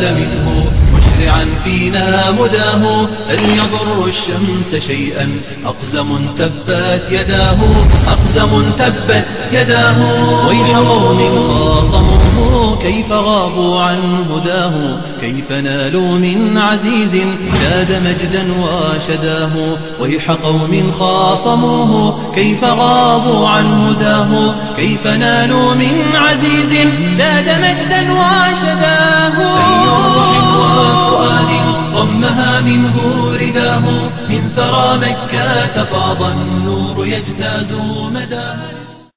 نال منه مشرعا فينا مداه هل يضر الشمس شيئا أقزم تبت يداه أقزم تبت يداه ويح قوم خاصموه كيف غابوا عن هداه كيف نالوا من عزيز زاد مجدا وشداه ويح قوم خاصموه كيف غابوا عن هداه كيف نالوا من عزيز زاد مجدا وشداه أي روح وفؤاد ضمها منه رداه من ثرى مكة فاض النور يجتاز مداه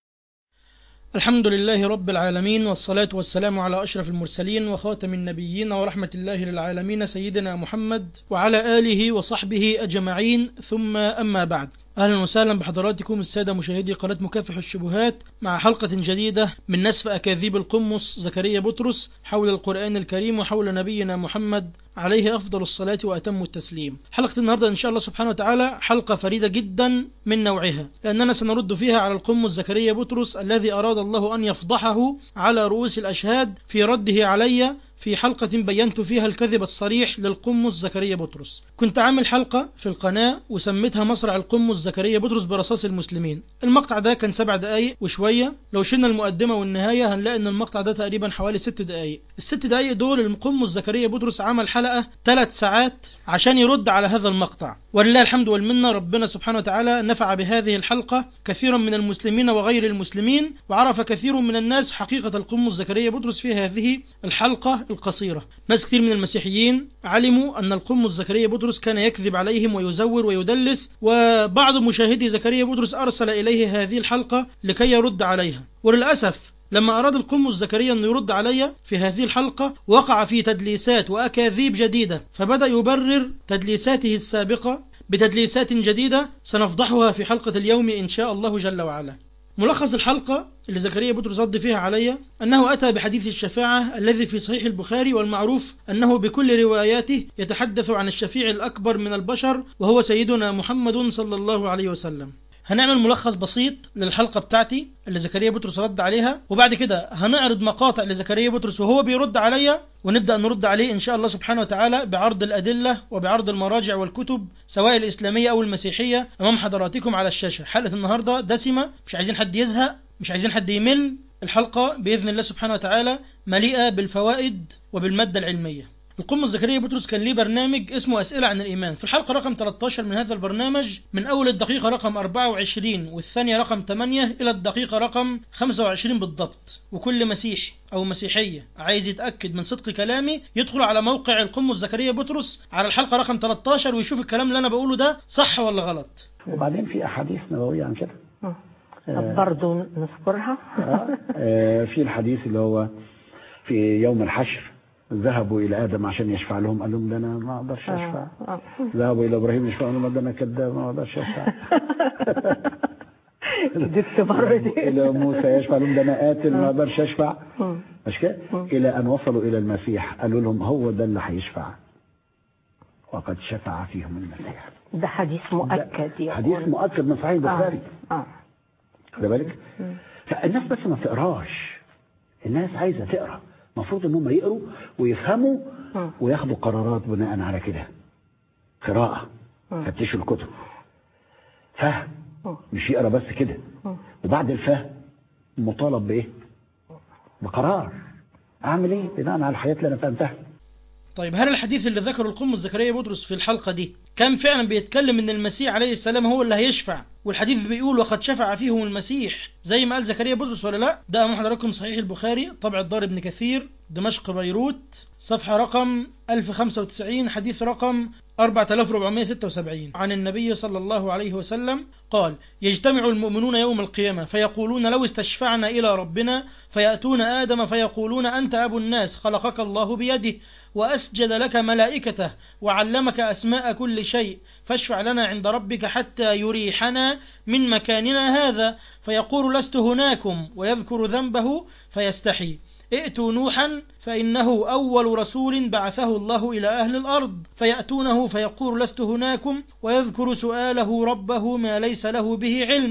الحمد لله رب العالمين والصلاة والسلام على أشرف المرسلين وخاتم النبيين ورحمة الله للعالمين سيدنا محمد وعلى آله وصحبه أجمعين ثم أما بعد أهلا وسهلا بحضراتكم السادة مشاهدي قناة مكافح الشبهات مع حلقة جديدة من نسف أكاذيب القمص زكريا بطرس حول القرآن الكريم وحول نبينا محمد عليه أفضل الصلاة وأتم التسليم حلقة النهاردة إن شاء الله سبحانه وتعالى حلقة فريدة جدا من نوعها لأننا سنرد فيها على القمص زكريا بطرس الذي أراد الله أن يفضحه على رؤوس الأشهاد في رده علي في حلقة بينت فيها الكذب الصريح للقمص زكريا بطرس كنت عامل حلقة في القناة وسميتها مصرع القمص زكريا بطرس برصاص المسلمين المقطع ده كان سبع دقايق وشوية لو شلنا المقدمة والنهاية هنلاقي ان المقطع ده تقريبا حوالي ست دقايق الست دقايق دول القمص زكريا بطرس عمل حلقة ثلاث ساعات عشان يرد على هذا المقطع ولله الحمد والمنة ربنا سبحانه وتعالى نفع بهذه الحلقة كثيرا من المسلمين وغير المسلمين وعرف كثير من الناس حقيقة القمص زكريا بطرس في هذه الحلقة القصيرة ناس كثير من المسيحيين علموا أن القمص زكريا بطرس كان يكذب عليهم ويزور ويدلس وبعض مشاهدي زكريا بطرس أرسل إليه هذه الحلقة لكي يرد عليها وللأسف لما أراد القمص زكريا أن يرد علي في هذه الحلقة وقع في تدليسات وأكاذيب جديدة فبدأ يبرر تدليساته السابقة بتدليسات جديدة سنفضحها في حلقة اليوم إن شاء الله جل وعلا ملخص الحلقة اللي زكريا بطرس رد فيها علي أنه أتى بحديث الشفاعة الذي في صحيح البخاري والمعروف أنه بكل رواياته يتحدث عن الشفيع الأكبر من البشر وهو سيدنا محمد صلى الله عليه وسلم هنعمل ملخص بسيط للحلقة بتاعتي اللي زكريا بطرس رد عليها وبعد كده هنعرض مقاطع لزكريا بطرس وهو بيرد عليا ونبدأ نرد عليه إن شاء الله سبحانه وتعالى بعرض الأدلة وبعرض المراجع والكتب سواء الإسلامية أو المسيحية أمام حضراتكم على الشاشة حلقة النهاردة دسمة مش عايزين حد يزهق مش عايزين حد يمل الحلقة بإذن الله سبحانه وتعالى مليئة بالفوائد وبالمادة العلمية القمص زكريا بطرس كان ليه برنامج اسمه أسئلة عن الإيمان في الحلقة رقم 13 من هذا البرنامج من أول الدقيقة رقم 24 والثانية رقم 8 إلى الدقيقة رقم 25 بالضبط وكل مسيحي أو مسيحية عايز يتأكد من صدق كلامي يدخل على موقع القمص زكريا بطرس على الحلقة رقم 13 ويشوف الكلام اللي أنا بقوله ده صح ولا غلط وبعدين في احاديث نبويه عن كده طب برضه نذكرها آه، آه، في الحديث اللي هو في يوم الحشر ذهبوا الى ادم عشان يشفع لهم قال لهم ده انا ما اقدرش اشفع آه، آه. ذهبوا الى ابراهيم يشفع لهم ده انا كذاب ما اقدرش اشفع جبت مرة دي الى موسى يشفع لهم ده انا قاتل ما اقدرش اشفع مم. مش كده الى ان وصلوا الى المسيح قالوا لهم هو ده اللي هيشفع وقد شفع فيهم المسيح ده حديث مؤكد يقول حديث مؤكد من صحيح البخاري اه اه خد بالك فالناس بس ما تقراش الناس عايزه تقرا المفروض ان هم يقروا ويفهموا مم. وياخدوا قرارات بناء على كده قراءه مم. فتشوا الكتب فهم مم. مش يقرا بس كده مم. وبعد الفهم مطالب بايه بقرار اعمل ايه بناء على الحياه اللي انا فهمتها طيب هل الحديث اللي ذكره القمص زكريا بطرس في الحلقة دي كان فعلا بيتكلم ان المسيح عليه السلام هو اللي هيشفع والحديث بيقول وقد شفع فيهم المسيح زي ما قال زكريا بطرس ولا لا ده امام حضراتكم صحيح البخاري طبع الدار ابن كثير دمشق بيروت صفحة رقم 1095 حديث رقم 4476 عن النبي صلى الله عليه وسلم قال يجتمع المؤمنون يوم القيامة فيقولون لو استشفعنا إلى ربنا فيأتون آدم فيقولون أنت أبو الناس خلقك الله بيده وأسجد لك ملائكته وعلمك أسماء كل شيء فاشفع لنا عند ربك حتى يريحنا من مكاننا هذا فيقول لست هناكم ويذكر ذنبه فيستحي ائتوا نوحا فإنه أول رسول بعثه الله إلى أهل الأرض فيأتونه فيقول لست هناكم ويذكر سؤاله ربه ما ليس له به علم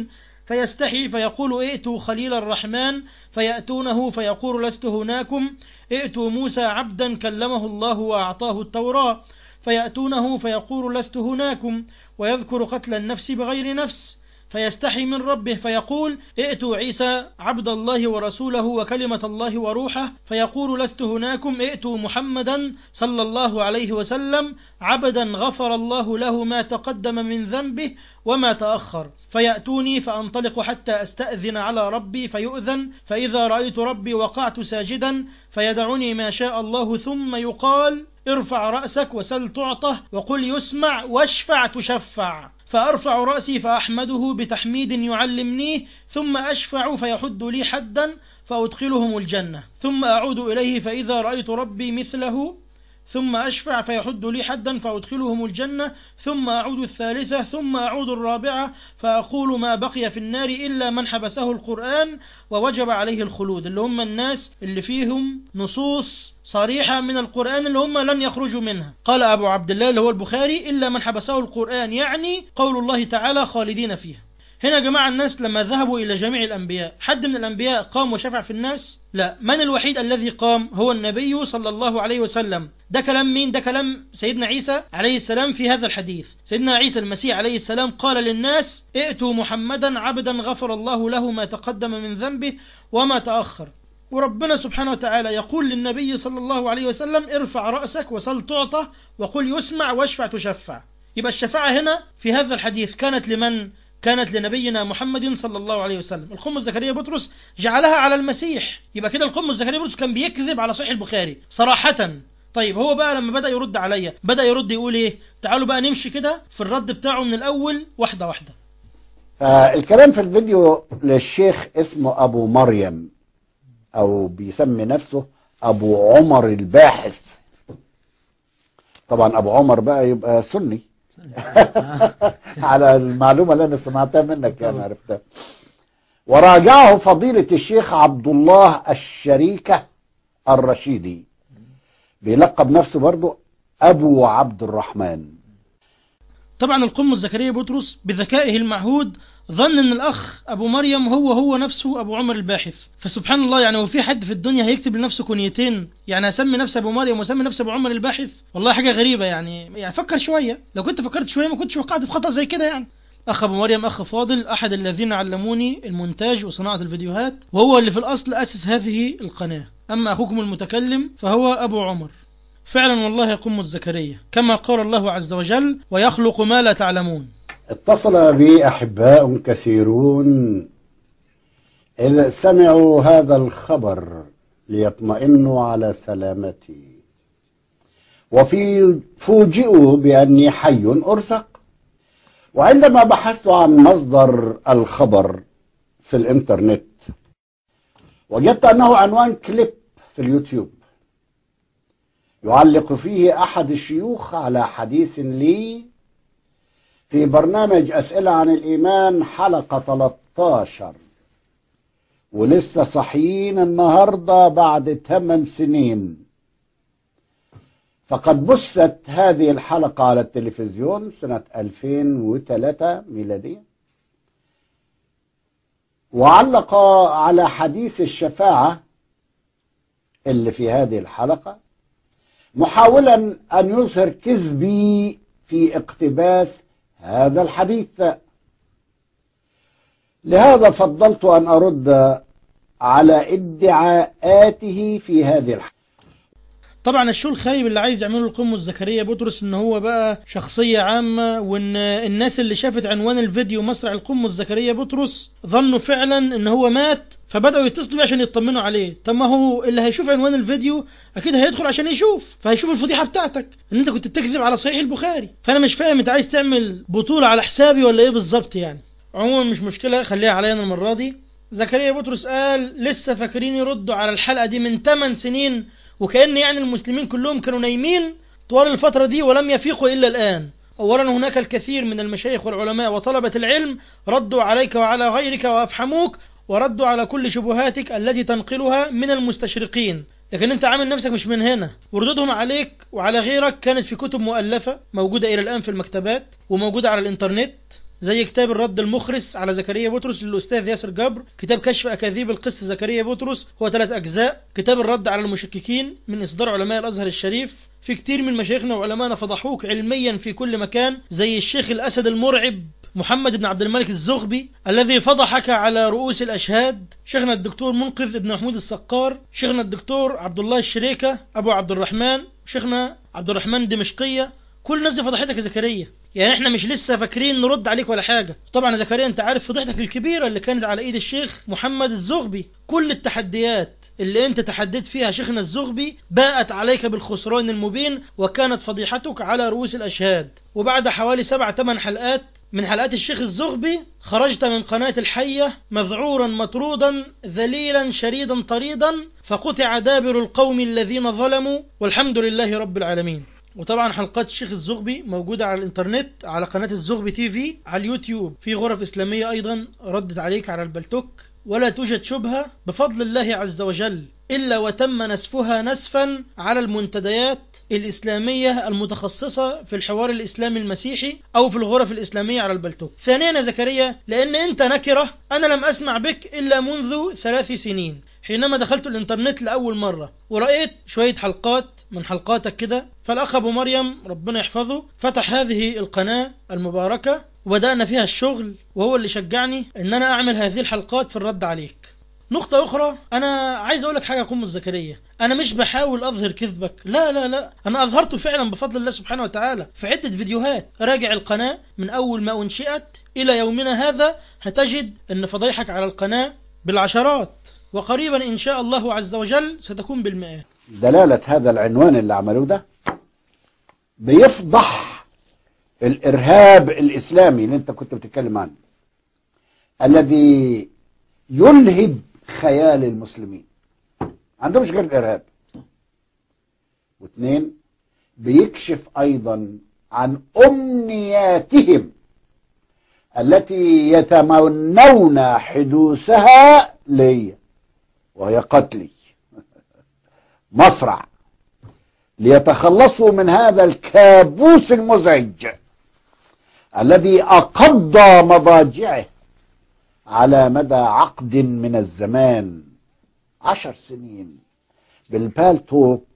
فيستحي فيقول ائتوا خليل الرحمن فيأتونه فيقول لست هناكم ائتوا موسى عبدا كلمه الله وأعطاه التوراة فيأتونه فيقول لست هناكم ويذكر قتل النفس بغير نفس فيستحي من ربه فيقول ائتوا عيسى عبد الله ورسوله وكلمة الله وروحه فيقول لست هناكم ائتوا محمدا صلى الله عليه وسلم عبدا غفر الله له ما تقدم من ذنبه وما تأخر فيأتوني فأنطلق حتى أستأذن على ربي فيؤذن فإذا رأيت ربي وقعت ساجدا فيدعني ما شاء الله ثم يقال ارفع رأسك وسل تعطه وقل يسمع واشفع تشفع فأرفع رأسي فأحمده بتحميد يعلمنيه ثم أشفع فيحد لي حدا فأدخلهم الجنة ثم أعود إليه فإذا رأيت ربي مثله ثم أشفع فيحد لي حدا فأدخلهم الجنة ثم أعود الثالثة ثم أعود الرابعة فأقول ما بقي في النار إلا من حبسه القرآن ووجب عليه الخلود اللي هم الناس اللي فيهم نصوص صريحة من القرآن اللي هم لن يخرجوا منها قال أبو عبد الله اللي هو البخاري إلا من حبسه القرآن يعني قول الله تعالى خالدين فيها هنا يا جماعة الناس لما ذهبوا إلى جميع الأنبياء حد من الأنبياء قام وشفع في الناس لا من الوحيد الذي قام هو النبي صلى الله عليه وسلم ده كلام مين ده كلام سيدنا عيسى عليه السلام في هذا الحديث سيدنا عيسى المسيح عليه السلام قال للناس ائتوا محمدا عبدا غفر الله له ما تقدم من ذنبه وما تأخر وربنا سبحانه وتعالى يقول للنبي صلى الله عليه وسلم ارفع رأسك وسل تعطى وقل يسمع واشفع تشفع يبقى الشفاعة هنا في هذا الحديث كانت لمن كانت لنبينا محمد صلى الله عليه وسلم القم زكريا بطرس جعلها على المسيح يبقى كده القم زكريا بطرس كان بيكذب على صحيح البخاري صراحة طيب هو بقى لما بدأ يرد عليا بدأ يرد يقول ايه تعالوا بقى نمشي كده في الرد بتاعه من الأول واحدة واحدة فالكلام في الفيديو للشيخ اسمه أبو مريم أو بيسمي نفسه أبو عمر الباحث طبعا أبو عمر بقى يبقى سني على المعلومة اللي أنا سمعتها منك أنا عرفتها وراجعه فضيلة الشيخ عبد الله الشريكة الرشيدي بيلقب نفسه برضه أبو عبد الرحمن طبعا القم زكريا بطرس بذكائه المعهود ظن ان الاخ ابو مريم هو هو نفسه ابو عمر الباحث فسبحان الله يعني هو في حد في الدنيا هيكتب لنفسه كنيتين يعني اسمي نفسي ابو مريم واسمي نفسي ابو عمر الباحث والله حاجه غريبه يعني يعني فكر شويه لو كنت فكرت شويه ما كنتش وقعت في خطا زي كده يعني اخ ابو مريم اخ فاضل احد الذين علموني المونتاج وصناعه الفيديوهات وهو اللي في الاصل اسس هذه القناه اما اخوكم المتكلم فهو ابو عمر فعلا والله يقوم زكريا كما قال الله عز وجل ويخلق ما لا تعلمون اتصل بي أحباء كثيرون إذ سمعوا هذا الخبر ليطمئنوا على سلامتي وفي فوجئوا بأني حي أرزق وعندما بحثت عن مصدر الخبر في الإنترنت وجدت أنه عنوان كليب في اليوتيوب يعلق فيه أحد الشيوخ على حديث لي في برنامج أسئلة عن الإيمان حلقة 13 ولسه صحيين النهاردة بعد 8 سنين فقد بثت هذه الحلقة على التلفزيون سنة 2003 ميلادية وعلق على حديث الشفاعة اللي في هذه الحلقة محاولا أن يظهر كذبي في اقتباس هذا الحديث لهذا فضلت أن أرد على ادعاءاته في هذه الحلقة طبعا الشو الخايب اللي عايز يعمله القمة زكريا بطرس ان هو بقى شخصية عامة وان الناس اللي شافت عنوان الفيديو مسرع القمة زكريا بطرس ظنوا فعلا ان هو مات فبدأوا يتصلوا بيه عشان يطمنوا عليه طب ما هو اللي هيشوف عنوان الفيديو اكيد هيدخل عشان يشوف فهيشوف الفضيحة بتاعتك ان انت كنت بتكذب على صحيح البخاري فانا مش فاهم انت عايز تعمل بطولة على حسابي ولا ايه بالظبط يعني عموما مش مشكلة خليها عليا انا المرة دي زكريا بطرس قال لسه فاكرين يردوا على الحلقة دي من 8 سنين وكأن يعني المسلمين كلهم كانوا نايمين طوال الفترة دي ولم يفيقوا إلا الآن أولا هناك الكثير من المشايخ والعلماء وطلبة العلم ردوا عليك وعلى غيرك وأفحموك وردوا على كل شبهاتك التي تنقلها من المستشرقين لكن انت عامل نفسك مش من هنا وردودهم عليك وعلى غيرك كانت في كتب مؤلفة موجودة إلى الآن في المكتبات وموجودة على الإنترنت زي كتاب الرد المخرس على زكريا بطرس للأستاذ ياسر جبر كتاب كشف أكاذيب القس زكريا بطرس هو ثلاث أجزاء كتاب الرد على المشككين من إصدار علماء الأزهر الشريف في كتير من مشايخنا وعلمائنا فضحوك علميا في كل مكان زي الشيخ الأسد المرعب محمد بن عبد الملك الزغبي الذي فضحك على رؤوس الأشهاد شيخنا الدكتور منقذ بن محمود السقار شيخنا الدكتور عبد الله الشريكة أبو عبد الرحمن شيخنا عبد الرحمن دمشقية كل الناس دي فضحتك يا زكريا يعني احنا مش لسه فاكرين نرد عليك ولا حاجة طبعا يا زكريا انت عارف فضحتك الكبيرة اللي كانت على ايد الشيخ محمد الزغبي كل التحديات اللي انت تحديت فيها شيخنا الزغبي باءت عليك بالخسران المبين وكانت فضيحتك على رؤوس الاشهاد وبعد حوالي سبع ثمان حلقات من حلقات الشيخ الزغبي خرجت من قناة الحية مذعورا مطرودا ذليلا شريدا طريدا فقطع دابر القوم الذين ظلموا والحمد لله رب العالمين وطبعا حلقات الشيخ الزغبي موجودة على الانترنت على قناة الزغبي تي في على اليوتيوب في غرف إسلامية أيضا ردت عليك على البلتوك ولا توجد شبهة بفضل الله عز وجل إلا وتم نسفها نسفا على المنتديات الإسلامية المتخصصة في الحوار الإسلامي المسيحي أو في الغرف الإسلامية على البلتوك ثانيا يا زكريا لأن أنت نكرة أنا لم أسمع بك إلا منذ ثلاث سنين حينما دخلت الانترنت لأول مرة ورأيت شوية حلقات من حلقاتك كده فالأخ أبو مريم ربنا يحفظه فتح هذه القناة المباركة وبدأنا فيها الشغل وهو اللي شجعني ان انا اعمل هذه الحلقات في الرد عليك نقطة أخرى أنا عايز أقول لك حاجة يا قوم الزكريا أنا مش بحاول أظهر كذبك لا لا لا أنا أظهرته فعلا بفضل الله سبحانه وتعالى في عدة فيديوهات راجع القناة من أول ما أنشئت إلى يومنا هذا هتجد أن فضايحك على القناة بالعشرات وقريبا إن شاء الله عز وجل ستكون بالمئات دلالة هذا العنوان اللي عملوه ده بيفضح الإرهاب الإسلامي اللي أنت كنت بتتكلم عنه الذي يلهب خيال المسلمين عندهمش غير الإرهاب واثنين بيكشف أيضا عن أمنياتهم التي يتمنون حدوثها لي وهي قتلي مصرع ليتخلصوا من هذا الكابوس المزعج الذي أقضى مضاجعه على مدى عقد من الزمان عشر سنين بالبالتوك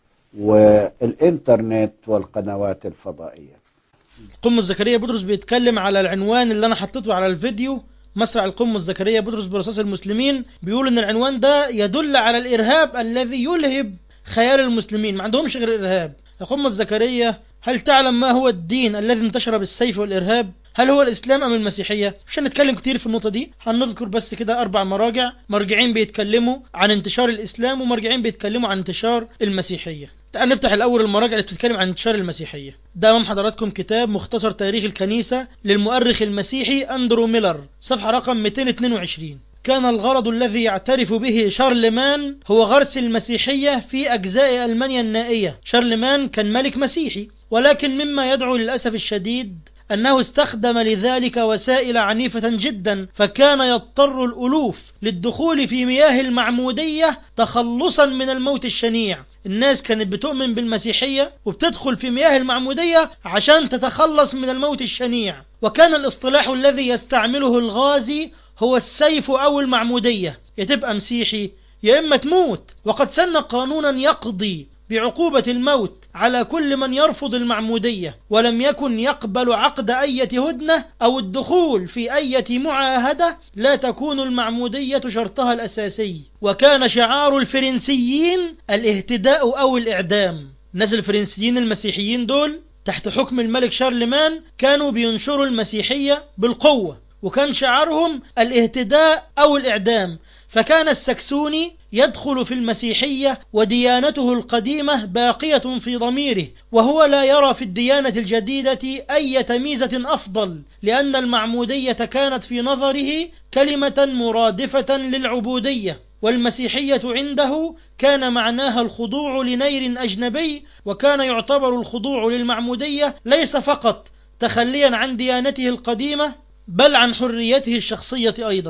والإنترنت والقنوات الفضائية قم زكريا بطرس بيتكلم على العنوان اللي أنا حطيته على الفيديو مسرع القم زكريا بطرس برصاص المسلمين بيقول ان العنوان ده يدل على الارهاب الذي يلهب خيال المسلمين ما عندهمش غير الارهاب يا قم زكريا هل تعلم ما هو الدين الذي انتشر بالسيف والارهاب هل هو الاسلام ام المسيحيه مش هنتكلم كتير في النقطه دي هنذكر بس كده اربع مراجع مرجعين بيتكلموا عن انتشار الاسلام ومرجعين بيتكلموا عن انتشار المسيحيه تعال نفتح الاول المراجع اللي بتتكلم عن انتشار المسيحيه ده امام حضراتكم كتاب مختصر تاريخ الكنيسه للمؤرخ المسيحي اندرو ميلر صفحه رقم 222 كان الغرض الذي يعترف به شارلمان هو غرس المسيحية في أجزاء ألمانيا النائية شارلمان كان ملك مسيحي ولكن مما يدعو للأسف الشديد أنه استخدم لذلك وسائل عنيفة جدا فكان يضطر الألوف للدخول في مياه المعمودية تخلصا من الموت الشنيع الناس كانت بتؤمن بالمسيحية وبتدخل في مياه المعمودية عشان تتخلص من الموت الشنيع وكان الاصطلاح الذي يستعمله الغازي هو السيف أو المعمودية يا تبقى مسيحي يا إما تموت وقد سن قانونا يقضي بعقوبة الموت على كل من يرفض المعمودية ولم يكن يقبل عقد أية هدنة أو الدخول في أية معاهدة لا تكون المعمودية شرطها الأساسي وكان شعار الفرنسيين الاهتداء أو الإعدام الناس الفرنسيين المسيحيين دول تحت حكم الملك شارلمان كانوا بينشروا المسيحية بالقوة وكان شعارهم الاهتداء أو الإعدام فكان السكسوني يدخل في المسيحية وديانته القديمة باقية في ضميره وهو لا يرى في الديانة الجديدة أي ميزة أفضل لأن المعمودية كانت في نظره كلمة مرادفة للعبودية والمسيحية عنده كان معناها الخضوع لنير أجنبي وكان يعتبر الخضوع للمعمودية ليس فقط تخليا عن ديانته القديمة بل عن حريته الشخصية أيضا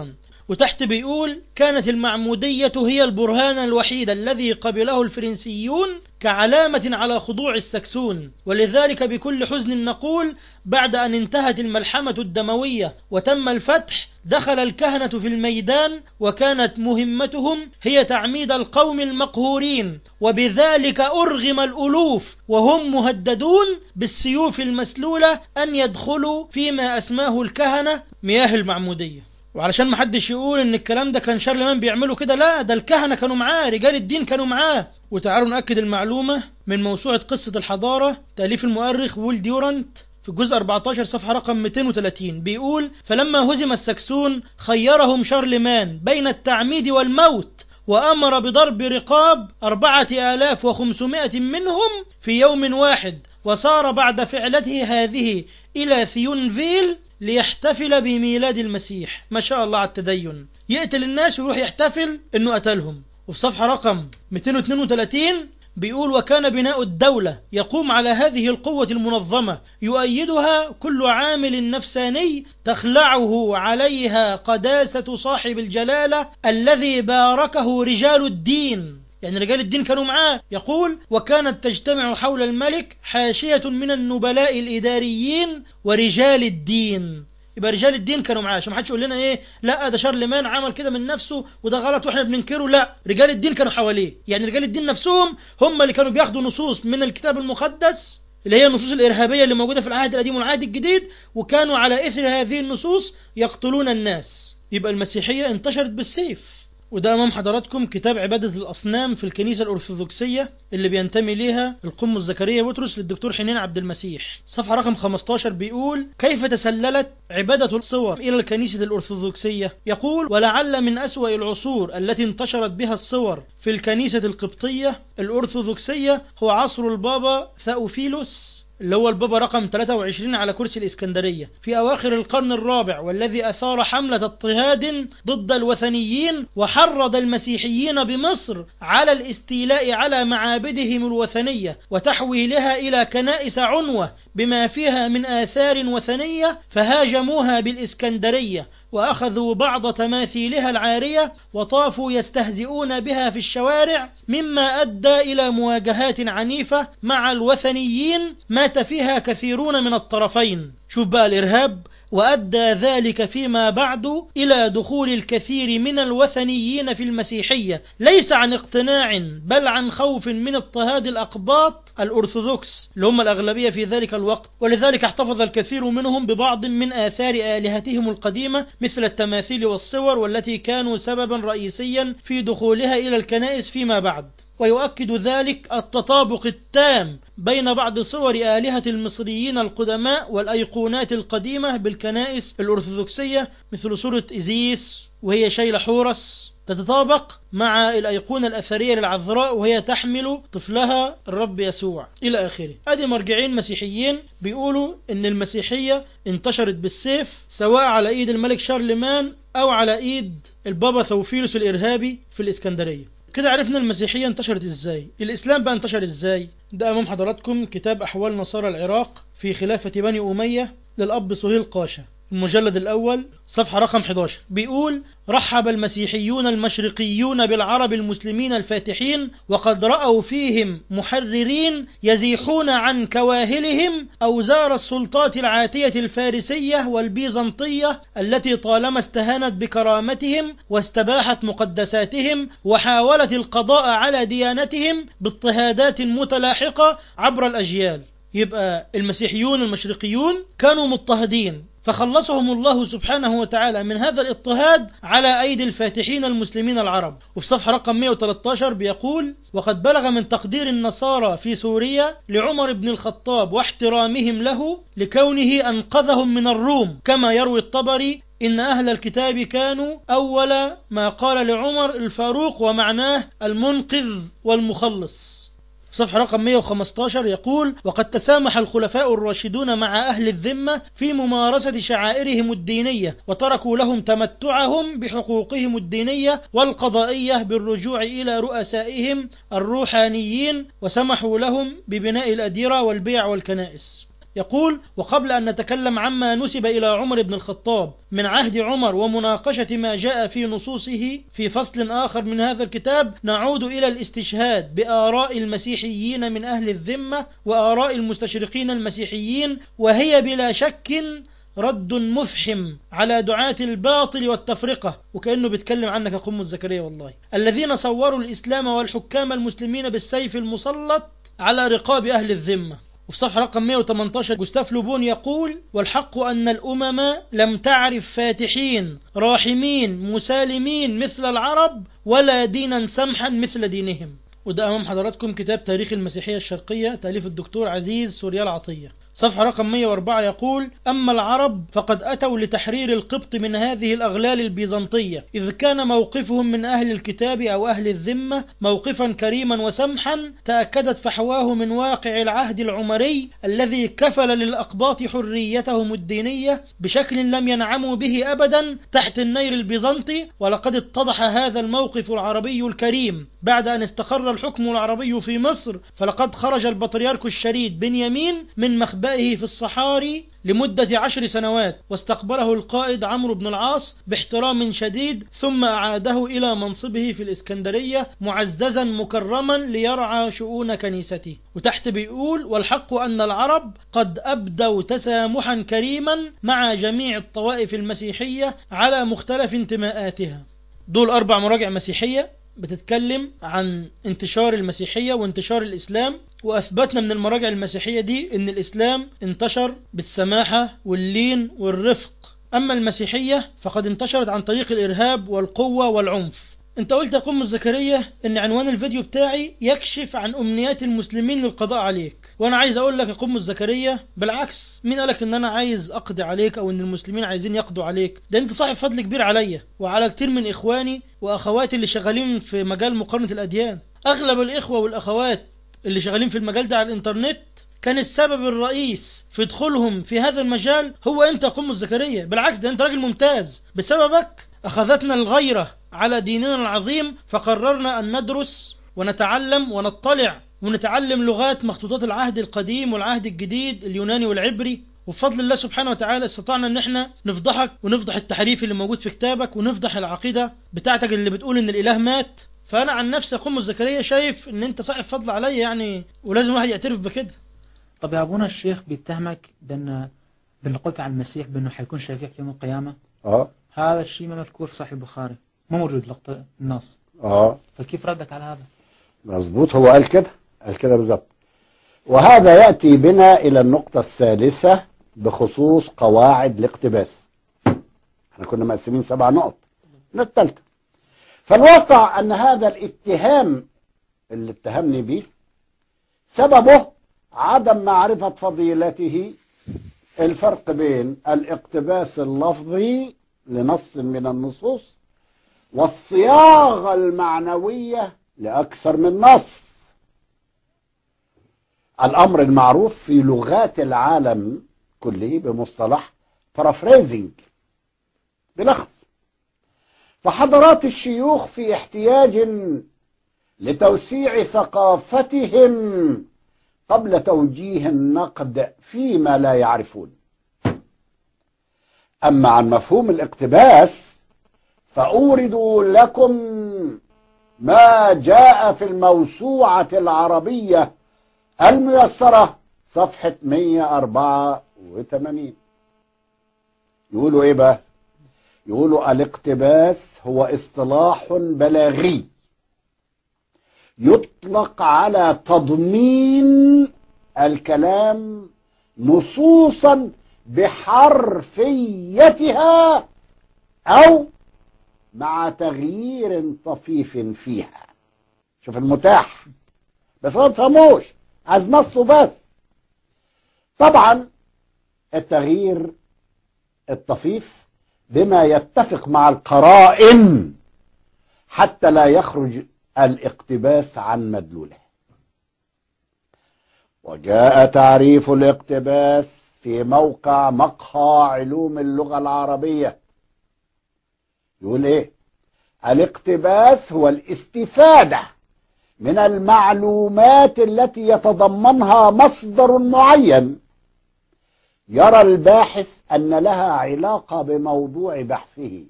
وتحت بيقول كانت المعمودية هي البرهان الوحيد الذي قبله الفرنسيون كعلامة على خضوع السكسون ولذلك بكل حزن نقول بعد أن انتهت الملحمة الدموية وتم الفتح دخل الكهنة في الميدان وكانت مهمتهم هي تعميد القوم المقهورين وبذلك أرغم الألوف وهم مهددون بالسيوف المسلولة أن يدخلوا فيما أسماه الكهنة مياه المعمودية وعلشان ما حدش يقول ان الكلام ده كان شارلمان بيعمله كده لا ده الكهنه كانوا معاه رجال الدين كانوا معاه وتعالوا ناكد المعلومه من موسوعه قصه الحضاره تاليف المؤرخ ويل ديورانت في الجزء 14 صفحة رقم 230 بيقول فلما هزم السكسون خيرهم شارلمان بين التعميد والموت وأمر بضرب رقاب أربعة آلاف وخمسمائة منهم في يوم واحد وصار بعد فعلته هذه إلى ثيونفيل ليحتفل بميلاد المسيح ما شاء الله على التدين يقتل الناس ويروح يحتفل انه قتلهم وفي صفحة رقم 232 بيقول وكان بناء الدولة يقوم على هذه القوة المنظمة يؤيدها كل عامل نفساني تخلعه عليها قداسة صاحب الجلالة الذي باركه رجال الدين يعني رجال الدين كانوا معاه يقول وكانت تجتمع حول الملك حاشية من النبلاء الإداريين ورجال الدين يبقى رجال الدين كانوا معاه عشان ما حدش يقول لنا ايه لا ده شارلمان عمل كده من نفسه وده غلط واحنا بننكره لا رجال الدين كانوا حواليه يعني رجال الدين نفسهم هم اللي كانوا بياخدوا نصوص من الكتاب المقدس اللي هي النصوص الإرهابية اللي موجودة في العهد القديم والعهد الجديد وكانوا على إثر هذه النصوص يقتلون الناس يبقى المسيحية انتشرت بالسيف وده امام حضراتكم كتاب عباده الاصنام في الكنيسه الارثوذكسيه اللي بينتمي ليها القمص زكريا بطرس للدكتور حنين عبد المسيح صفحه رقم 15 بيقول كيف تسللت عباده الصور الى الكنيسه الارثوذكسيه يقول ولعل من اسوا العصور التي انتشرت بها الصور في الكنيسه القبطيه الارثوذكسيه هو عصر البابا ثاوفيلوس اللي هو البابا رقم 23 على كرسي الإسكندرية في أواخر القرن الرابع والذي أثار حملة اضطهاد ضد الوثنيين وحرض المسيحيين بمصر على الاستيلاء على معابدهم الوثنية وتحويلها إلى كنائس عنوة بما فيها من آثار وثنية فهاجموها بالإسكندرية وأخذوا بعض تماثيلها العارية وطافوا يستهزئون بها في الشوارع مما أدى إلى مواجهات عنيفة مع الوثنيين مات فيها كثيرون من الطرفين شوف بقى الإرهاب وأدى ذلك فيما بعد إلى دخول الكثير من الوثنيين في المسيحية ليس عن اقتناع بل عن خوف من اضطهاد الأقباط الأرثوذكس اللي هم الأغلبية في ذلك الوقت ولذلك احتفظ الكثير منهم ببعض من آثار آلهتهم القديمة مثل التماثيل والصور والتي كانوا سببا رئيسيا في دخولها إلى الكنائس فيما بعد ويؤكد ذلك التطابق التام بين بعض صور آلهة المصريين القدماء والأيقونات القديمة بالكنائس الأرثوذكسية مثل صورة إزيس وهي شيل حورس تتطابق مع الأيقونة الأثرية للعذراء وهي تحمل طفلها الرب يسوع إلى آخره أدي مرجعين مسيحيين بيقولوا إن المسيحية انتشرت بالسيف سواء على إيد الملك شارلمان أو على إيد البابا ثوفيلوس الإرهابي في الإسكندرية كده عرفنا المسيحية انتشرت ازاي الإسلام بقى انتشر ازاي ده أمام حضراتكم كتاب أحوال نصارى العراق في خلافة بني أمية للأب سهيل قاشا المجلد الأول صفحة رقم 11 بيقول رحب المسيحيون المشرقيون بالعرب المسلمين الفاتحين وقد رأوا فيهم محررين يزيحون عن كواهلهم أوزار السلطات العاتية الفارسية والبيزنطية التي طالما استهانت بكرامتهم واستباحت مقدساتهم وحاولت القضاء على ديانتهم باضطهادات متلاحقة عبر الأجيال يبقى المسيحيون المشرقيون كانوا مضطهدين فخلصهم الله سبحانه وتعالى من هذا الاضطهاد على أيدي الفاتحين المسلمين العرب وفي صفحة رقم 113 بيقول وقد بلغ من تقدير النصارى في سوريا لعمر بن الخطاب واحترامهم له لكونه أنقذهم من الروم كما يروي الطبري إن أهل الكتاب كانوا أول ما قال لعمر الفاروق ومعناه المنقذ والمخلص صفحة رقم 115 يقول وقد تسامح الخلفاء الراشدون مع أهل الذمة في ممارسة شعائرهم الدينية وتركوا لهم تمتعهم بحقوقهم الدينية والقضائية بالرجوع إلى رؤسائهم الروحانيين وسمحوا لهم ببناء الأديرة والبيع والكنائس يقول وقبل أن نتكلم عما نسب إلى عمر بن الخطاب من عهد عمر ومناقشة ما جاء في نصوصه في فصل آخر من هذا الكتاب نعود إلى الاستشهاد بآراء المسيحيين من أهل الذمة وآراء المستشرقين المسيحيين وهي بلا شك رد مفحم على دعاة الباطل والتفرقة وكأنه بيتكلم عنك يا قم الزكريا والله الذين صوروا الإسلام والحكام المسلمين بالسيف المسلط على رقاب أهل الذمة وفي صفحة رقم 118 جوستاف لوبون يقول والحق أن الأمم لم تعرف فاتحين راحمين مسالمين مثل العرب ولا دينا سمحا مثل دينهم وده أمام حضراتكم كتاب تاريخ المسيحية الشرقية تأليف الدكتور عزيز سوريال عطية صفحة رقم 104 يقول أما العرب فقد أتوا لتحرير القبط من هذه الأغلال البيزنطية إذ كان موقفهم من أهل الكتاب أو أهل الذمة موقفا كريما وسمحا تأكدت فحواه من واقع العهد العمري الذي كفل للأقباط حريتهم الدينية بشكل لم ينعموا به أبدا تحت النير البيزنطي ولقد اتضح هذا الموقف العربي الكريم بعد أن استقر الحكم العربي في مصر فلقد خرج البطريرك الشريد بنيامين من مخبئه في الصحاري لمدة عشر سنوات واستقبله القائد عمرو بن العاص باحترام شديد ثم أعاده إلى منصبه في الإسكندرية معززا مكرما ليرعى شؤون كنيسته وتحت بيقول والحق أن العرب قد أبدوا تسامحا كريما مع جميع الطوائف المسيحية على مختلف انتماءاتها دول أربع مراجع مسيحية بتتكلم عن انتشار المسيحية وانتشار الإسلام وأثبتنا من المراجع المسيحية دي أن الإسلام انتشر بالسماحة واللين والرفق أما المسيحية فقد انتشرت عن طريق الإرهاب والقوة والعنف انت قلت يا قم الزكريا ان عنوان الفيديو بتاعي يكشف عن امنيات المسلمين للقضاء عليك وانا عايز اقول لك يا قم الزكريا بالعكس مين قالك ان انا عايز اقضي عليك او ان المسلمين عايزين يقضوا عليك ده انت صاحب فضل كبير عليا وعلى كتير من اخواني واخواتي اللي شغالين في مجال مقارنة الاديان اغلب الاخوة والاخوات اللي شغالين في المجال ده على الانترنت كان السبب الرئيس في دخولهم في هذا المجال هو انت يا قم الزكريا بالعكس ده انت راجل ممتاز بسببك اخذتنا الغيرة على ديننا العظيم فقررنا ان ندرس ونتعلم ونطلع ونتعلم لغات مخطوطات العهد القديم والعهد الجديد اليوناني والعبري وبفضل الله سبحانه وتعالى استطعنا ان احنا نفضحك ونفضح التحريف اللي موجود في كتابك ونفضح العقيدة بتاعتك اللي بتقول ان الاله مات فانا عن نفسي اقوم الزكريا شايف ان انت صاحب فضل عليا يعني ولازم واحد يعترف بكده طب يا ابونا الشيخ بيتهمك بان بان قلت عن المسيح بانه حيكون شفيع في يوم القيامه اه هذا الشيء ما مذكور في صحيح البخاري ما موجود لقطة النص اه فكيف ردك على هذا مظبوط هو قال كده قال كده بالظبط وهذا يأتي بنا إلى النقطة الثالثة بخصوص قواعد الاقتباس احنا كنا مقسمين سبع نقط من الثالثة فالواقع أن هذا الاتهام اللي اتهمني به سببه عدم معرفة فضيلته الفرق بين الاقتباس اللفظي لنص من النصوص والصياغة المعنوية لأكثر من نص الأمر المعروف في لغات العالم كله بمصطلح paraphrasing بلخص فحضرات الشيوخ في احتياج لتوسيع ثقافتهم قبل توجيه النقد فيما لا يعرفون أما عن مفهوم الاقتباس فأورد لكم ما جاء في الموسوعة العربية الميسرة صفحة 184 يقولوا ايه بقى يقولوا الاقتباس هو اصطلاح بلاغي يطلق على تضمين الكلام نصوصا بحرفيتها او مع تغيير طفيف فيها شوف المتاح بس ما تفهموش عايز نصه بس طبعا التغيير الطفيف بما يتفق مع القرائن حتى لا يخرج الاقتباس عن مدلوله وجاء تعريف الاقتباس في موقع مقهى علوم اللغة العربية يقول ايه الاقتباس هو الاستفادة من المعلومات التي يتضمنها مصدر معين يرى الباحث أن لها علاقة بموضوع بحثه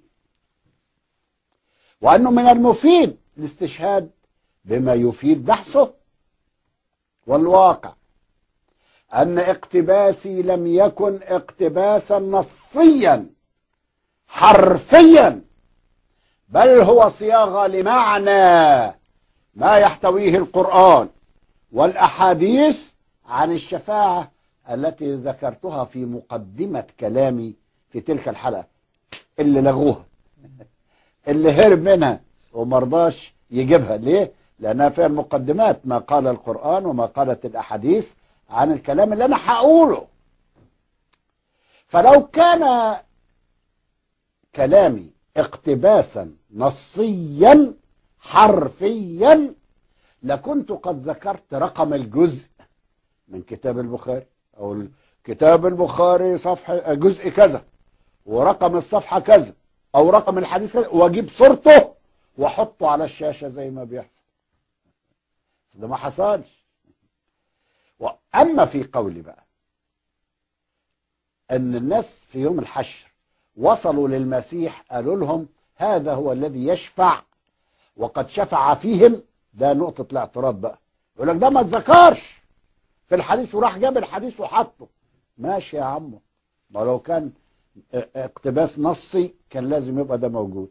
وأنه من المفيد الاستشهاد بما يفيد بحثه والواقع أن اقتباسي لم يكن اقتباسا نصيا حرفيا بل هو صياغة لمعنى ما يحتويه القرآن والأحاديث عن الشفاعة التي ذكرتها في مقدمة كلامي في تلك الحلقة اللي لغوها اللي هرب منها ومرضاش يجيبها ليه؟ لأنها فيها المقدمات ما قال القرآن وما قالت الأحاديث عن الكلام اللي أنا هقوله فلو كان كلامي اقتباسا نصيا حرفيا لكنت قد ذكرت رقم الجزء من كتاب البخاري او كتاب البخاري صفحه جزء كذا ورقم الصفحه كذا او رقم الحديث كذا واجيب صورته واحطه على الشاشه زي ما بيحصل بس ده ما حصلش واما في قولي بقى ان الناس في يوم الحشر وصلوا للمسيح قالوا لهم هذا هو الذي يشفع وقد شفع فيهم ده نقطة الاعتراض بقى يقول لك ده ما اتذكرش في الحديث وراح جاب الحديث وحطه ماشي يا عمو ما لو كان اه، اقتباس نصي كان لازم يبقى ده موجود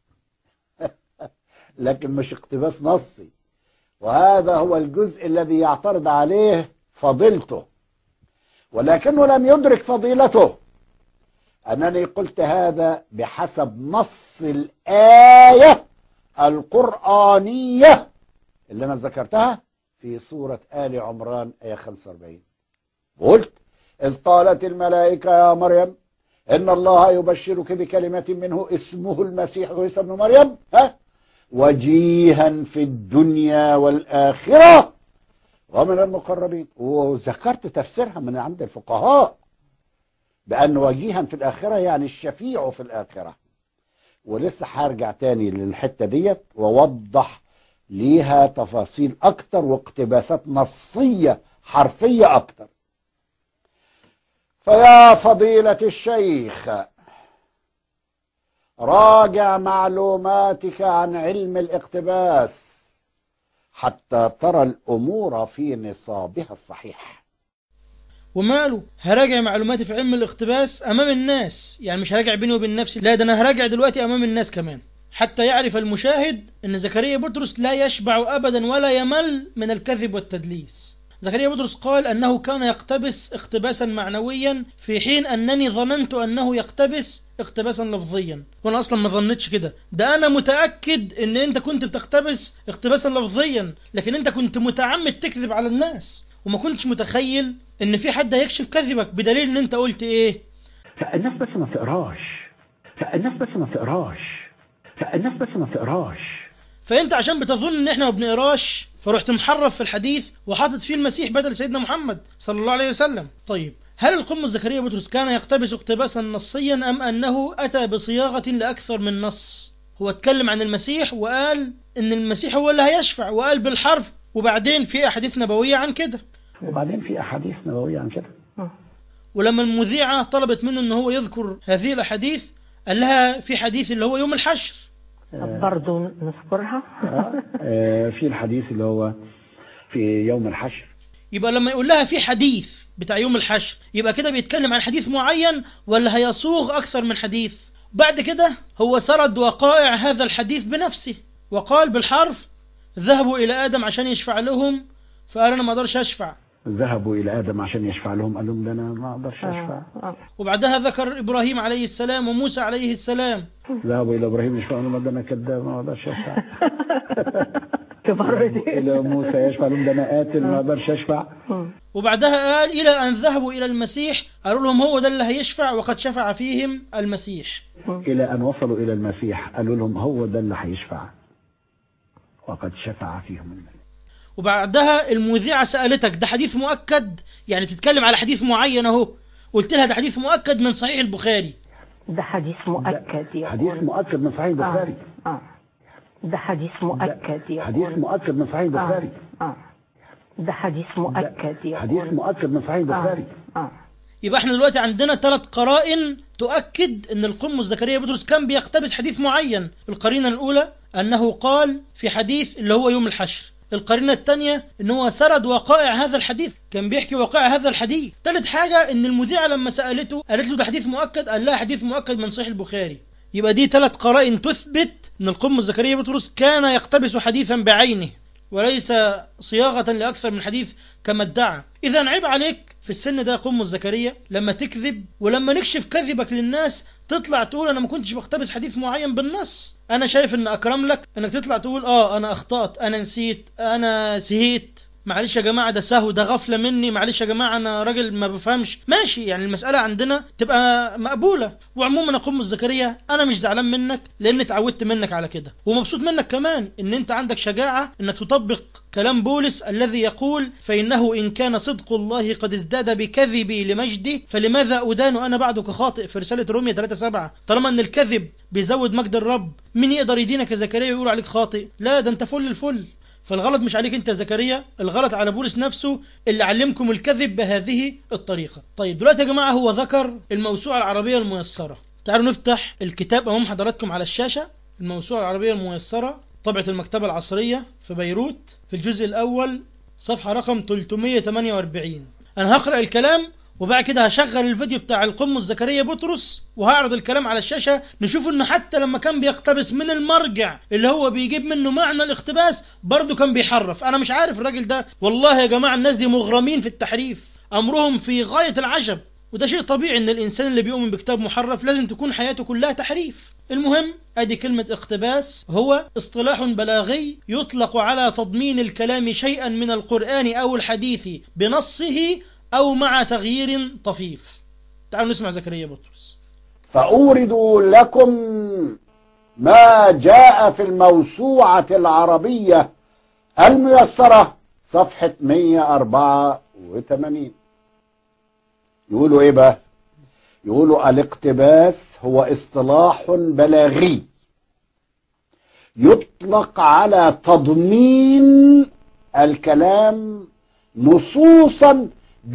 لكن مش اقتباس نصي وهذا هو الجزء الذي يعترض عليه فضيلته ولكنه لم يدرك فضيلته أنني قلت هذا بحسب نص الآية القرآنية اللي أنا ذكرتها في سورة آل عمران آية 45 قلت إذ قالت الملائكة يا مريم إن الله يبشرك بكلمة منه اسمه المسيح عيسى ابن مريم ها وجيها في الدنيا والآخرة ومن المقربين وذكرت تفسيرها من عند الفقهاء بأن وجيها في الآخرة يعني الشفيع في الآخرة ولسه هرجع تاني للحتة ديت ووضح ليها تفاصيل أكتر واقتباسات نصية حرفية أكتر فيا فضيلة الشيخ راجع معلوماتك عن علم الاقتباس حتى ترى الأمور في نصابها الصحيح وماله هراجع معلوماتي في علم الاقتباس امام الناس يعني مش هراجع بيني وبين نفسي لا ده انا هراجع دلوقتي امام الناس كمان حتى يعرف المشاهد ان زكريا بطرس لا يشبع ابدا ولا يمل من الكذب والتدليس زكريا بطرس قال انه كان يقتبس اقتباسا معنويا في حين انني ظننت انه يقتبس اقتباسا لفظيا وانا اصلا ما ظنتش كده ده انا متاكد ان انت كنت بتقتبس اقتباسا لفظيا لكن انت كنت متعمد تكذب على الناس وما كنتش متخيل ان في حد هيكشف كذبك بدليل ان انت قلت ايه فالناس بس ما تقراش فالناس بس ما تقراش فالناس بس ما تقراش فانت عشان بتظن ان احنا ما بنقراش فرحت محرف في الحديث وحاطط فيه المسيح بدل سيدنا محمد صلى الله عليه وسلم طيب هل القمة زكريا بطرس كان يقتبس اقتباسا نصيا ام انه اتى بصياغة لاكثر من نص هو اتكلم عن المسيح وقال ان المسيح هو اللي هيشفع وقال بالحرف وبعدين في احاديث نبوية عن كده وبعدين في احاديث نبويه عن كده ولما المذيعة طلبت منه ان هو يذكر هذه الاحاديث قال لها في حديث اللي هو يوم الحشر طب برضه نذكرها آه، آه، في الحديث اللي هو في يوم الحشر يبقى لما يقول لها في حديث بتاع يوم الحشر يبقى كده بيتكلم عن حديث معين ولا هيصوغ أكثر من حديث بعد كده هو سرد وقائع هذا الحديث بنفسه وقال بالحرف ذهبوا إلى آدم عشان يشفع لهم فقال أنا ما أقدرش أشفع ذهبوا الى ادم عشان يشفع لهم قال لهم ده انا ما اقدرش اشفع آه، آه. وبعدها ذكر إبراهيم عليه السلام وموسى عليه السلام ذهبوا الى ابراهيم يشفع لهم ده انا كذاب ما اقدرش اشفع كبر دي الى موسى يشفع لهم ده انا قاتل ما اقدرش اشفع وبعدها قال إلى أن ذهبوا إلى المسيح قالوا لهم هو ده اللي هيشفع وقد شفع فيهم المسيح الى ان وصلوا الى المسيح قالوا لهم هو ده اللي هيشفع وقد شفع فيهم المسيح وبعدها المذيعة سألتك ده حديث مؤكد يعني تتكلم على حديث معين اهو قلت لها ده حديث مؤكد من صحيح البخاري ده حديث مؤكد يا حديث مؤكد من صحيح البخاري آه. آه. ده حديث مؤكد يا حديث مؤكد من صحيح البخاري آه. آه. ده حديث مؤكد يا حديث مؤكد من صحيح البخاري آه. آه. يبقى احنا دلوقتي عندنا ثلاث قرائن تؤكد ان القمص زكريا بطرس كان بيقتبس حديث معين القرينة الاولى انه قال في حديث اللي هو يوم الحشر القرينة الثانية ان هو سرد وقائع هذا الحديث كان بيحكي وقائع هذا الحديث ثالث حاجة ان المذيعة لما سألته قالت له ده حديث مؤكد قال لها حديث مؤكد من صحيح البخاري يبقى دي ثلاث قرائن تثبت ان القمص زكريا بطرس كان يقتبس حديثا بعينه وليس صياغة لأكثر من حديث كما ادعى إذا عيب عليك في السن ده قمص زكريا لما تكذب ولما نكشف كذبك للناس تطلع تقول انا ما كنتش بقتبس حديث معين بالنص انا شايف ان اكرم لك انك تطلع تقول اه انا اخطأت انا نسيت انا سهيت معلش يا جماعة ده سهو ده غفلة مني معلش يا جماعة أنا راجل ما بفهمش ماشي يعني المسألة عندنا تبقى مقبولة وعموما أقوم زكريا أنا مش زعلان منك لأن اتعودت منك على كده ومبسوط منك كمان إن أنت عندك شجاعة إنك تطبق كلام بولس الذي يقول فإنه إن كان صدق الله قد ازداد بكذبي لمجدي فلماذا أدان أنا بعدك خاطئ في رسالة رومية 3-7 طالما أن الكذب بيزود مجد الرب مين يقدر يدينك يا زكريا ويقول عليك خاطئ لا ده أنت فل الفل فالغلط مش عليك انت يا زكريا الغلط على بولس نفسه اللي علمكم الكذب بهذه الطريقة طيب دلوقتي يا جماعة هو ذكر الموسوعة العربية الميسرة تعالوا نفتح الكتاب أمام حضراتكم على الشاشة الموسوعة العربية الميسرة طبعة المكتبة العصرية في بيروت في الجزء الأول صفحة رقم 348 أنا هقرأ الكلام وبعد كده هشغل الفيديو بتاع القمص زكريا بطرس وهعرض الكلام على الشاشة نشوف انه حتى لما كان بيقتبس من المرجع اللي هو بيجيب منه معنى الاقتباس برضه كان بيحرف انا مش عارف الراجل ده والله يا جماعة الناس دي مغرمين في التحريف امرهم في غاية العجب وده شيء طبيعي ان الانسان اللي بيؤمن بكتاب محرف لازم تكون حياته كلها تحريف المهم ادي كلمة اقتباس هو اصطلاح بلاغي يطلق على تضمين الكلام شيئا من القرآن او الحديث بنصه أو مع تغيير طفيف تعالوا نسمع زكريا بطرس فأورد لكم ما جاء في الموسوعة العربية الميسرة صفحة 184 يقولوا ايه بقى يقولوا الاقتباس هو اصطلاح بلاغي يطلق على تضمين الكلام نصوصا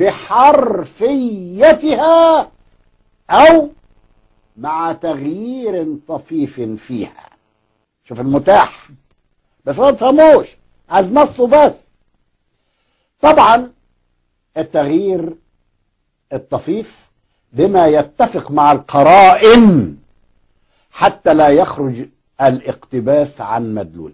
بحرفيتها او مع تغيير طفيف فيها شوف المتاح بس ما تفهموش عايز نصه بس طبعا التغيير الطفيف بما يتفق مع القرائن حتى لا يخرج الاقتباس عن مدلوله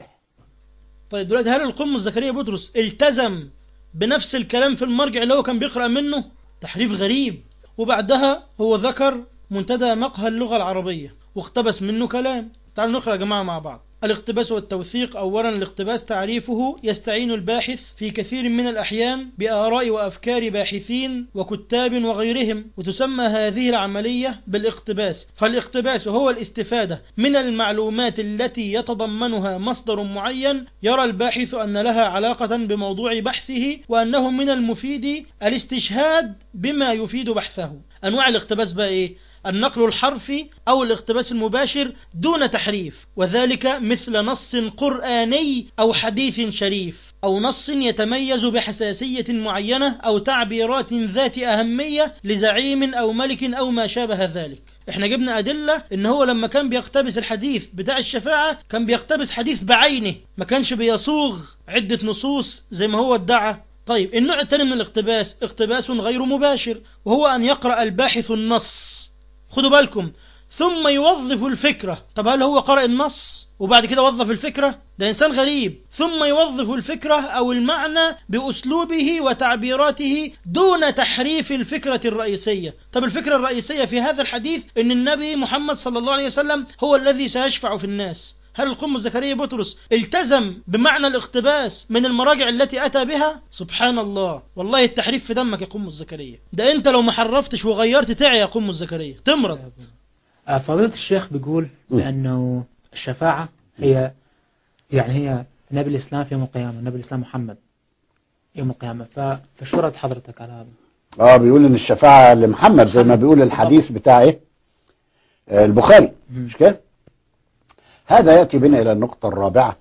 طيب دلوقتي هل القمص زكريا بطرس التزم بنفس الكلام في المرجع اللي هو كان بيقرأ منه تحريف غريب وبعدها هو ذكر منتدى مقهى اللغة العربية واقتبس منه كلام تعالوا نقرأ يا جماعة مع بعض الاقتباس والتوثيق أولا الاقتباس تعريفه يستعين الباحث في كثير من الأحيان بآراء وأفكار باحثين وكتاب وغيرهم وتسمى هذه العملية بالاقتباس فالاقتباس هو الاستفادة من المعلومات التي يتضمنها مصدر معين يرى الباحث أن لها علاقة بموضوع بحثه وأنه من المفيد الاستشهاد بما يفيد بحثه أنواع الاقتباس بقى إيه؟ النقل الحرفي أو الاقتباس المباشر دون تحريف وذلك مثل نص قرآني أو حديث شريف أو نص يتميز بحساسية معينة أو تعبيرات ذات أهمية لزعيم أو ملك أو ما شابه ذلك احنا جبنا أدلة ان هو لما كان بيقتبس الحديث بتاع الشفاعة كان بيقتبس حديث بعينه ما كانش بيصوغ عدة نصوص زي ما هو ادعى طيب النوع الثاني من الاقتباس اقتباس غير مباشر وهو أن يقرأ الباحث النص خدوا بالكم ثم يوظف الفكرة طب هل هو قرأ النص وبعد كده وظف الفكرة ده إنسان غريب ثم يوظف الفكرة أو المعنى بأسلوبه وتعبيراته دون تحريف الفكرة الرئيسية طب الفكرة الرئيسية في هذا الحديث أن النبي محمد صلى الله عليه وسلم هو الذي سيشفع في الناس هل القم زكريا بطرس التزم بمعنى الاقتباس من المراجع التي أتى بها سبحان الله والله التحريف في دمك يا قم زكريا ده أنت لو ما حرفتش وغيرت تعي يا قم زكريا تمرض آه، فضيلة الشيخ بيقول بأنه الشفاعة هي يعني هي نبي الإسلام في يوم القيامة نبي الإسلام محمد يوم القيامة ف- فشو رد حضرتك على هذا؟ اه بيقول ان الشفاعة لمحمد زي ما بيقول الحديث بتاع ايه آه، البخاري مش كده هذا يأتي بنا الى النقطة الرابعة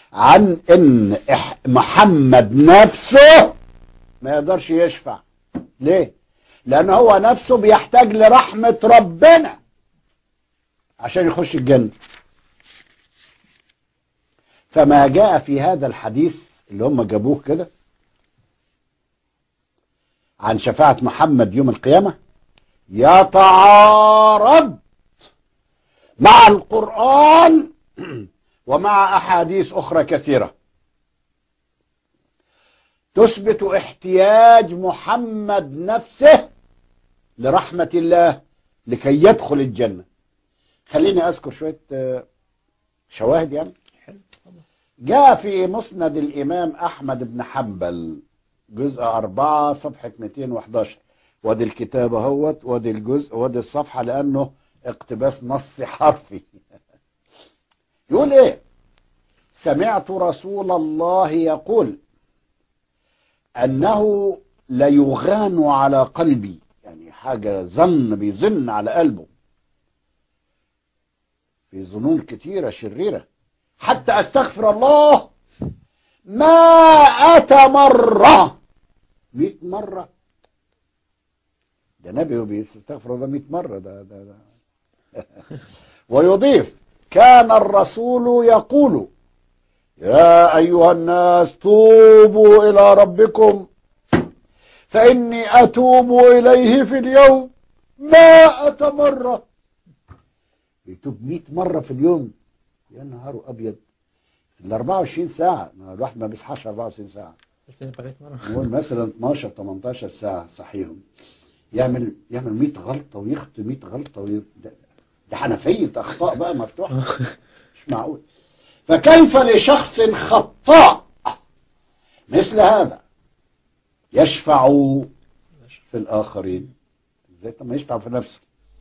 عن ان إح- محمد نفسه ما يقدرش يشفع ليه لان هو نفسه بيحتاج لرحمة ربنا عشان يخش الجنة فما جاء في هذا الحديث اللي هم جابوه كده عن شفاعة محمد يوم القيامة يتعارض مع القرآن ومع أحاديث أخرى كثيرة تثبت احتياج محمد نفسه لرحمة الله لكي يدخل الجنة خليني أذكر شوية آه، شواهد يعني جاء في مسند الإمام أحمد بن حنبل جزء أربعة صفحة 211 وادي الكتاب اهوت وادي الجزء وادي الصفحة لأنه اقتباس نص حرفي يقول إيه سمعت رسول الله يقول أنه ليغان على قلبي يعني حاجة ظن بيظن على قلبه في ظنون كتيرة شريرة حتى أستغفر الله مائة مرة مئة مرة ده نبي بيستغفر الله مئة مرة ده, ده, ده. ويضيف كان الرسول يقول يا أيها الناس توبوا إلى ربكم فإني أتوب إليه في اليوم مائة مرة بيتوب مئة مرة في اليوم يا نهار أبيض ال 24 ساعة ما الواحد ما بيصحاش 24 ساعة 2400 مرة نقول مثلا 12 18 ساعة صحيهم يعمل يعمل 100 غلطة ويخطي 100 غلطة وي... ده, ده حنفية أخطاء بقى مفتوحة مش معقول فكيف لشخص خطاء مثل هذا يشفع في الآخرين ازاي طب ما يشفع في نفسه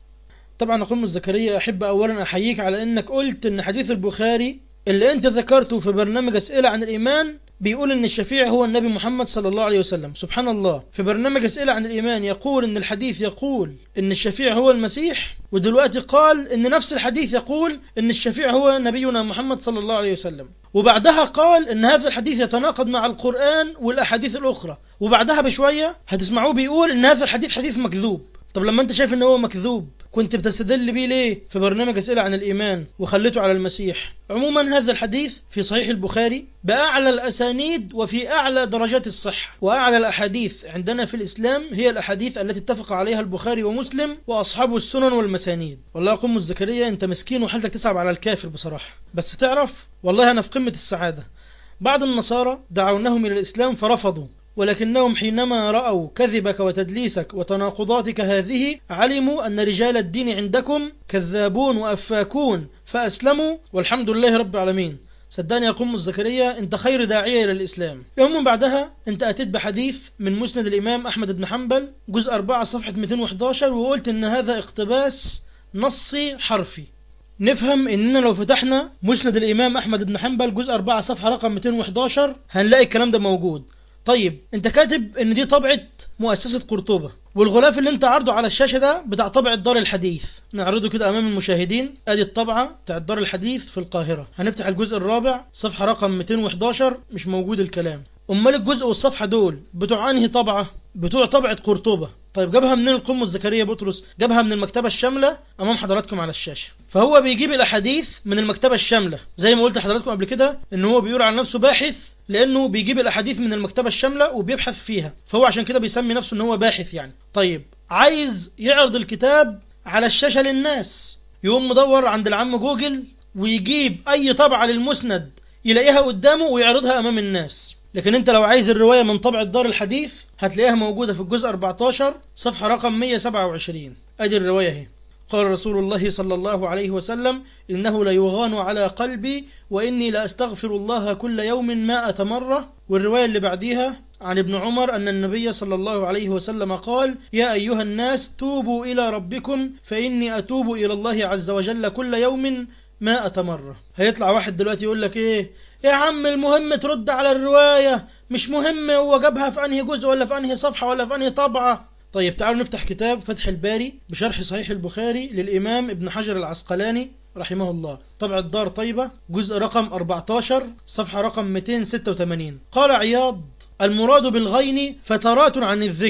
طبعا اخونا زكريا احب اولا احييك على انك قلت ان حديث البخاري اللي انت ذكرته في برنامج اسئله عن الايمان بيقول ان الشفيع هو النبي محمد صلى الله عليه وسلم سبحان الله في برنامج اسئله عن الايمان يقول ان الحديث يقول ان الشفيع هو المسيح ودلوقتي قال ان نفس الحديث يقول ان الشفيع هو نبينا محمد صلى الله عليه وسلم وبعدها قال ان هذا الحديث يتناقض مع القران والاحاديث الاخرى وبعدها بشويه هتسمعوه بيقول ان هذا الحديث حديث مكذوب طب لما انت شايف ان هو مكذوب كنت بتستدل بيه ليه في برنامج اسئله عن الايمان وخليته على المسيح عموما هذا الحديث في صحيح البخاري باعلى الاسانيد وفي اعلى درجات الصحه واعلى الاحاديث عندنا في الاسلام هي الاحاديث التي اتفق عليها البخاري ومسلم واصحاب السنن والمسانيد والله يقوم الزكريا انت مسكين وحالتك تصعب على الكافر بصراحه بس تعرف والله انا في قمه السعاده بعض النصارى دعونهم الى الاسلام فرفضوا ولكنهم حينما رأوا كذبك وتدليسك وتناقضاتك هذه علموا أن رجال الدين عندكم كذابون وأفاكون فأسلموا والحمد لله رب العالمين صدقني يا قم الزكريا انت خير داعية الى الاسلام يوم من بعدها انت اتيت بحديث من مسند الامام احمد بن حنبل جزء 4 صفحة 211 وقلت ان هذا اقتباس نصي حرفي نفهم اننا لو فتحنا مسند الامام احمد بن حنبل جزء 4 صفحة رقم 211 هنلاقي الكلام ده موجود طيب انت كاتب ان دي طبعة مؤسسة قرطبة والغلاف اللي انت عرضه على الشاشة ده بتاع طبعة دار الحديث نعرضه كده امام المشاهدين ادي الطبعة بتاع دار الحديث في القاهرة هنفتح الجزء الرابع صفحة رقم 211 مش موجود الكلام امال الجزء والصفحة دول بتوع انهي طبعة بتوع طبعة قرطبة طيب جابها منين القمة الزكريا بطرس جابها من المكتبة الشاملة امام حضراتكم على الشاشة فهو بيجيب الاحاديث من المكتبة الشاملة زي ما قلت لحضراتكم قبل كده ان هو بيقول على نفسه باحث لانه بيجيب الاحاديث من المكتبة الشاملة وبيبحث فيها فهو عشان كده بيسمي نفسه ان هو باحث يعني طيب عايز يعرض الكتاب على الشاشة للناس يقوم مدور عند العم جوجل ويجيب اي طبعة للمسند يلاقيها قدامه ويعرضها امام الناس لكن انت لو عايز الرواية من طبع دار الحديث هتلاقيها موجودة في الجزء 14 صفحة رقم 127 ادي الرواية اهي قال رسول الله صلى الله عليه وسلم إنه ليغان على قلبي وإني لأستغفر الله كل يوم مائة مرة والرواية اللي بعديها عن ابن عمر أن النبي صلى الله عليه وسلم قال يا أيها الناس توبوا إلى ربكم فإني أتوب إلى الله عز وجل كل يوم مائة مرة هيطلع واحد دلوقتي يقول لك إيه يا عم المهم ترد على الرواية مش مهم هو جابها في أنهي جزء ولا في أنهي صفحة ولا في أنهي طبعة طيب تعالوا نفتح كتاب فتح الباري بشرح صحيح البخاري للإمام ابن حجر العسقلاني رحمه الله طبع الدار طيبة جزء رقم 14 صفحة رقم 286 قال عياض المراد بالغين فترات عن الذكر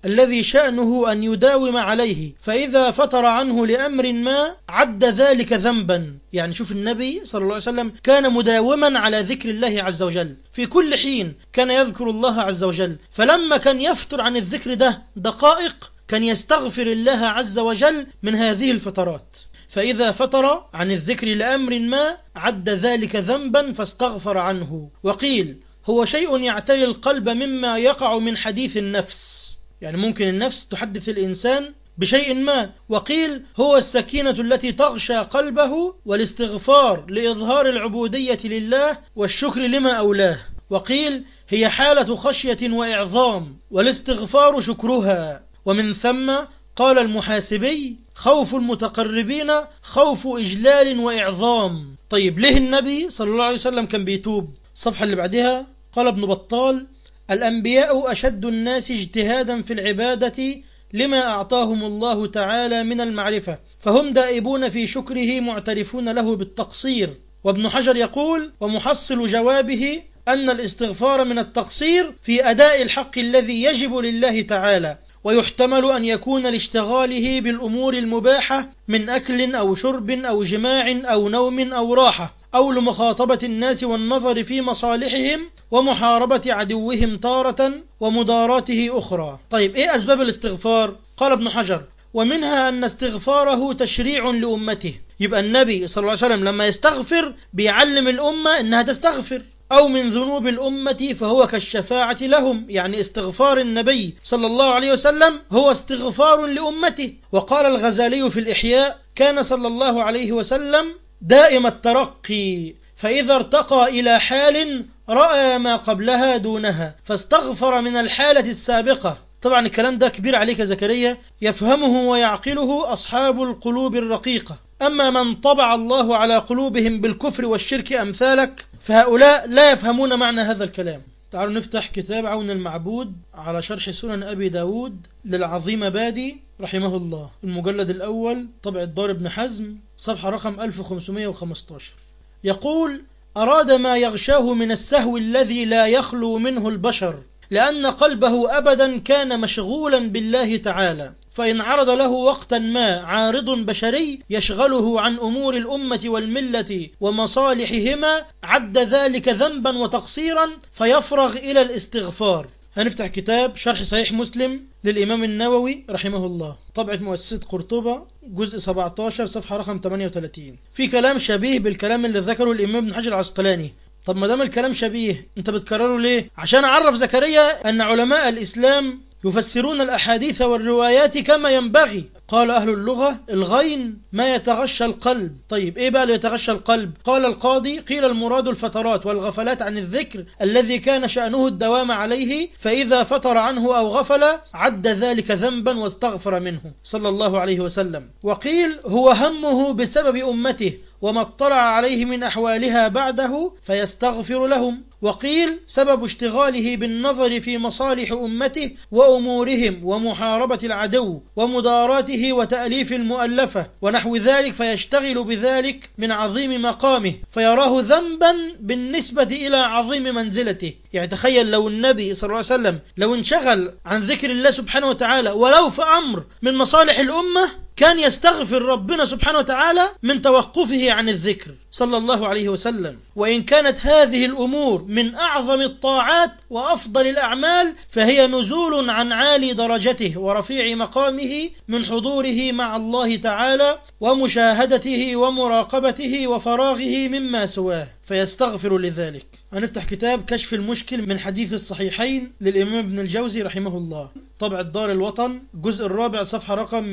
الذي شأنه أن يداوم عليه فإذا فتر عنه لأمر ما عد ذلك ذنبا يعني شوف النبي صلى الله عليه وسلم كان مداوما على ذكر الله عز وجل في كل حين كان يذكر الله عز وجل فلما كان يفتر عن الذكر ده دقائق كان يستغفر الله عز وجل من هذه الفترات فإذا فتر عن الذكر لأمر ما عد ذلك ذنبا فاستغفر عنه وقيل هو شيء يعتري القلب مما يقع من حديث النفس يعني ممكن النفس تحدث الإنسان بشيء ما وقيل هو السكينة التي تغشى قلبه والاستغفار لإظهار العبودية لله والشكر لما أولاه وقيل هي حالة خشية وإعظام والاستغفار شكرها ومن ثم قال المحاسبي خوف المتقربين خوف إجلال وإعظام طيب ليه النبي صلى الله عليه وسلم كان بيتوب الصفحة اللي بعدها قال ابن بطال الأنبياء أشد الناس اجتهادا في العبادة لما أعطاهم الله تعالى من المعرفة فهم دائبون في شكره معترفون له بالتقصير وابن حجر يقول ومحصل جوابه أن الاستغفار من التقصير في أداء الحق الذي يجب لله تعالى ويحتمل أن يكون لاشتغاله بالأمور المباحة من أكل أو شرب أو جماع أو نوم أو راحة أو لمخاطبة الناس والنظر في مصالحهم ومحاربة عدوهم تارة ومداراته أخرى طيب إيه أسباب الاستغفار؟ قال ابن حجر ومنها أن استغفاره تشريع لأمته يبقى النبي صلى الله عليه وسلم لما يستغفر بيعلم الأمة أنها تستغفر أو من ذنوب الأمة فهو كالشفاعة لهم يعني استغفار النبي صلى الله عليه وسلم هو استغفار لأمته وقال الغزالي في الإحياء كان صلى الله عليه وسلم دائم الترقي فإذا ارتقى إلى حال رأى ما قبلها دونها فاستغفر من الحالة السابقة طبعا الكلام ده كبير عليك يا زكريا يفهمه ويعقله أصحاب القلوب الرقيقة أما من طبع الله على قلوبهم بالكفر والشرك أمثالك فهؤلاء لا يفهمون معنى هذا الكلام تعالوا نفتح كتاب عون المعبود على شرح سنن أبي داود للعظيم بادي رحمه الله المجلد الأول طبع دار ابن حزم صفحة رقم 1515 يقول أراد ما يغشاه من السهو الذي لا يخلو منه البشر لأن قلبه أبدا كان مشغولا بالله تعالى فإن عرض له وقتا ما عارض بشري يشغله عن أمور الأمة والملة ومصالحهما عد ذلك ذنبا وتقصيرا فيفرغ إلى الاستغفار هنفتح كتاب شرح صحيح مسلم للإمام النووي رحمه الله طبعة مؤسسة قرطبة جزء 17 صفحة رقم 38 في كلام شبيه بالكلام اللي ذكره الإمام ابن حجر العسقلاني طب ما دام الكلام شبيه انت بتكرره ليه عشان اعرف زكريا ان علماء الاسلام يفسرون الأحاديث والروايات كما ينبغي قال أهل اللغة الغين ما يتغشى القلب طيب إيه بقى اللي يتغشى القلب قال القاضي قيل المراد الفترات والغفلات عن الذكر الذي كان شأنه الدوام عليه فإذا فتر عنه أو غفل عد ذلك ذنبا واستغفر منه صلى الله عليه وسلم وقيل هو همه بسبب أمته وما اطلع عليه من أحوالها بعده فيستغفر لهم وقيل سبب اشتغاله بالنظر في مصالح أمته وأمورهم ومحاربة العدو ومداراته وتأليف المؤلفة ونحو ذلك فيشتغل بذلك من عظيم مقامه فيراه ذنبا بالنسبة إلى عظيم منزلته يعني تخيل لو النبي صلى الله عليه وسلم لو انشغل عن ذكر الله سبحانه وتعالى ولو في أمر من مصالح الأمة كان يستغفر ربنا سبحانه وتعالى من توقفه عن الذكر صلى الله عليه وسلم وإن كانت هذه الأمور من أعظم الطاعات وأفضل الأعمال فهي نزول عن عالي درجته ورفيع مقامه من حضوره مع الله تعالى ومشاهدته ومراقبته وفراغه مما سواه فيستغفر لذلك هنفتح كتاب كشف المشكل من حديث الصحيحين للإمام ابن الجوزي رحمه الله طبع الدار الوطن الجزء الرابع صفحة رقم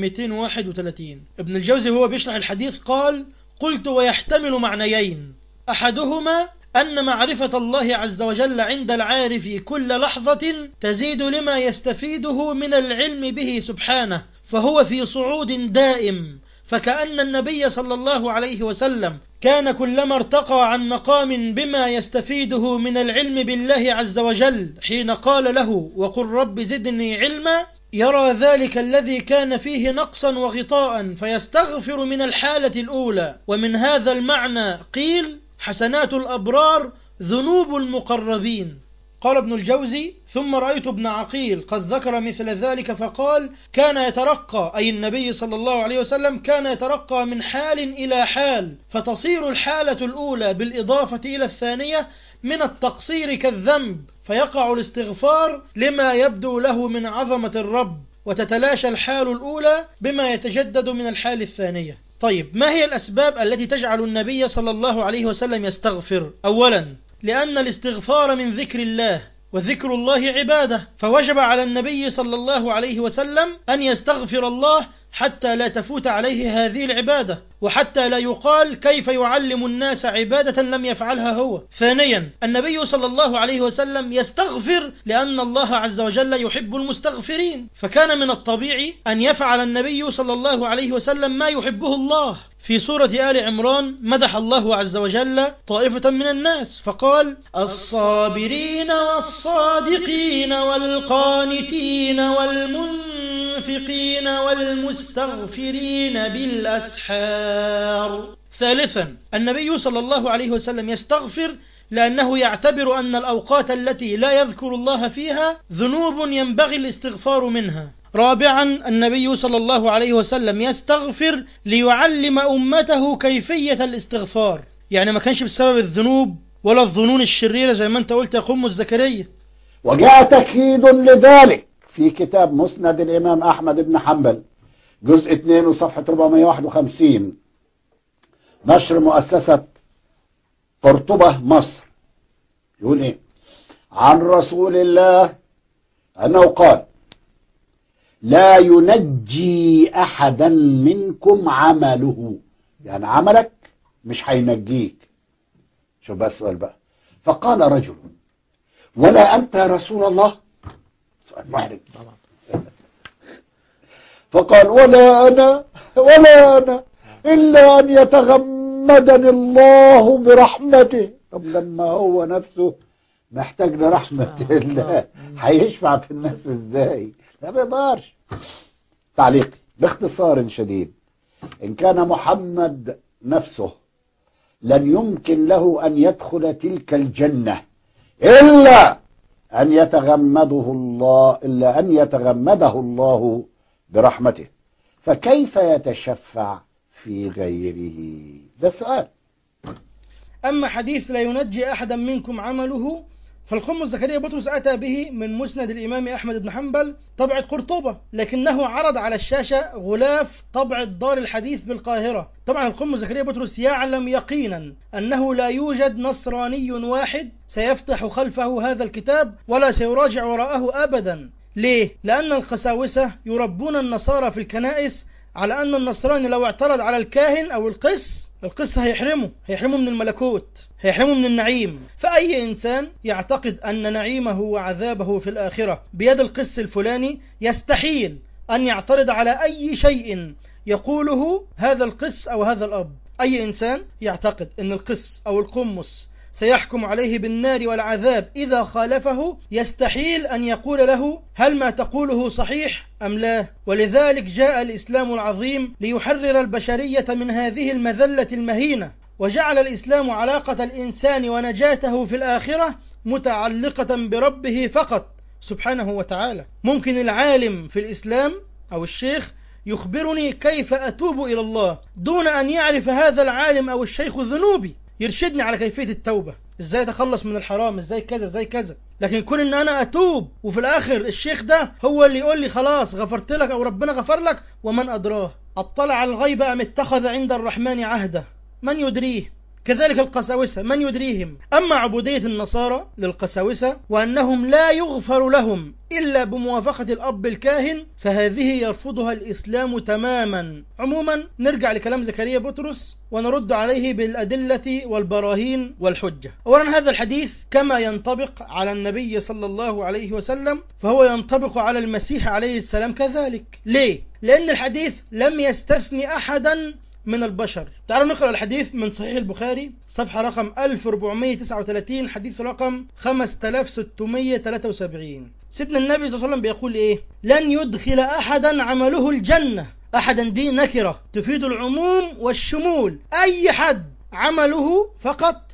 231 ابن الجوزي هو بيشرح الحديث قال قلت ويحتمل معنيين أحدهما أن معرفة الله عز وجل عند العارف كل لحظة تزيد لما يستفيده من العلم به سبحانه فهو في صعود دائم فكأن النبي صلى الله عليه وسلم كان كلما ارتقى عن مقام بما يستفيده من العلم بالله عز وجل حين قال له وقل رب زدني علما يرى ذلك الذي كان فيه نقصا وغطاء فيستغفر من الحالة الأولى ومن هذا المعنى قيل حسنات الأبرار ذنوب المقربين قال ابن الجوزي ثم رأيت ابن عقيل قد ذكر مثل ذلك فقال كان يترقى أي النبي صلى الله عليه وسلم كان يترقى من حال إلى حال فتصير الحالة الأولى بالإضافة إلى الثانية من التقصير كالذنب فيقع الاستغفار لما يبدو له من عظمة الرب وتتلاشى الحال الأولى بما يتجدد من الحال الثانية طيب ما هي الأسباب التي تجعل النبي صلى الله عليه وسلم يستغفر أولا لأن الاستغفار من ذكر الله وذكر الله عباده فوجب على النبي صلى الله عليه وسلم أن يستغفر الله حتى لا تفوت عليه هذه العبادة وحتى لا يقال كيف يعلم الناس عبادة لم يفعلها هو ثانيا النبي صلى الله عليه وسلم يستغفر لأن الله عز وجل يحب المستغفرين فكان من الطبيعي أن يفعل النبي صلى الله عليه وسلم ما يحبه الله في سورة آل عمران مدح الله عز وجل طائفة من الناس فقال الصابرين والصادقين والقانتين والمنفقين والمستغفرين بالأسحار ثالثا النبي صلى الله عليه وسلم يستغفر لأنه يعتبر أن الأوقات التي لا يذكر الله فيها ذنوب ينبغي الاستغفار منها رابعا النبي صلى الله عليه وسلم يستغفر ليعلم أمته كيفية الاستغفار يعني ما كانش بسبب الذنوب ولا الظنون الشريرة زي ما انت قلت يا قم الزكريا وجاء تأكيد لذلك في كتاب مسند الإمام أحمد بن حنبل جزء 2 وصفحة 451 نشر مؤسسة قرطبة مصر يقول إيه عن رسول الله أنه قال لا ينجي أحدا منكم عمله يعني عملك مش هينجيك شوف بقى السؤال بقى فقال رجل ولا أنت يا رسول الله سؤال محرج فقال ولا أنا ولا أنا إلا أن يتغمدني الله برحمته طب لما هو نفسه محتاج لرحمة الله هيشفع في الناس ازاي لا ما يقدرش تعليقي باختصار شديد إن كان محمد نفسه لن يمكن له أن يدخل تلك الجنة إلا أن يتغمده الله إلا أن يتغمده الله برحمته فكيف يتشفع في غيره ده سؤال أما حديث لا ينجي أحدا منكم عمله فالخم زكريا بطرس أتى به من مسند الإمام أحمد بن حنبل طبعة قرطبة لكنه عرض على الشاشة غلاف طبعة دار الحديث بالقاهرة طبعا الخم زكريا بطرس يعلم يقينا أنه لا يوجد نصراني واحد سيفتح خلفه هذا الكتاب ولا سيراجع وراءه أبدا ليه؟ لأن القساوسة يربون النصارى في الكنائس على أن النصراني لو اعترض على الكاهن أو القس القس هيحرمه هيحرمه من الملكوت هيحرمه من النعيم فأي إنسان يعتقد أن نعيمه وعذابه في الآخرة بيد القس الفلاني يستحيل أن يعترض على أي شيء يقوله هذا القس أو هذا الأب أي إنسان يعتقد أن القس أو القمص سيحكم عليه بالنار والعذاب إذا خالفه يستحيل أن يقول له هل ما تقوله صحيح أم لا ولذلك جاء الإسلام العظيم ليحرر البشرية من هذه المذلة المهينة وجعل الإسلام علاقة الإنسان ونجاته في الآخرة متعلقة بربه فقط سبحانه وتعالى ممكن العالم في الإسلام أو الشيخ يخبرني كيف أتوب إلى الله دون أن يعرف هذا العالم أو الشيخ ذنوبي يرشدني على كيفية التوبة ازاي اتخلص من الحرام ازاي كذا ازاي كذا لكن كون ان انا اتوب وفي الاخر الشيخ ده هو اللي يقول لي خلاص غفرت لك او ربنا غفر لك ومن ادراه اطلع الغيب ام اتخذ عند الرحمن عهدا من يدريه كذلك القساوسة من يدريهم أما عبودية النصارى للقساوسة وأنهم لا يغفر لهم إلا بموافقة الأب الكاهن فهذه يرفضها الإسلام تماما عموما نرجع لكلام زكريا بطرس ونرد عليه بالأدلة والبراهين والحجة أولا هذا الحديث كما ينطبق على النبي صلى الله عليه وسلم فهو ينطبق على المسيح عليه السلام كذلك ليه؟ لأن الحديث لم يستثني أحدا من البشر تعالوا نقرأ الحديث من صحيح البخاري صفحة رقم 1439 حديث رقم 5673 سيدنا النبي صلى الله عليه وسلم بيقول ايه لن يدخل احدا عمله الجنة احدا دي نكرة تفيد العموم والشمول اي حد عمله فقط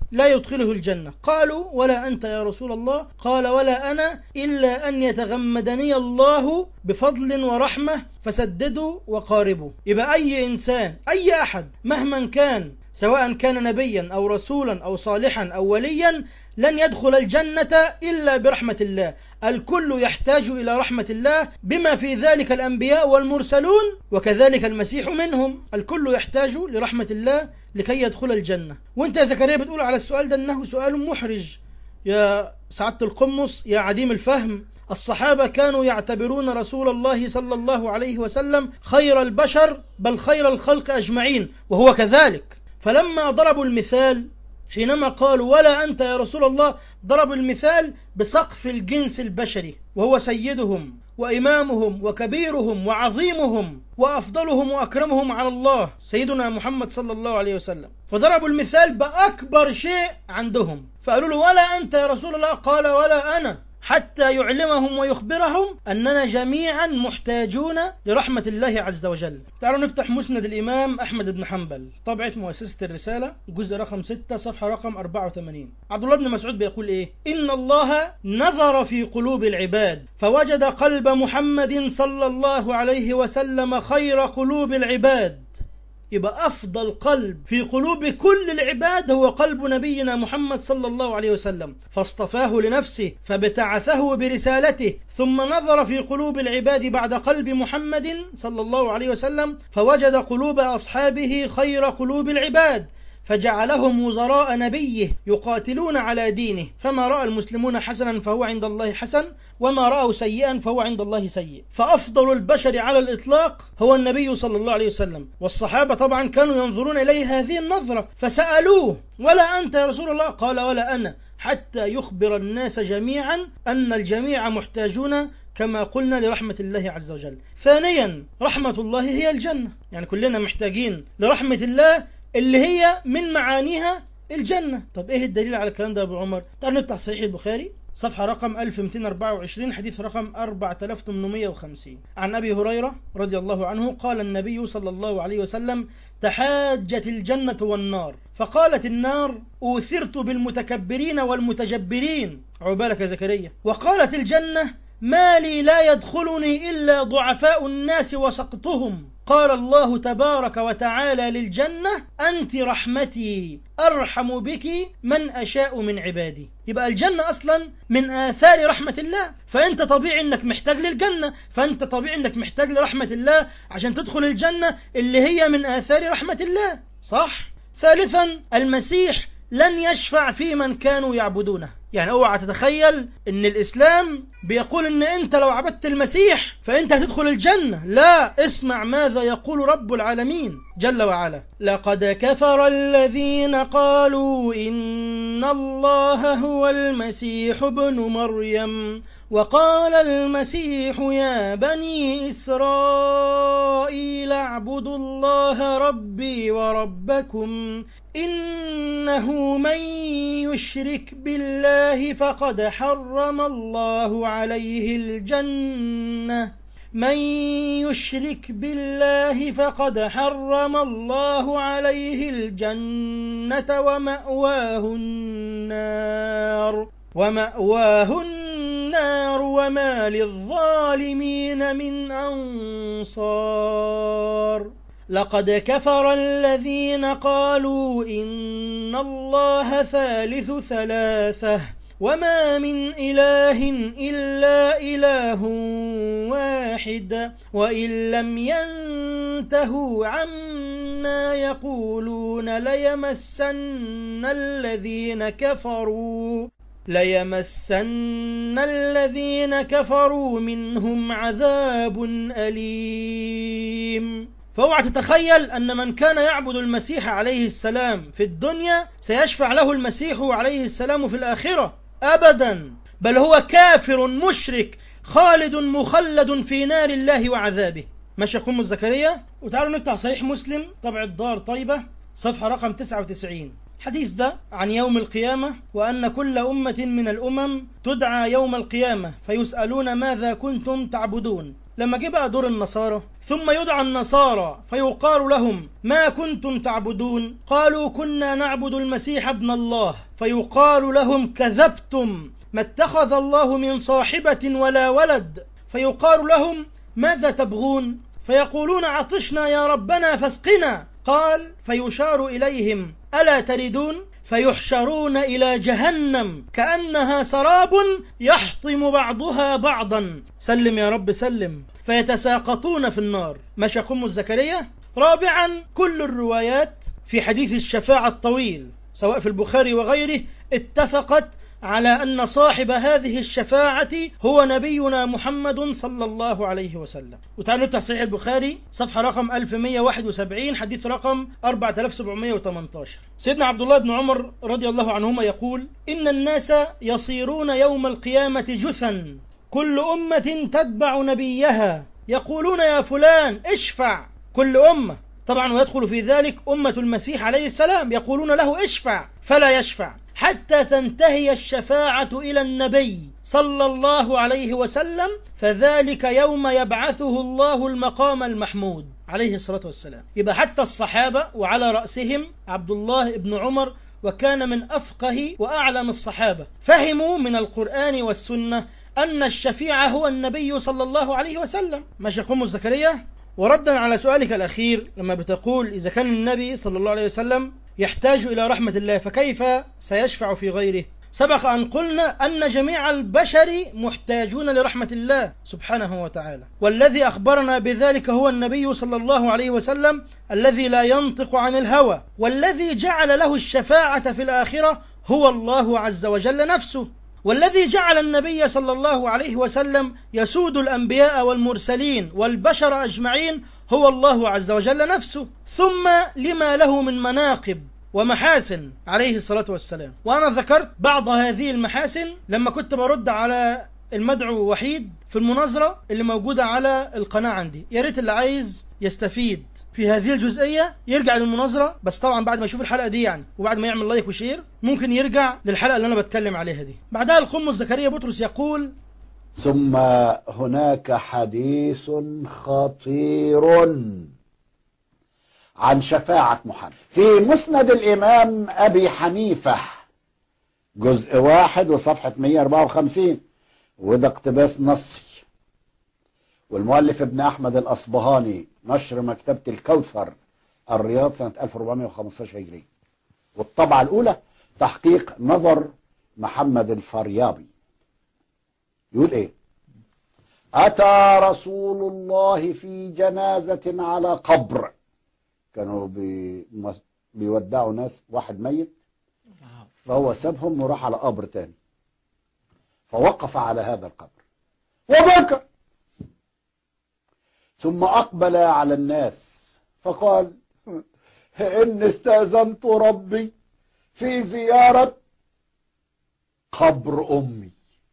لا يدخله الجنة قالوا ولا أنت يا رسول الله قال ولا أنا إلا أن يتغمدني الله بفضل ورحمة فسددوا وقاربوا يبقى أي إنسان أي أحد مهما كان سواء كان نبيا أو رسولا أو صالحا أو وليا لن يدخل الجنة إلا برحمة الله الكل يحتاج إلى رحمة الله بما في ذلك الأنبياء والمرسلون وكذلك المسيح منهم الكل يحتاج لرحمة الله لكي يدخل الجنة وانت يا زكريا بتقول على السؤال ده أنه سؤال محرج يا سعادة القمص يا عديم الفهم الصحابة كانوا يعتبرون رسول الله صلى الله عليه وسلم خير البشر بل خير الخلق أجمعين وهو كذلك فلما ضربوا المثال حينما قالوا ولا أنت يا رسول الله ضربوا المثال بسقف الجنس البشري وهو سيدهم وإمامهم وكبيرهم وعظيمهم وأفضلهم وأكرمهم على الله سيدنا محمد صلى الله عليه وسلم فضربوا المثال بأكبر شيء عندهم فقالوا له ولا أنت يا رسول الله قال ولا أنا حتى يعلمهم ويخبرهم أننا جميعا محتاجون لرحمة الله عز وجل تعالوا نفتح مسند الإمام أحمد بن حنبل طبعة مؤسسة الرسالة جزء رقم 6 صفحة رقم 84 عبد الله بن مسعود بيقول إيه إن الله نظر في قلوب العباد فوجد قلب محمد صلى الله عليه وسلم خير قلوب العباد يبقى أفضل قلب في قلوب كل العباد هو قلب نبينا محمد صلى الله عليه وسلم فاصطفاه لنفسه فابتعثه برسالته ثم نظر في قلوب العباد بعد قلب محمد صلى الله عليه وسلم فوجد قلوب أصحابه خير قلوب العباد فجعلهم وزراء نبيه يقاتلون على دينه فما رأى المسلمون حسنا فهو عند الله حسن وما رأوا سيئا فهو عند الله سيء فأفضل البشر على الإطلاق هو النبي صلى الله عليه وسلم والصحابة طبعا كانوا ينظرون إليه هذه النظرة فسألوه ولا أنت يا رسول الله قال ولا أنا حتى يخبر الناس جميعا أن الجميع محتاجون كما قلنا لرحمة الله عز وجل ثانيا رحمة الله هي الجنة يعني كلنا محتاجين لرحمة الله اللي هي من معانيها الجنة طب ايه الدليل على الكلام ده يا ابو عمر تعال نفتح صحيح البخاري صفحة رقم 1224 حديث رقم 4850 عن أبي هريرة رضي الله عنه قال النبي صلى الله عليه وسلم تحاجت الجنة والنار فقالت النار أوثرت بالمتكبرين والمتجبرين عقبالك يا زكريا وقالت الجنة ما لي لا يدخلني إلا ضعفاء الناس وسقطهم قال الله تبارك وتعالى للجنة أنت رحمتي أرحم بك من أشاء من عبادي يبقى الجنة أصلا من آثار رحمة الله فأنت طبيعي أنك محتاج للجنة فأنت طبيعي أنك محتاج لرحمة الله عشان تدخل الجنة اللي هي من آثار رحمة الله صح؟ ثالثا المسيح لن يشفع في من كانوا يعبدونه يعني اوعى تتخيل ان الاسلام بيقول ان انت لو عبدت المسيح فانت هتدخل الجنة لا اسمع ماذا يقول رب العالمين جل وعلا لقد كفر الذين قالوا ان الله هو المسيح ابن مريم وقال المسيح يا بني إسرائيل اعبدوا الله ربي وربكم إنه من يشرك بالله فقد حرم الله عليه الجنة من يشرك بالله فقد حرم الله عليه الجنة ومأواه النار ومأواه النار وما للظالمين من أنصار لقد كفر الذين قالوا إن الله ثالث ثلاثة وما من إله إلا إله واحد وإن لم ينتهوا عما يقولون ليمسن الذين كفروا ليمسن الذين كفروا منهم عذاب أليم فاوعى تتخيل أن من كان يعبد المسيح عليه السلام في الدنيا سيشفع له المسيح عليه السلام في الآخرة أبدا بل هو كافر مشرك خالد مخلد في نار الله وعذابه ماشي أخوم زكريا وتعالوا نفتح صحيح مسلم طبع الدار طيبة صفحة رقم 99 حديث ده عن يوم القيامة وأن كل أمة من الأمم تدعى يوم القيامة فيسألون ماذا كنتم تعبدون لما جه بقى دور النصارى ثم يدعى النصارى فيقال لهم ما كنتم تعبدون قالوا كنا نعبد المسيح ابن الله فيقال لهم كذبتم ما اتخذ الله من صاحبة ولا ولد فيقال لهم ماذا تبغون فيقولون عطشنا يا ربنا فاسقنا قال فيشار إليهم ألا تردون فيحشرون إلى جهنم كأنها سراب يحطم بعضها بعضا سلم يا رب سلم فيتساقطون في النار ماشي قم الزكريا رابعا كل الروايات في حديث الشفاعة الطويل سواء في البخاري وغيره اتفقت على أن صاحب هذه الشفاعة هو نبينا محمد صلى الله عليه وسلم وتعالوا نفتح صحيح البخاري صفحة رقم 1171 حديث رقم 4718 سيدنا عبد الله بن عمر رضي الله عنهما يقول إن الناس يصيرون يوم القيامة جثا كل أمة تتبع نبيها يقولون يا فلان اشفع كل أمة طبعا ويدخل في ذلك أمة المسيح عليه السلام يقولون له اشفع فلا يشفع حتى تنتهي الشفاعة إلى النبي صلى الله عليه وسلم فذلك يوم يبعثه الله المقام المحمود عليه الصلاة والسلام يبقى حتى الصحابة وعلى رأسهم عبد الله بن عمر وكان من أفقه وأعلم الصحابة فهموا من القرآن والسنة أن الشفيع هو النبي صلى الله عليه وسلم ماشي قم زكريا وردا على سؤالك الأخير لما بتقول إذا كان النبي صلى الله عليه وسلم يحتاج إلى رحمة الله فكيف سيشفع في غيره سبق أن قلنا أن جميع البشر محتاجون لرحمة الله سبحانه وتعالى والذي أخبرنا بذلك هو النبي صلى الله عليه وسلم الذي لا ينطق عن الهوى والذي جعل له الشفاعة في الآخرة هو الله عز وجل نفسه والذي جعل النبي صلى الله عليه وسلم يسود الأنبياء والمرسلين والبشر أجمعين هو الله عز وجل نفسه ثم لما له من مناقب ومحاسن عليه الصلاة والسلام وأنا ذكرت بعض هذه المحاسن لما كنت برد على المدعو وحيد في المناظرة اللي موجودة على القناة عندي يا ريت اللي عايز يستفيد في هذه الجزئية يرجع للمناظرة بس طبعا بعد ما يشوف الحلقة دي يعني وبعد ما يعمل لايك وشير ممكن يرجع للحلقة اللي أنا بتكلم عليها دي بعدها القم زكريا بطرس يقول ثم هناك حديث خطير عن شفاعة محمد في مسند الإمام أبي حنيفة جزء واحد وصفحة 154 وده اقتباس نصي والمؤلف ابن أحمد الأصبهاني نشر مكتبة الكوثر الرياض سنة 1415 هجري والطبعة الأولى تحقيق نظر محمد الفريابي يقول إيه أتى رسول الله في جنازة على قبر كانوا بي... بيودعوا ناس واحد ميت فهو سابهم وراح على قبر تاني فوقف على هذا القبر وبكى ثم أقبل على الناس فقال إن استأذنت ربي في زيارة قبر أمي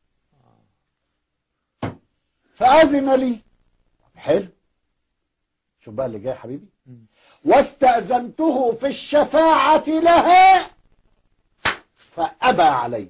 فأذن لي حلو شوف بقى اللي جاي حبيبي واستأذنته في الشفاعة لها فأبى علي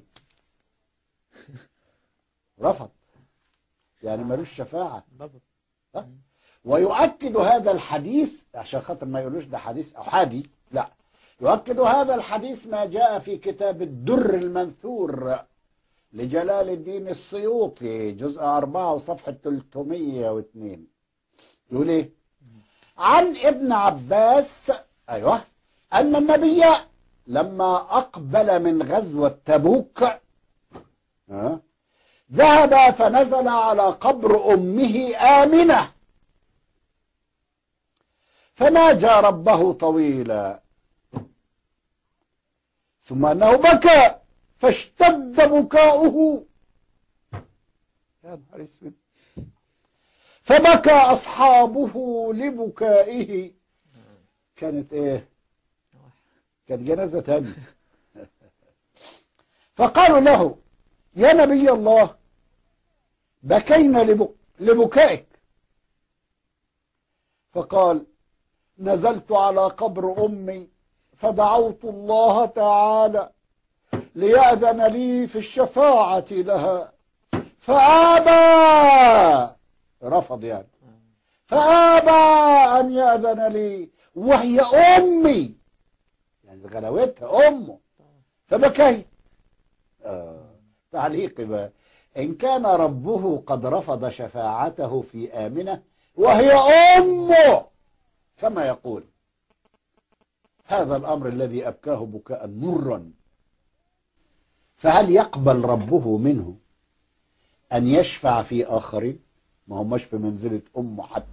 رفض يعني ملوش شفاعة ضبط ها؟ ويؤكد هذا الحديث عشان خاطر ما يقولوش ده حديث أحادي لا يؤكد هذا الحديث ما جاء في كتاب الدر المنثور لجلال الدين السيوطي جزء أربعة وصفحة 302 يقول إيه عن ابن عباس أيوه أن النبي لما أقبل من غزوة تبوك ها ذهب فنزل على قبر أمه آمنة فناجى ربه طويلا ثم أنه بكى فاشتد بكاؤه يا نهار اسود فبكى أصحابه لبكائه كانت إيه كانت جنازة تانية فقالوا له يا نبي الله بكينا لبك لبكائك فقال نزلت على قبر أمي فدعوت الله تعالى ليأذن لي في الشفاعة لها فأبى رفض يعني فابى ان ياذن لي وهي امي يعني غلاوتها امه فبكيت آه. تعليقي بقى إن كان ربه قد رفض شفاعته في آمنة وهي أمه كما يقول هذا الأمر الذي أبكاه بكاء مرا فهل يقبل ربه منه أن يشفع في آخرين ما هماش في منزلة أمه حتى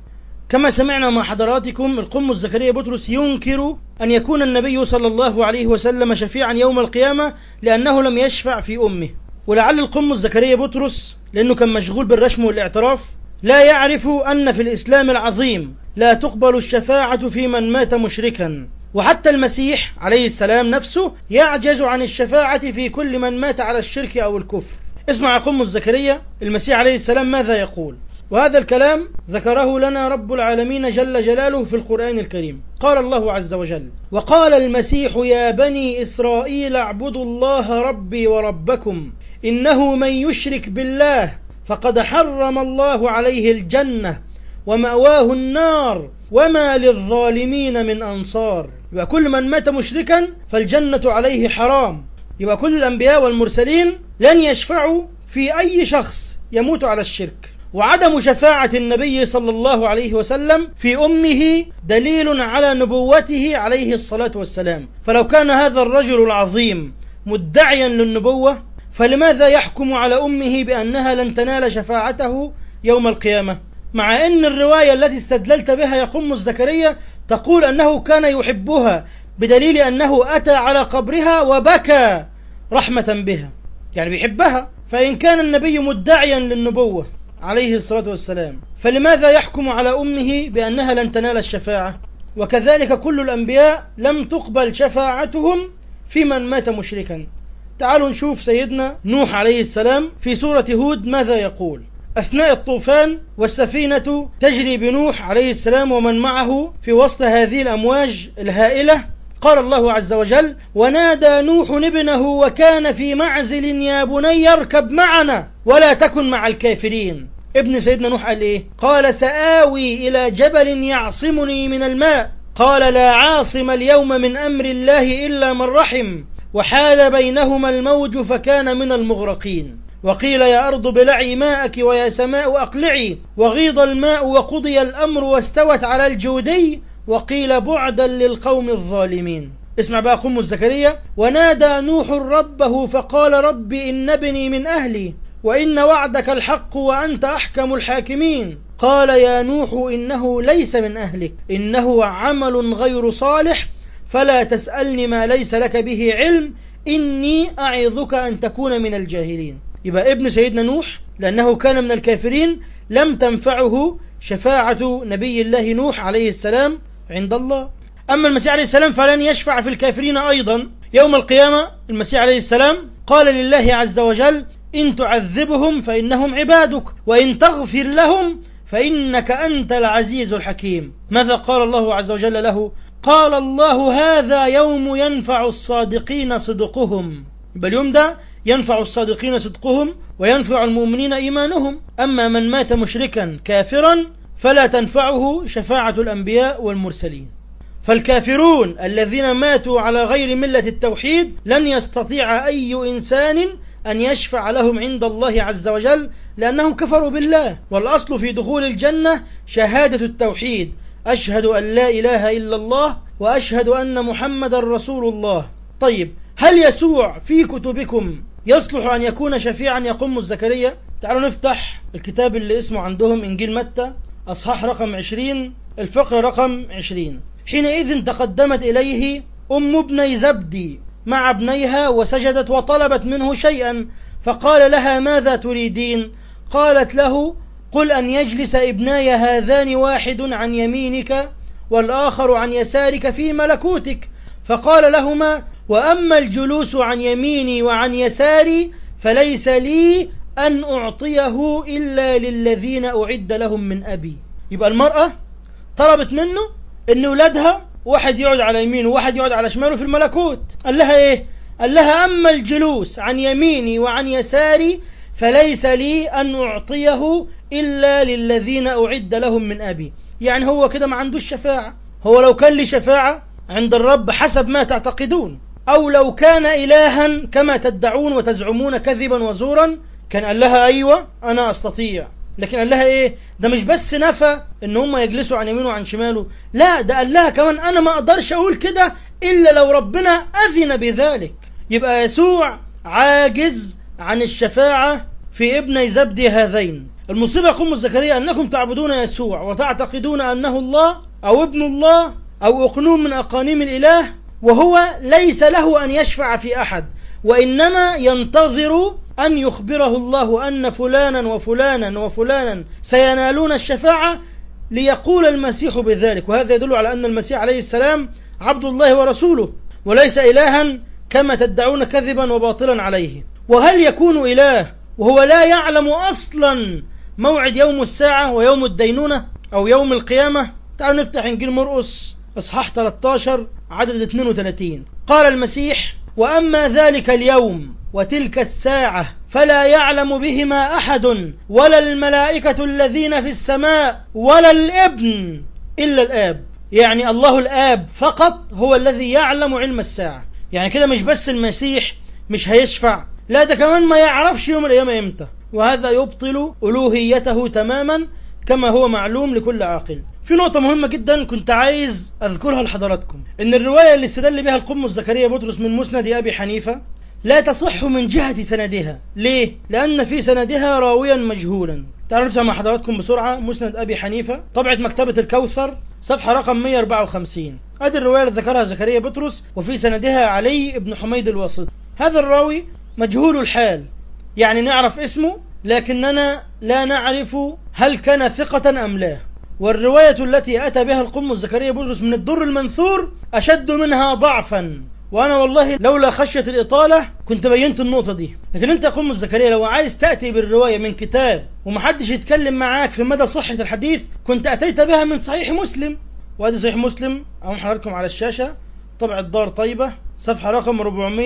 كما سمعنا مع حضراتكم القمص زكريا بطرس ينكر أن يكون النبي صلى الله عليه وسلم شفيعا يوم القيامة لأنه لم يشفع في أمه ولعل القمص زكريا بطرس لأنه كان مشغول بالرشم والاعتراف لا يعرف أن في الإسلام العظيم لا تقبل الشفاعة في من مات مشركا وحتى المسيح عليه السلام نفسه يعجز عن الشفاعة في كل من مات على الشرك أو الكفر اسمع قمص زكريا المسيح عليه السلام ماذا يقول وهذا الكلام ذكره لنا رب العالمين جل جلاله في القرآن الكريم قال الله عز وجل وقال المسيح يا بني إسرائيل اعبدوا الله ربي وربكم إنه من يشرك بالله فقد حرم الله عليه الجنة ومأواه النار وما للظالمين من أنصار يبقى كل من مات مشركا فالجنة عليه حرام يبقى كل الأنبياء والمرسلين لن يشفعوا في أي شخص يموت على الشرك وعدم شفاعة النبي صلى الله عليه وسلم في أمه دليل على نبوته عليه الصلاة والسلام فلو كان هذا الرجل العظيم مدعيا للنبوة فلماذا يحكم على أمه بأنها لن تنال شفاعته يوم القيامة مع أن الرواية التي استدللت بها يقوم الزكريا تقول أنه كان يحبها بدليل أنه أتى على قبرها وبكى رحمة بها يعني بيحبها فإن كان النبي مدعيا للنبوة عليه الصلاة والسلام فلماذا يحكم على أمه بأنها لن تنال الشفاعة وكذلك كل الأنبياء لم تقبل شفاعتهم في من مات مشركا تعالوا نشوف سيدنا نوح عليه السلام في سورة هود ماذا يقول أثناء الطوفان والسفينة تجري بنوح عليه السلام ومن معه في وسط هذه الأمواج الهائلة قال الله عز وجل ونادى نوح ابنه وكان في معزل يا بني اركب معنا ولا تكن مع الكافرين ابن سيدنا نوح قال ايه قال سآوي إلى جبل يعصمني من الماء قال لا عاصم اليوم من أمر الله إلا من رحم وحال بينهما الموج فكان من المغرقين وقيل يا أرض بلعي ماءك ويا سماء أقلعي وغيض الماء وقضي الأمر واستوت على الجودي وقيل بعدا للقوم الظالمين اسمع بقى قم زكريا ونادى نوح ربه فقال رب إن ابني من أهلي وإن وعدك الحق وأنت أحكم الحاكمين قال يا نوح إنه ليس من أهلك إنه عمل غير صالح فلا تسألني ما ليس لك به علم إني أعظك أن تكون من الجاهلين يبقى ابن سيدنا نوح لأنه كان من الكافرين لم تنفعه شفاعة نبي الله نوح عليه السلام عند الله أما المسيح عليه السلام فلن يشفع في الكافرين أيضا يوم القيامة المسيح عليه السلام قال لله عز وجل إن تعذبهم فإنهم عبادك وإن تغفر لهم فإنك أنت العزيز الحكيم ماذا قال الله عز وجل له قال الله هذا يوم ينفع الصادقين صدقهم يبقى اليوم ده ينفع الصادقين صدقهم وينفع المؤمنين إيمانهم أما من مات مشركا كافرا فلا تنفعه شفاعة الأنبياء والمرسلين فالكافرون الذين ماتوا على غير ملة التوحيد لن يستطيع أي إنسان أن يشفع لهم عند الله عز وجل لأنهم كفروا بالله والأصل في دخول الجنة شهادة التوحيد أشهد أن لا إله إلا الله وأشهد أن محمد رسول الله طيب هل يسوع في كتبكم يصلح أن يكون شفيعا يقوم الزكريا تعالوا نفتح الكتاب اللي اسمه عندهم إنجيل متى أصحاح رقم 20 الفقرة رقم 20 حينئذ تقدمت إليه أم ابني زبدي مع ابنيها وسجدت وطلبت منه شيئا فقال لها ماذا تريدين قالت له قل أن يجلس ابناي هذان واحد عن يمينك والآخر عن يسارك في ملكوتك فقال لهما وأما الجلوس عن يميني وعن يساري فليس لي أن أعطيه إلا للذين أعد لهم من أبي يبقى المرأة طلبت منه أن ولادها واحد يقعد على يمينه وواحد يقعد على شماله في الملكوت قال لها إيه قال لها أما الجلوس عن يميني وعن يساري فليس لي أن أعطيه إلا للذين أعد لهم من أبي يعني هو كده ما عندوش شفاعة هو لو كان لي شفاعة عند الرب حسب ما تعتقدون أو لو كان إلها كما تدعون وتزعمون كذبا وزورا كان قال لها أيوة أنا أستطيع لكن قال لها إيه ده مش بس نفى إن هم يجلسوا عن يمينه وعن شماله لا ده قال لها كمان أنا ما أقدرش أقول كده إلا لو ربنا أذن بذلك يبقى يسوع عاجز عن الشفاعة في ابني زبدي هذين المصيبة يقوم زكريا أنكم تعبدون يسوع وتعتقدون أنه الله أو ابن الله أو أقنوم من أقانيم الإله وهو ليس له أن يشفع في أحد وإنما ينتظر أن يخبره الله أن فلانا وفلانا وفلانا سينالون الشفاعة ليقول المسيح بذلك وهذا يدل على أن المسيح عليه السلام عبد الله ورسوله وليس إلها كما تدعون كذبا وباطلا عليه وهل يكون إله وهو لا يعلم أصلا موعد يوم الساعة ويوم الدينونة أو يوم القيامة تعالوا نفتح إنجيل مرقس إصحاح 13 عدد 32 قال المسيح وأما ذلك اليوم وتلك الساعة فلا يعلم بهما أحد ولا الملائكة الذين في السماء ولا الابن إلا الآب يعني الله الآب فقط هو الذي يعلم علم الساعة يعني كده مش بس المسيح مش هيشفع لا ده كمان ما يعرفش يوم القيامة امتى وهذا يبطل ألوهيته تماما كما هو معلوم لكل عاقل في نقطة مهمة جدا كنت عايز أذكرها لحضراتكم إن الرواية اللي استدل بها القمص زكريا بطرس من مسند أبي حنيفة لا تصح من جهة سندها ليه؟ لأن في سندها راويا مجهولا تعالوا نفتح مع حضراتكم بسرعة مسند أبي حنيفة طبعة مكتبة الكوثر صفحة رقم 154 هذه الرواية اللي ذكرها زكريا بطرس وفي سندها علي بن حميد الواسط هذا الراوي مجهول الحال يعني نعرف اسمه لكننا لا نعرف هل كان ثقة أم لا والرواية التي أتى بها القمص زكريا بطرس من الدر المنثور أشد منها ضعفا وأنا والله لولا خشية الإطالة كنت بينت النقطة دي لكن أنت يا قمص زكريا لو عايز تأتي بالرواية من كتاب ومحدش يتكلم معاك في مدى صحة الحديث كنت أتيت بها من صحيح مسلم وادي صحيح مسلم أهم حضراتكم على الشاشة طبع الدار طيبة صفحة رقم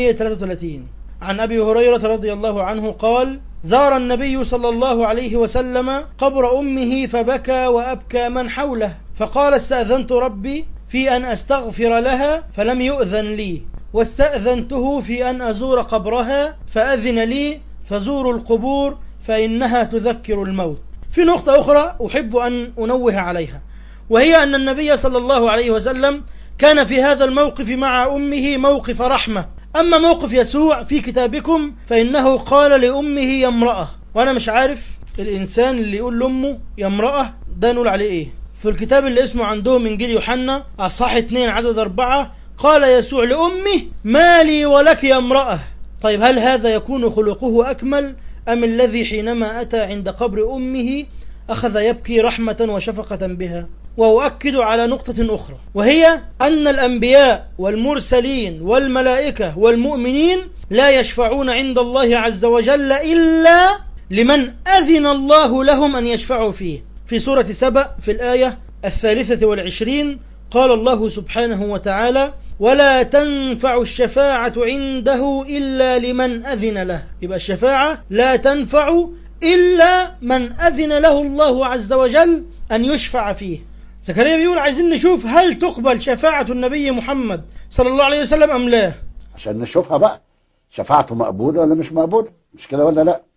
433 عن أبي هريرة رضي الله عنه قال زار النبي صلى الله عليه وسلم قبر أمه فبكى وأبكى من حوله فقال استأذنت ربي في أن أستغفر لها فلم يؤذن لي واستأذنته في أن أزور قبرها فأذن لي فزوروا القبور فإنها تذكر الموت في نقطة أخرى أحب أن أنوه عليها وهي أن النبي صلى الله عليه وسلم كان في هذا الموقف مع أمه موقف رحمة أما موقف يسوع في كتابكم فإنه قال لأمه يا امرأة وأنا مش عارف الإنسان اللي يقول لأمه يا امرأة ده نقول عليه إيه في الكتاب اللي اسمه عندهم إنجيل يوحنا أصحاح 2 عدد أربعة قال يسوع لأمه ما لي ولك يا امرأة طيب هل هذا يكون خلقه أكمل أم الذي حينما أتى عند قبر أمه أخذ يبكي رحمة وشفقة بها وأؤكد على نقطة أخرى وهي أن الأنبياء والمرسلين والملائكة والمؤمنين لا يشفعون عند الله عز وجل إلا لمن أذن الله لهم أن يشفعوا فيه في سورة سبأ في الآية الثالثة والعشرين قال الله سبحانه وتعالى ولا تنفع الشفاعة عنده إلا لمن أذن له يبقى الشفاعة لا تنفع إلا من أذن له الله عز وجل أن يشفع فيه زكريا بيقول عايزين نشوف هل تقبل شفاعة النبي محمد صلى الله عليه وسلم أم لا عشان نشوفها بقى شفاعته مقبولة ولا مش مقبولة مش كده ولا لا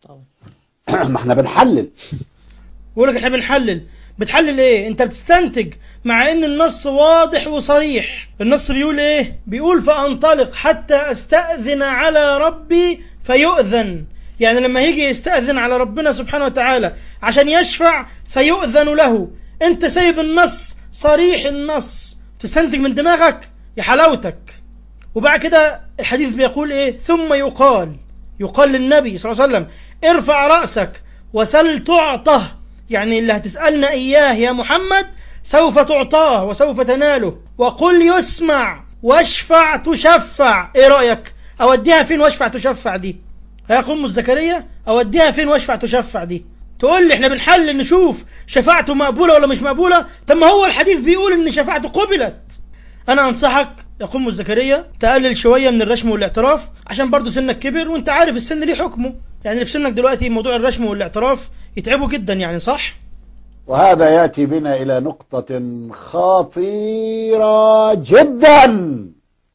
ما احنا بنحلل بيقول لك احنا بنحلل بتحلل ايه انت بتستنتج مع ان النص واضح وصريح النص بيقول ايه بيقول فانطلق حتى استأذن على ربي فيؤذن يعني لما يجي يستأذن على ربنا سبحانه وتعالى عشان يشفع سيؤذن له انت سايب النص صريح النص تستنتج من دماغك يا حلاوتك وبعد كده الحديث بيقول ايه ثم يقال يقال للنبي صلى الله عليه وسلم ارفع رأسك وسل تعطه يعني اللي هتسألنا إياه يا محمد سوف تعطاه وسوف تناله وقل يسمع واشفع تشفع ايه رأيك اوديها فين واشفع تشفع دي هيقوم زكريا اوديها فين واشفع تشفع دي تقول لي احنا بنحلل نشوف شفاعته مقبولة ولا مش مقبولة طب ما هو الحديث بيقول ان شفاعته قبلت انا انصحك يا قم زكريا تقلل شويه من الرشم والاعتراف عشان برضو سنك كبر وانت عارف السن ليه حكمه يعني اللي في سنك دلوقتي موضوع الرشم والاعتراف يتعبوا جدا يعني صح وهذا ياتي بنا الى نقطة خطيرة جدا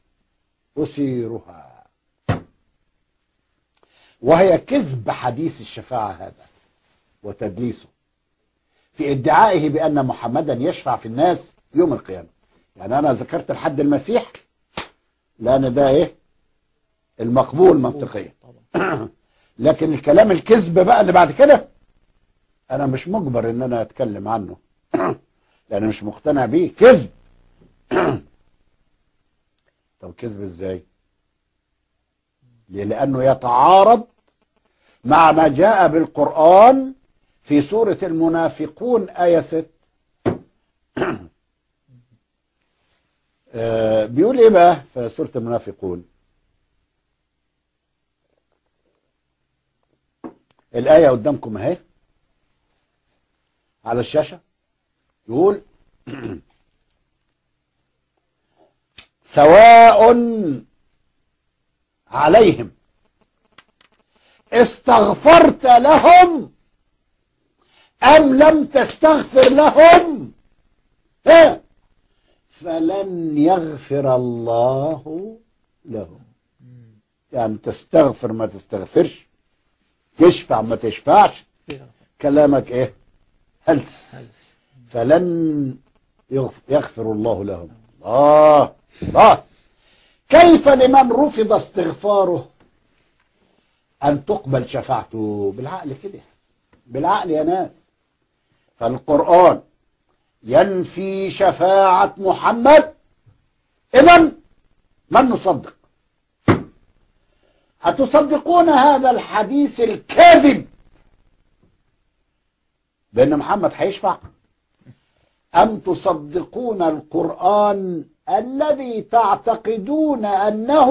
أثيرها وهي كذب حديث الشفاعة هذا وتدليسه في ادعائه بأن محمدا يشفع في الناس يوم القيامة يعني أنا ذكرت الحد المسيح لأن ده إيه المقبول منطقيا لكن الكلام الكذب بقى اللي بعد كده انا مش مجبر ان انا اتكلم عنه لان مش مقتنع بيه كذب طب كذب ازاي ليه؟ لانه يتعارض مع ما جاء بالقران في سوره المنافقون ايه 6 آه، بيقول ايه بقى في سوره المنافقون الايه قدامكم اهي على الشاشة يقول سواء عليهم استغفرت لهم أم لم تستغفر لهم ها فلن يغفر الله لهم يعني تستغفر ما تستغفرش تشفع ما تشفعش كلامك ايه هلس فلن يغف- يغفر الله لهم الله الله كيف لمن رفض استغفاره أن تقبل شفاعته بالعقل كده بالعقل يا ناس فالقرآن ينفي شفاعة محمد إذا من نصدق أتصدقون هذا الحديث الكاذب بأن محمد هيشفع أم تصدقون القرآن الذي تعتقدون أنه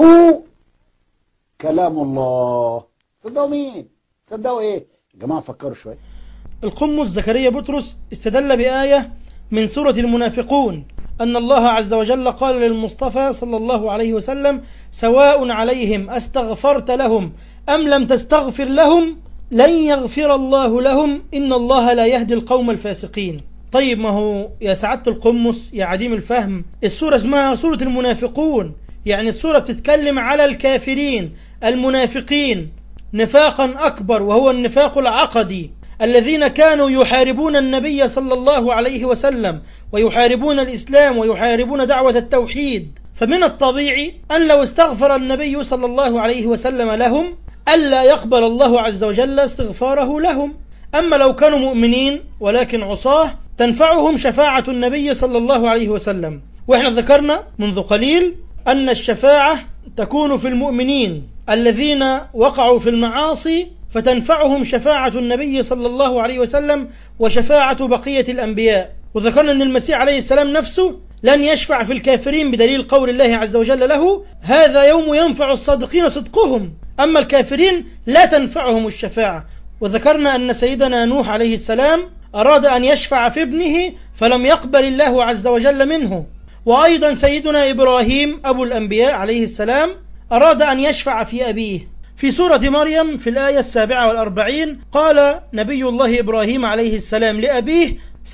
كلام الله صدقوا مين صدقوا إيه يا جماعة فكروا شوية القمص زكريا بطرس استدل بآية من سورة المنافقون أن الله عز وجل قال للمصطفى صلى الله عليه وسلم سواء عليهم أستغفرت لهم أم لم تستغفر لهم لن يغفر الله لهم إن الله لا يهدي القوم الفاسقين طيب ما هو يا سعادة القمص يا عديم الفهم السورة اسمها سورة المنافقون يعني السورة بتتكلم على الكافرين المنافقين نفاقا أكبر وهو النفاق العقدي الذين كانوا يحاربون النبي صلى الله عليه وسلم ويحاربون الإسلام ويحاربون دعوة التوحيد فمن الطبيعي أن لو استغفر النبي صلى الله عليه وسلم لهم ألا يقبل الله عز وجل استغفاره لهم أما لو كانوا مؤمنين ولكن عصاه تنفعهم شفاعة النبي صلى الله عليه وسلم وإحنا ذكرنا منذ قليل أن الشفاعة تكون في المؤمنين الذين وقعوا في المعاصي فتنفعهم شفاعة النبي صلى الله عليه وسلم وشفاعة بقية الأنبياء وذكرنا أن المسيح عليه السلام نفسه لن يشفع في الكافرين بدليل قول الله عز وجل له هذا يوم ينفع الصادقين صدقهم أما الكافرين لا تنفعهم الشفاعة وذكرنا أن سيدنا نوح عليه السلام أراد أن يشفع في ابنه فلم يقبل الله عز وجل منه وأيضا سيدنا إبراهيم أبو الأنبياء عليه السلام أراد أن يشفع في أبيه في سورة مريم في الآية السابعة والأربعين قال نبي الله إبراهيم عليه السلام لأبيه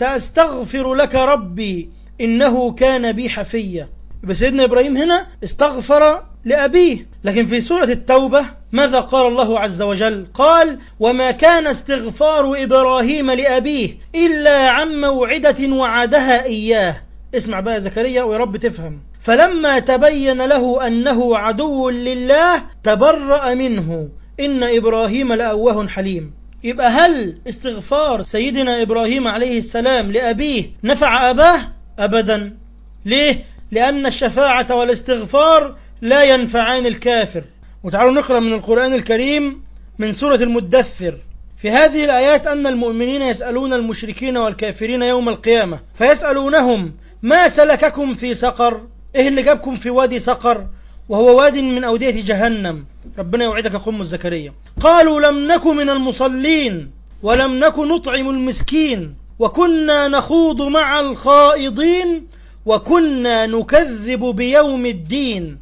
سأستغفر لك ربي إنه كان بي حفيا يبقى سيدنا إبراهيم هنا استغفر لأبيه لكن في سورة التوبة ماذا قال الله عز وجل قال وما كان استغفار إبراهيم لأبيه إلا عن موعدة وعدها إياه اسمع بقى يا زكريا ويا رب تفهم فلما تبين له أنه عدو لله تبرأ منه إن إبراهيم لأواه حليم يبقى هل استغفار سيدنا إبراهيم عليه السلام لأبيه نفع أباه أبدا ليه لأن الشفاعة والاستغفار لا ينفعان الكافر وتعالوا نقرأ من القرآن الكريم من سورة المدثر في هذه الآيات أن المؤمنين يسألون المشركين والكافرين يوم القيامة فيسألونهم ما سلككم في سقر إيه اللي جابكم في وادي سقر وهو واد من أودية جهنم ربنا يوعدك قم الزكريا قالوا لم نك من المصلين ولم نك نطعم المسكين وكنا نخوض مع الخائضين وكنا نكذب بيوم الدين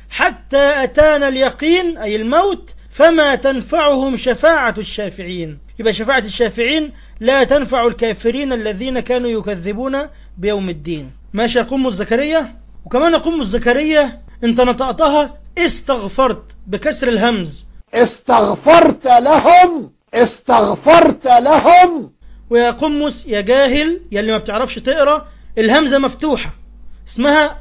حتى أتانا اليقين أي الموت فما تنفعهم شفاعة الشافعين يبقى شفاعة الشافعين لا تنفع الكافرين الذين كانوا يكذبون بيوم الدين ماشي يا قم الزكريا وكمان قم الزكريا انت نطقتها استغفرت بكسر الهمز استغفرت لهم استغفرت لهم ويا قمص يا جاهل يا اللي ما بتعرفش تقرا الهمزه مفتوحه اسمها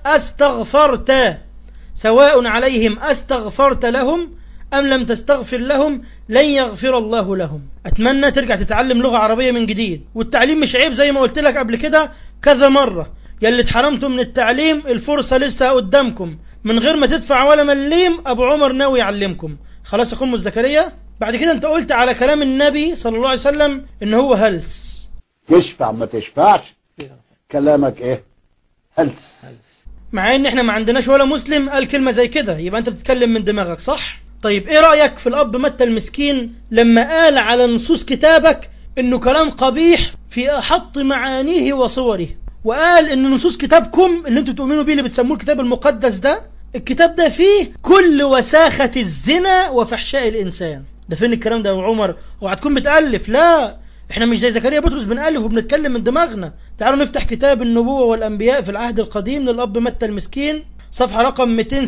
استغفرت سواء عليهم استغفرت لهم ام لم تستغفر لهم لن يغفر الله لهم اتمنى ترجع تتعلم لغه عربيه من جديد والتعليم مش عيب زي ما قلت لك قبل كده كذا مره يا اللي اتحرمتوا من التعليم الفرصه لسه قدامكم من غير ما تدفع ولا مليم ابو عمر ناوي يعلمكم خلاص يا قمص زكريا بعد كده انت قلت على كلام النبي صلى الله عليه وسلم ان هو هلس تشفع ما تشفعش كلامك ايه هلس مع ان احنا ما عندناش ولا مسلم قال كلمة زي كده يبقى انت بتتكلم من دماغك صح طيب ايه رأيك في الاب متى المسكين لما قال على نصوص كتابك انه كلام قبيح في احط معانيه وصوره وقال ان نصوص كتابكم اللي انتوا تؤمنوا بيه اللي بتسموه الكتاب المقدس ده الكتاب ده فيه كل وساخة الزنا وفحشاء الانسان ده فين الكلام ده يا ابو عمر اوعى تكون بتألف لا احنا مش زي زكريا بطرس بنألف وبنتكلم من دماغنا تعالوا نفتح كتاب النبوة والأنبياء في العهد القديم للأب متى المسكين صفحة رقم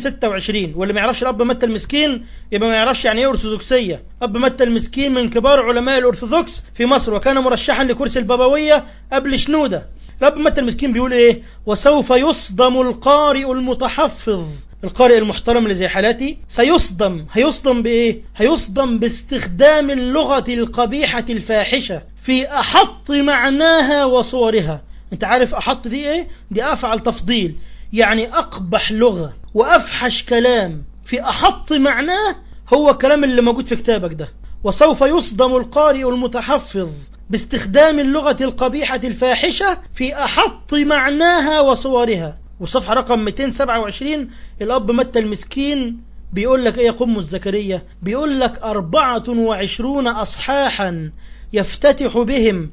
226 واللي ما يعرفش الأب متى المسكين يبقى ما يعرفش يعني ايه أرثوذكسية أب متى المسكين من كبار علماء الأرثوذكس في مصر وكان مرشحا لكرسي البابوية قبل شنودة الأب متى المسكين بيقول ايه وسوف يصدم القارئ المتحفظ القارئ المحترم اللي زي حالاتي سيصدم هيصدم بإيه؟ هيصدم باستخدام اللغة القبيحة الفاحشة في أحط معناها وصورها انت عارف أحط دي إيه؟ دي أفعل تفضيل يعني أقبح لغة وأفحش كلام في أحط معناه هو الكلام اللي موجود في كتابك ده وسوف يصدم القارئ المتحفظ باستخدام اللغة القبيحة الفاحشة في أحط معناها وصورها وصفحة رقم 227 الأب متى المسكين بيقول لك إيه يا قم الزكريا بيقول لك أربعة وعشرون أصحاحا يفتتح بهم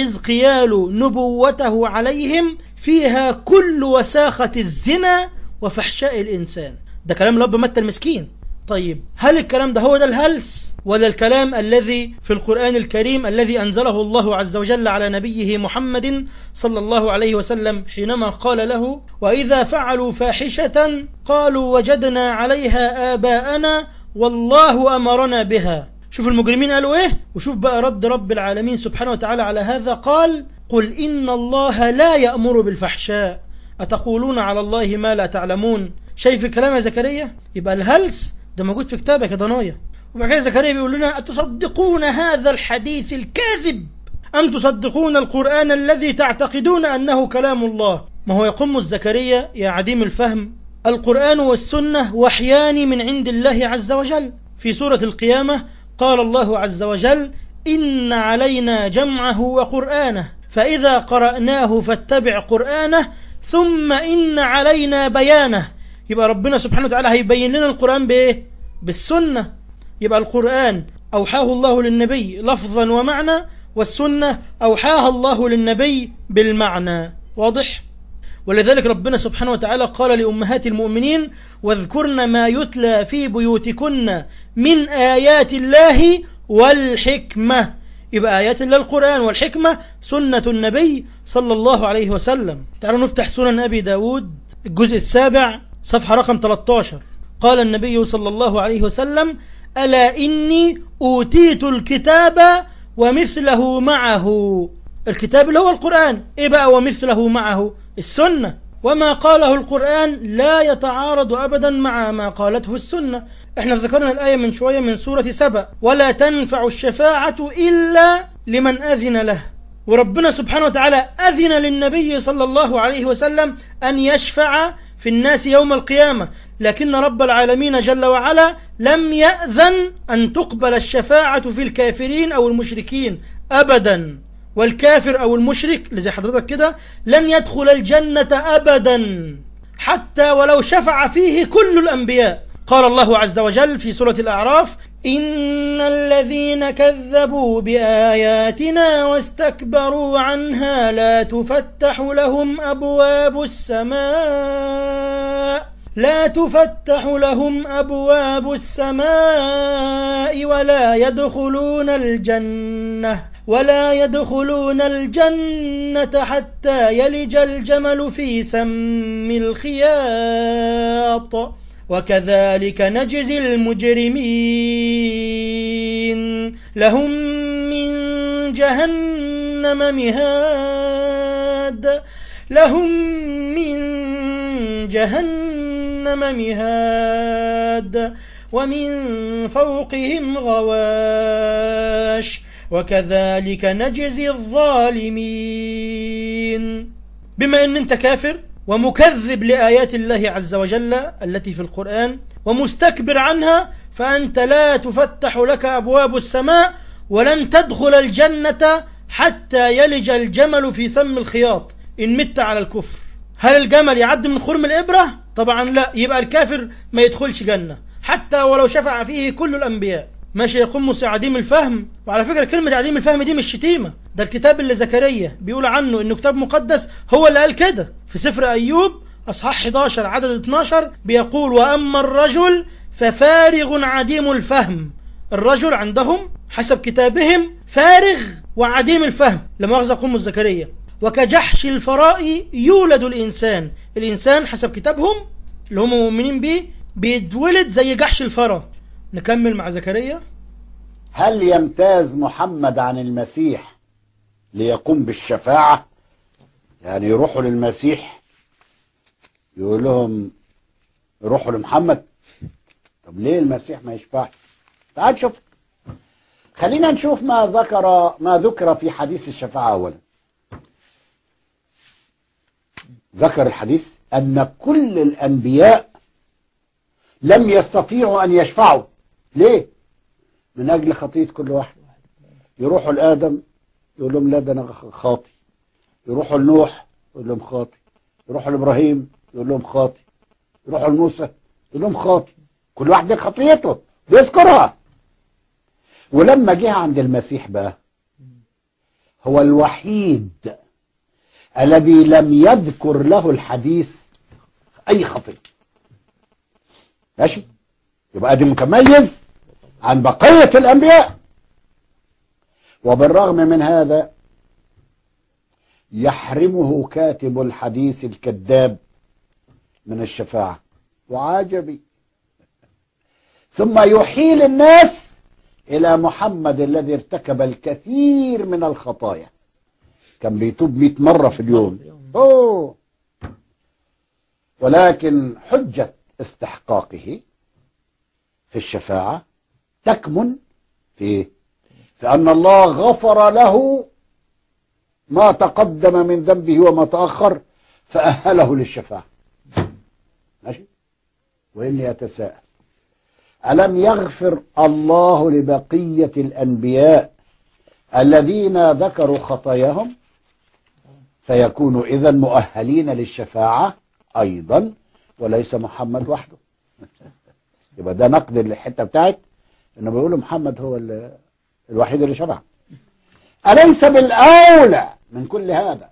حزقيال نبوته عليهم فيها كل وساخة الزنا وفحشاء الإنسان ده كلام الأب متى المسكين طيب هل الكلام ده هو ده الهلس ولا الكلام الذي في القرآن الكريم الذي أنزله الله عز وجل على نبيه محمد صلى الله عليه وسلم حينما قال له وإذا فعلوا فاحشة قالوا وجدنا عليها آباءنا والله أمرنا بها شوف المجرمين قالوا ايه وشوف بقى رد رب العالمين سبحانه وتعالى على هذا قال قل إن الله لا يأمر بالفحشاء أتقولون على الله ما لا تعلمون شايف الكلام يا زكريا يبقى الهلس ده موجود في كتابك يا ضنايا وبعد كده زكريا بيقول لنا أتصدقون هذا الحديث الكاذب أم تصدقون القرآن الذي تعتقدون أنه كلام الله ما هو يقوم الزكريا يا عديم الفهم القرآن والسنة وحيان من عند الله عز وجل في سورة القيامة قال الله عز وجل إن علينا جمعه وقرآنه فإذا قرأناه فاتبع قرآنه ثم إن علينا بيانه يبقى ربنا سبحانه وتعالى هيبين لنا القرآن بإيه؟ بالسنة يبقى القرآن أوحاه الله للنبي لفظا ومعنى والسنة أوحاها الله للنبي بالمعنى واضح؟ ولذلك ربنا سبحانه وتعالى قال لأمهات المؤمنين واذكرن ما يتلى في بيوتكن من آيات الله والحكمة يبقى آيات الله القرآن والحكمة سنة النبي صلى الله عليه وسلم تعالوا نفتح سنن أبي داود الجزء السابع صفحة رقم 13 قال النبي صلى الله عليه وسلم ألا إني أوتيت الكتاب ومثله معه الكتاب اللي هو القرآن إيه بقى ومثله معه السنة وما قاله القرآن لا يتعارض أبدا مع ما قالته السنة احنا ذكرنا الآية من شوية من سورة سبأ ولا تنفع الشفاعة إلا لمن أذن له وربنا سبحانه وتعالى أذن للنبي صلى الله عليه وسلم أن يشفع في الناس يوم القيامة لكن رب العالمين جل وعلا لم يأذن أن تقبل الشفاعة في الكافرين أو المشركين أبدا والكافر أو المشرك اللي زي حضرتك كده لن يدخل الجنة أبدا حتى ولو شفع فيه كل الأنبياء قال الله عز وجل في سورة الأعراف إن الذين كذبوا بآياتنا واستكبروا عنها لا تفتح لهم أبواب السماء لا تفتح لهم أبواب السماء ولا يدخلون الجنة ولا يدخلون الجنة حتى يلج الجمل في سم الخياط وكذلك نجزي المجرمين لهم من جهنم مهاد لهم من جهنم مهاد ومن فوقهم غواش وكذلك نجزي الظالمين بما ان انت كافر ومكذب لآيات الله عز وجل التي في القرآن ومستكبر عنها فأنت لا تفتح لك أبواب السماء ولن تدخل الجنة حتى يلج الجمل في سم الخياط إن مت على الكفر هل الجمل يعد من خرم الإبرة؟ طبعا لا يبقى الكافر ما يدخلش جنة حتى ولو شفع فيه كل الأنبياء ماشي يقول موسى عديم الفهم وعلى فكرة كلمة عديم الفهم دي مش شتيمة ده الكتاب اللي زكريا بيقول عنه انه كتاب مقدس هو اللي قال كده في سفر ايوب اصحاح 11 عدد 12 بيقول واما الرجل ففارغ عديم الفهم الرجل عندهم حسب كتابهم فارغ وعديم الفهم لما أخذ قوم زكريا وكجحش الفراء يولد الإنسان الإنسان حسب كتابهم اللي هم مؤمنين بيه بيتولد زي جحش الفرا نكمل مع زكريا هل يمتاز محمد عن المسيح ليقوم بالشفاعة يعني يروحوا للمسيح يقول لهم يروحوا لمحمد طب ليه المسيح ما يشفعش تعال شوف خلينا نشوف ما ذكر ما ذكر في حديث الشفاعة أولا ذكر الحديث أن كل الأنبياء لم يستطيعوا أن يشفعوا ليه؟ من أجل خطية كل واحد يروحوا لآدم يقول لهم لا ده أنا خاطي يروحوا لنوح يقول لهم خاطي يروحوا لإبراهيم يقول لهم خاطي يروحوا لموسى يقول لهم خاطي كل واحد ليه خطيته بيذكرها ولما جه عند المسيح بقى هو الوحيد الذي لم يذكر له الحديث اي خطيئه ماشي يبقى دي متميز عن بقيه الانبياء وبالرغم من هذا يحرمه كاتب الحديث الكذاب من الشفاعه وعجبي ثم يحيل الناس إلى محمد الذي ارتكب الكثير من الخطايا كان بيتوب مئة مرة في اليوم أوه. ولكن حجة استحقاقه في الشفاعة تكمن في في أن الله غفر له ما تقدم من ذنبه وما تأخر فأهله للشفاعة ماشي وإني أتساءل ألم يغفر الله لبقية الأنبياء الذين ذكروا خطاياهم فيكونوا إذا مؤهلين للشفاعة أيضا وليس محمد وحده يبقى ده نقد الحتة بتاعت إنه بيقولوا محمد هو ال- الوحيد اللي شفع أليس بالأولى من كل هذا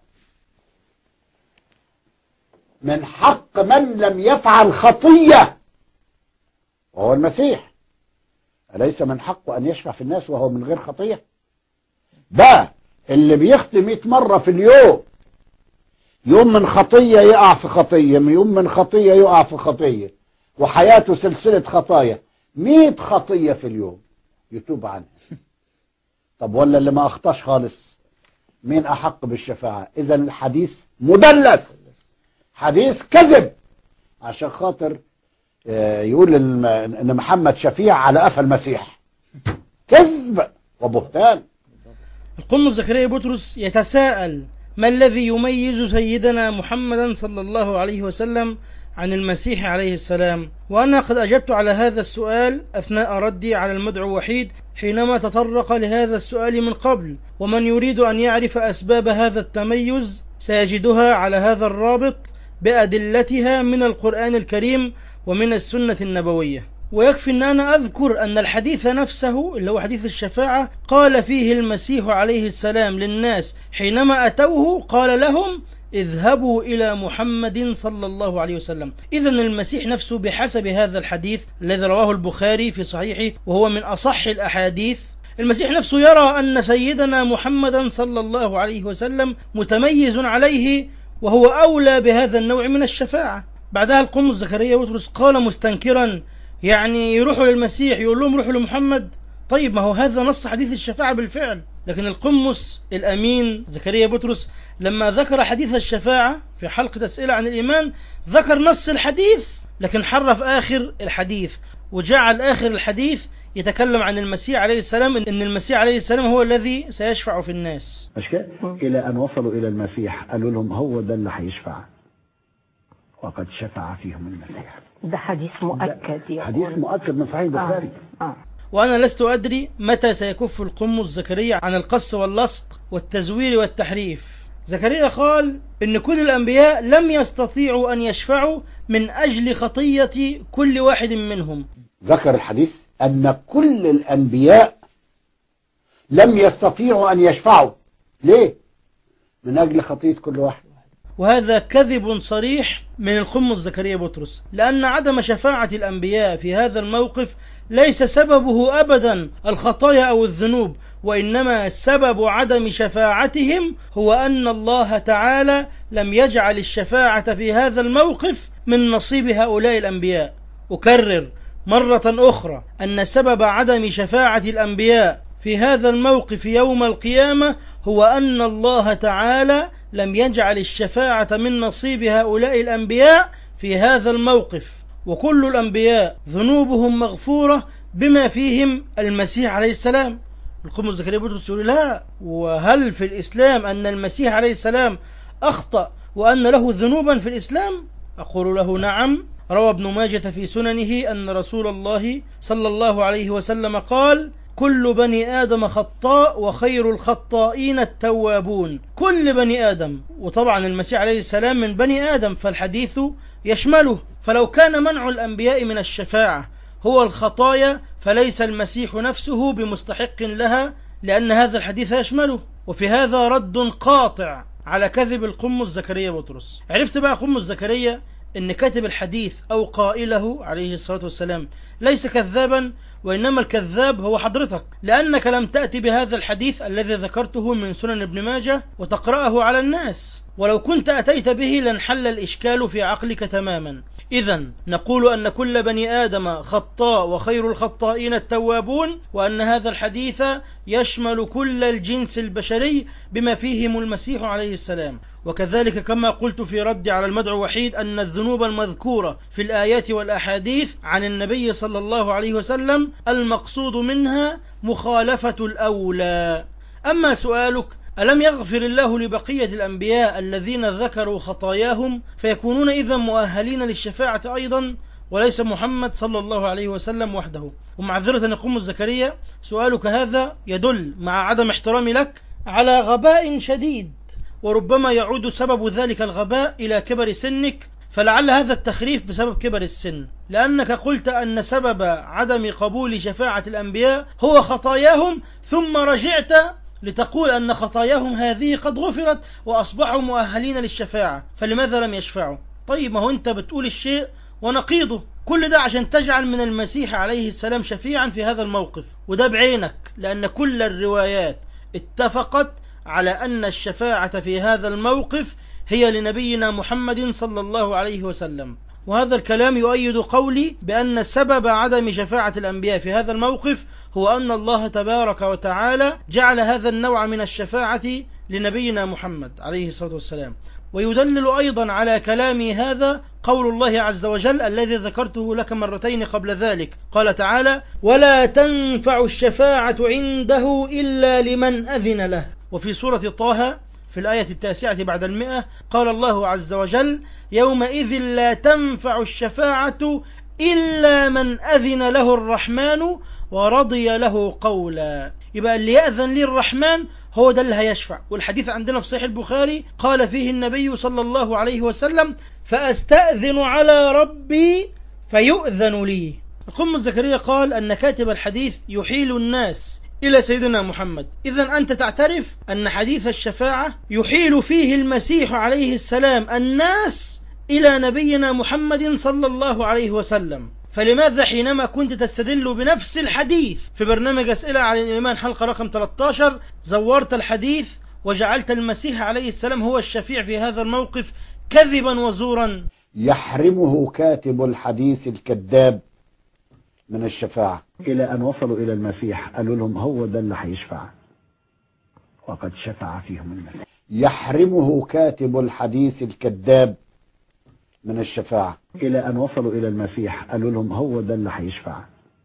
من حق من لم يفعل خطيه وهو المسيح أليس من حقه أن يشفع في الناس وهو من غير خطية ده اللي بيخطي 100 مرة في اليوم يوم من خطية يقع في خطية يوم من خطية يقع في خطية وحياته سلسلة خطايا 100 خطية في اليوم يتوب عنها طب ولا اللي ما أخطاش خالص مين أحق بالشفاعة إذا الحديث مدلس حديث كذب عشان خاطر آه، يقول الم- ان محمد شفيع على قفا المسيح كذب وبهتان القمص زكريا بطرس يتساءل ما الذي يميز سيدنا محمدا صلى الله عليه وسلم عن المسيح عليه السلام وأنا قد أجبت على هذا السؤال أثناء ردي على المدعو وحيد حينما تطرق لهذا السؤال من قبل ومن يريد أن يعرف أسباب هذا التميز سيجدها على هذا الرابط بأدلتها من القرآن الكريم ومن السنة النبوية ويكفي أن أنا أذكر أن الحديث نفسه اللي هو حديث الشفاعة قال فيه المسيح عليه السلام للناس حينما أتوه قال لهم اذهبوا إلى محمد صلى الله عليه وسلم إذا المسيح نفسه بحسب هذا الحديث الذي رواه البخاري في صحيحه وهو من أصح الأحاديث المسيح نفسه يرى أن سيدنا محمدا صلى الله عليه وسلم متميز عليه وهو أولى بهذا النوع من الشفاعة بعدها القمص زكريا بطرس قال مستنكرا يعني يروحوا للمسيح يقول لهم روحوا لمحمد طيب ما هو هذا نص حديث الشفاعة بالفعل لكن القمص الأمين زكريا بطرس لما ذكر حديث الشفاعة في حلقة أسئلة عن الإيمان ذكر نص الحديث لكن حرف آخر الحديث وجعل آخر الحديث يتكلم عن المسيح عليه السلام ان المسيح عليه السلام هو الذي سيشفع في الناس مش كده؟ الى ان وصلوا الى المسيح قالوا لهم هو ده اللي هيشفع وقد شفع فيهم المسيح ده حديث مؤكد يا حديث مؤكد من صحيح البخاري آه. آه. وأنا لست أدري متى سيكف القمص زكريا عن القص واللصق والتزوير والتحريف زكريا قال إن كل الأنبياء لم يستطيعوا أن يشفعوا من أجل خطية كل واحد منهم ذكر الحديث أن كل الأنبياء لم يستطيعوا أن يشفعوا ليه؟ من أجل خطية كل واحد وهذا كذب صريح من القمص زكريا بطرس لأن عدم شفاعة الأنبياء في هذا الموقف ليس سببه أبدا الخطايا أو الذنوب وإنما سبب عدم شفاعتهم هو أن الله تعالى لم يجعل الشفاعة في هذا الموقف من نصيب هؤلاء الأنبياء أكرر مرة أخرى أن سبب عدم شفاعة الأنبياء في هذا الموقف يوم القيامة هو أن الله تعالى لم يجعل الشفاعة من نصيب هؤلاء الأنبياء في هذا الموقف وكل الأنبياء ذنوبهم مغفورة بما فيهم المسيح عليه السلام القمص زكريا بطرس يقول لا وهل في الإسلام أن المسيح عليه السلام أخطأ وأن له ذنوبا في الإسلام أقول له نعم روى ابن ماجة في سننه أن رسول الله صلى الله عليه وسلم قال كل بني آدم خطاء وخير الخطائين التوابون كل بني آدم وطبعا المسيح عليه السلام من بني آدم فالحديث يشمله فلو كان منع الأنبياء من الشفاعة هو الخطايا فليس المسيح نفسه بمستحق لها لأن هذا الحديث يشمله وفي هذا رد قاطع على كذب القمص زكريا بطرس عرفت بقى قمص زكريا ان كاتب الحديث او قائله عليه الصلاة والسلام ليس كذابا وانما الكذاب هو حضرتك لانك لم تأتي بهذا الحديث الذي ذكرته من سنن ابن ماجه وتقرأه على الناس ولو كنت أتيت به لانحل الإشكال في عقلك تماما إذا نقول أن كل بني آدم خطاء وخير الخطائين التوابون وأن هذا الحديث يشمل كل الجنس البشري بما فيهم المسيح عليه السلام وكذلك كما قلت في رد على المدعو وحيد أن الذنوب المذكورة في الآيات والأحاديث عن النبي صلى الله عليه وسلم المقصود منها مخالفة الأولى أما سؤالك ألم يغفر الله لبقية الأنبياء الذين ذكروا خطاياهم فيكونون إذا مؤهلين للشفاعة أيضا وليس محمد صلى الله عليه وسلم وحده ومعذرة يقوم الزكريا سؤالك هذا يدل مع عدم احترامي لك على غباء شديد وربما يعود سبب ذلك الغباء إلى كبر سنك فلعل هذا التخريف بسبب كبر السن لأنك قلت أن سبب عدم قبول شفاعة الأنبياء هو خطاياهم ثم رجعت لتقول أن خطاياهم هذه قد غفرت وأصبحوا مؤهلين للشفاعة فلماذا لم يشفعوا طيب ما هو أنت بتقول الشيء ونقيضه كل ده عشان تجعل من المسيح عليه السلام شفيعا في هذا الموقف وده بعينك لأن كل الروايات اتفقت على أن الشفاعة في هذا الموقف هي لنبينا محمد صلى الله عليه وسلم وهذا الكلام يؤيد قولي بأن سبب عدم شفاعة الأنبياء في هذا الموقف هو أن الله تبارك وتعالى جعل هذا النوع من الشفاعة لنبينا محمد عليه الصلاة والسلام ويدلل أيضا على كلامي هذا قول الله عز وجل الذي ذكرته لك مرتين قبل ذلك قال تعالى ولا تنفع الشفاعة عنده إلا لمن أذن له وفي سورة طه في الآية التاسعة بعد المئة قال الله عز وجل يومئذ لا تنفع الشفاعة إلا من أذن له الرحمن ورضي له قولا يبقى اللي يأذن لي الرحمن هو ده اللي هيشفع والحديث عندنا في صحيح البخاري قال فيه النبي صلى الله عليه وسلم فأستأذن على ربي فيؤذن لي القم زكريا قال أن كاتب الحديث يحيل الناس إلى سيدنا محمد إذا أنت تعترف أن حديث الشفاعة يحيل فيه المسيح عليه السلام الناس إلى نبينا محمد صلى الله عليه وسلم فلماذا حينما كنت تستدل بنفس الحديث في برنامج أسئلة عن الإيمان حلقة رقم 13 زورت الحديث وجعلت المسيح عليه السلام هو الشفيع في هذا الموقف كذبا وزورا يحرمه كاتب الحديث الكذاب من الشفاعة إلى أن وصلوا إلى المسيح قالوا لهم هو ده اللي هيشفع وقد شفع فيهم المسيح يحرمه كاتب الحديث الكذاب من الشفاعة إلى أن وصلوا إلى المسيح قالوا لهم هو ده اللي هيشفع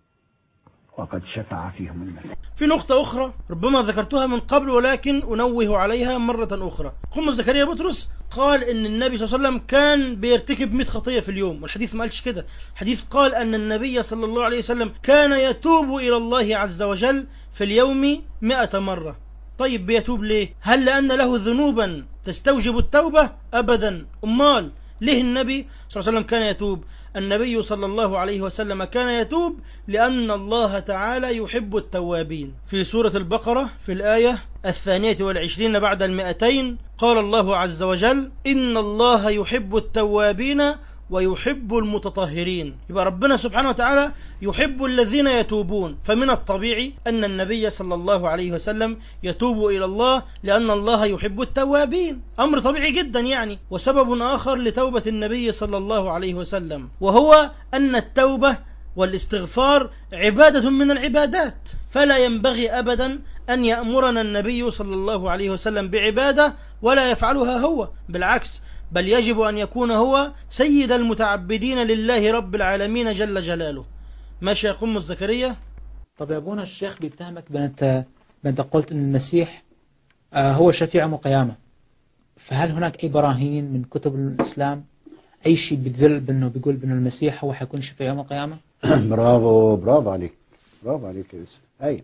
وقد شفع فيهم المسيح في نقطة أخرى ربما ذكرتها من قبل ولكن أنوه عليها مرة أخرى قم زكريا بطرس قال إن النبي صلى الله عليه وسلم كان بيرتكب 100 خطية في اليوم والحديث ما قالش كده الحديث قال أن النبي صلى الله عليه وسلم كان يتوب إلى الله عز وجل في اليوم 100 مرة طيب بيتوب ليه هل لأن له ذنوبا تستوجب التوبة أبدا أمال ليه النبي صلى الله عليه وسلم كان يتوب النبي صلى الله عليه وسلم كان يتوب لأن الله تعالى يحب التوابين في سورة البقرة في الآية الثانية والعشرين بعد المئتين قال الله عز وجل إن الله يحب التوابين ويحب المتطهرين يبقى ربنا سبحانه وتعالى يحب الذين يتوبون فمن الطبيعي أن النبي صلى الله عليه وسلم يتوب إلى الله لأن الله يحب التوابين أمر طبيعي جدا يعني وسبب آخر لتوبة النبي صلى الله عليه وسلم وهو أن التوبة والاستغفار عبادة من العبادات فلا ينبغي أبدا أن يأمرنا النبي صلى الله عليه وسلم بعبادة ولا يفعلها هو بالعكس بل يجب أن يكون هو سيد المتعبدين لله رب العالمين جل جلاله ماشي يا قم الزكريا طب يا ابونا الشيخ بيتهمك بأن أنت بأن أنت قلت أن المسيح آه، هو شفيع يوم القيامة فهل هناك أي براهين من كتب الإسلام أي شيء بيدل بأنه بيقول بأن المسيح هو حيكون شفيع يوم القيامة برافو برافو عليك برافو عليك يا يوسف هايل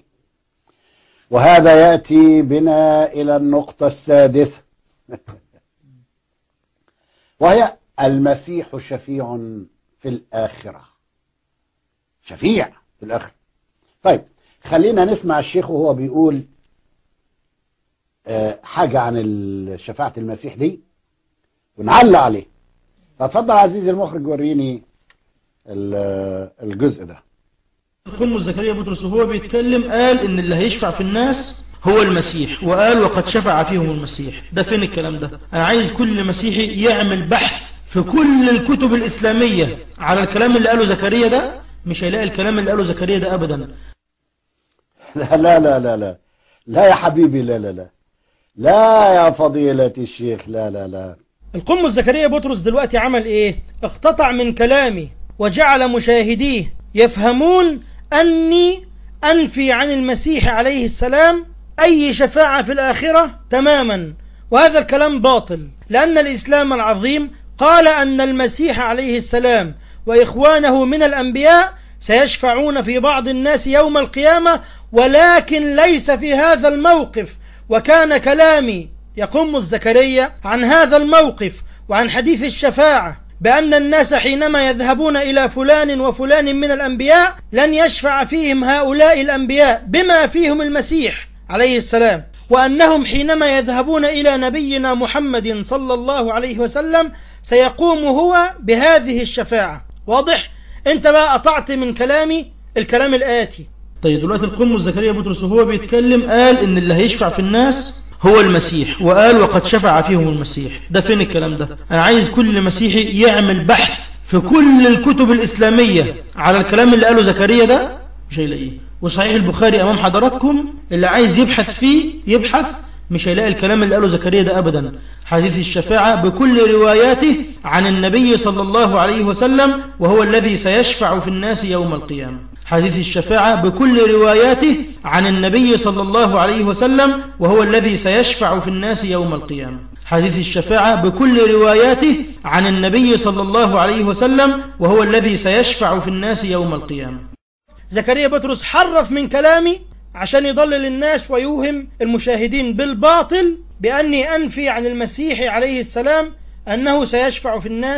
وهذا يأتي بنا إلى النقطة السادسة وهي المسيح شفيع في الآخرة شفيع في الآخرة طيب خلينا نسمع الشيخ وهو بيقول آه، حاجة عن ال- شفاعة المسيح دي ونعلق عليه فاتفضل عزيزي المخرج وريني ال- الجزء ده قم زكريا بطرس وهو بيتكلم قال ان اللي هيشفع في الناس هو المسيح وقال وقد شفع فيهم المسيح ده فين الكلام ده انا عايز كل مسيحي يعمل بحث في كل الكتب الاسلامية على الكلام اللي قاله زكريا ده مش هيلاقي الكلام اللي قاله زكريا ده ابدا لا لا لا لا لا لا يا حبيبي لا لا لا لا يا فضيلة الشيخ لا لا لا القم زكريا بطرس دلوقتي عمل ايه اقتطع من كلامي وجعل مشاهديه يفهمون اني انفي عن المسيح عليه السلام اي شفاعة في الاخرة تماما وهذا الكلام باطل لان الاسلام العظيم قال ان المسيح عليه السلام واخوانه من الانبياء سيشفعون في بعض الناس يوم القيامة ولكن ليس في هذا الموقف وكان كلامي يقوم الزكريا عن هذا الموقف وعن حديث الشفاعة بأن الناس حينما يذهبون إلى فلان وفلان من الأنبياء لن يشفع فيهم هؤلاء الأنبياء بما فيهم المسيح عليه السلام وأنهم حينما يذهبون إلى نبينا محمد صلى الله عليه وسلم سيقوم هو بهذه الشفاعة واضح؟ أنت بقى قطعت من كلامي الكلام الآتي طيب دلوقتي القم زكريا بطرس وهو بيتكلم قال ان اللي هيشفع في الناس هو المسيح وقال وقد شفع فيهم المسيح ده فين الكلام ده انا عايز كل مسيحي يعمل بحث في كل الكتب الاسلامية على الكلام اللي قاله زكريا ده مش هيلاقيه وصحيح البخاري امام حضراتكم اللي عايز يبحث فيه يبحث مش هيلاقي الكلام اللي قاله زكريا ده ابدا حديث الشفاعة بكل رواياته عن النبي صلى الله عليه وسلم وهو الذي سيشفع في الناس يوم القيامة حديث الشفاعة بكل رواياته عن النبي صلى الله عليه وسلم وهو الذي سيشفع في الناس يوم القيامة حديث الشفاعة بكل رواياته عن النبي صلى الله عليه وسلم وهو الذي سيشفع في الناس يوم القيامة زكريا بطرس حرف من كلامي عشان يضلل الناس ويوهم المشاهدين بالباطل بأني أنفي عن المسيح عليه السلام أنه سيشفع في الناس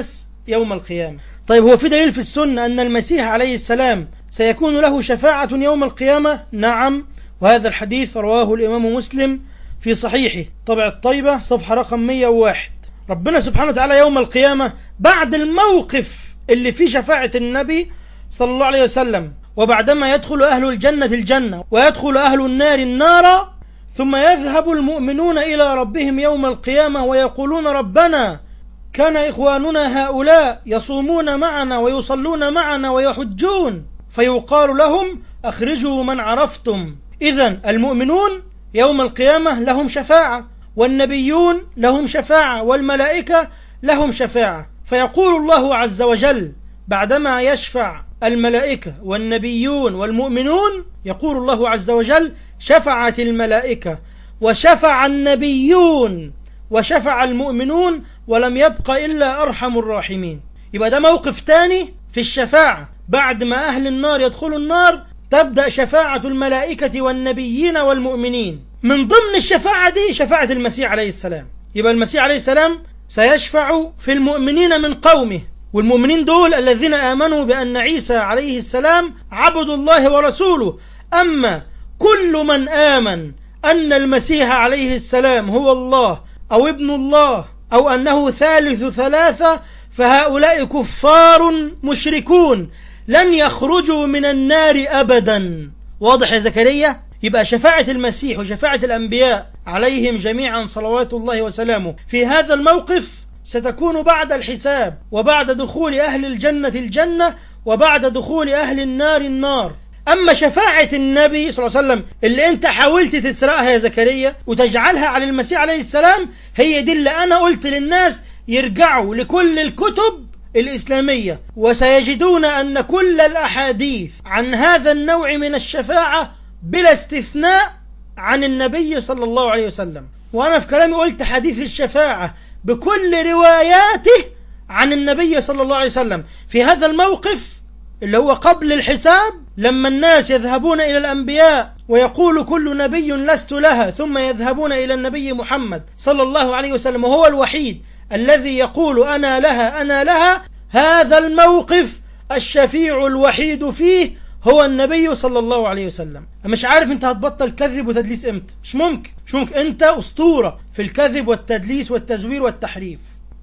يوم القيامة طيب هو في دليل في السنة أن المسيح عليه السلام سيكون له شفاعة يوم القيامة نعم وهذا الحديث رواه الإمام مسلم في صحيحه طبع الطيبة صفحة رقم 101 ربنا سبحانه وتعالى يوم القيامة بعد الموقف اللي فيه شفاعة النبي صلى الله عليه وسلم وبعدما يدخل أهل الجنة الجنة ويدخل أهل النار النار ثم يذهب المؤمنون إلى ربهم يوم القيامة ويقولون ربنا كان إخواننا هؤلاء يصومون معنا ويصلون معنا ويحجون فيقال لهم أخرجوا من عرفتم إذا المؤمنون يوم القيامة لهم شفاعة والنبيون لهم شفاعة والملائكة لهم شفاعة فيقول الله عز وجل بعدما يشفع الملائكة والنبيون والمؤمنون يقول الله عز وجل شفعت الملائكة وشفع النبيون وشفع المؤمنون ولم يبق إلا أرحم الراحمين يبقى ده موقف تاني في الشفاعة بعد ما أهل النار يدخلوا النار تبدأ شفاعة الملائكة والنبيين والمؤمنين من ضمن الشفاعة دي شفاعة المسيح عليه السلام يبقى المسيح عليه السلام سيشفع في المؤمنين من قومه والمؤمنين دول الذين آمنوا بأن عيسى عليه السلام عبد الله ورسوله أما كل من آمن أن المسيح عليه السلام هو الله أو ابن الله أو أنه ثالث ثلاثة فهؤلاء كفار مشركون لن يخرجوا من النار أبدا واضح يا زكريا يبقى شفاعة المسيح وشفاعة الأنبياء عليهم جميعا صلوات الله وسلامه في هذا الموقف ستكون بعد الحساب وبعد دخول أهل الجنة الجنة وبعد دخول أهل النار النار أما شفاعة النبي صلى الله عليه وسلم اللي أنت حاولت تسرقها يا زكريا وتجعلها على المسيح عليه السلام هي دي اللي أنا قلت للناس يرجعوا لكل الكتب الإسلامية وسيجدون أن كل الأحاديث عن هذا النوع من الشفاعة بلا استثناء عن النبي صلى الله عليه وسلم وأنا في كلامي قلت حديث الشفاعة بكل رواياته عن النبي صلى الله عليه وسلم في هذا الموقف اللي هو قبل الحساب لما الناس يذهبون إلى الأنبياء ويقول كل نبي لست لها ثم يذهبون إلى النبي محمد صلى الله عليه وسلم وهو الوحيد الذي يقول أنا لها أنا لها هذا الموقف الشفيع الوحيد فيه هو النبي صلى الله عليه وسلم مش عارف انت هتبطل كذب وتدليس امتى مش ممكن مش ممكن انت اسطورة في الكذب والتدليس والتزوير والتحريف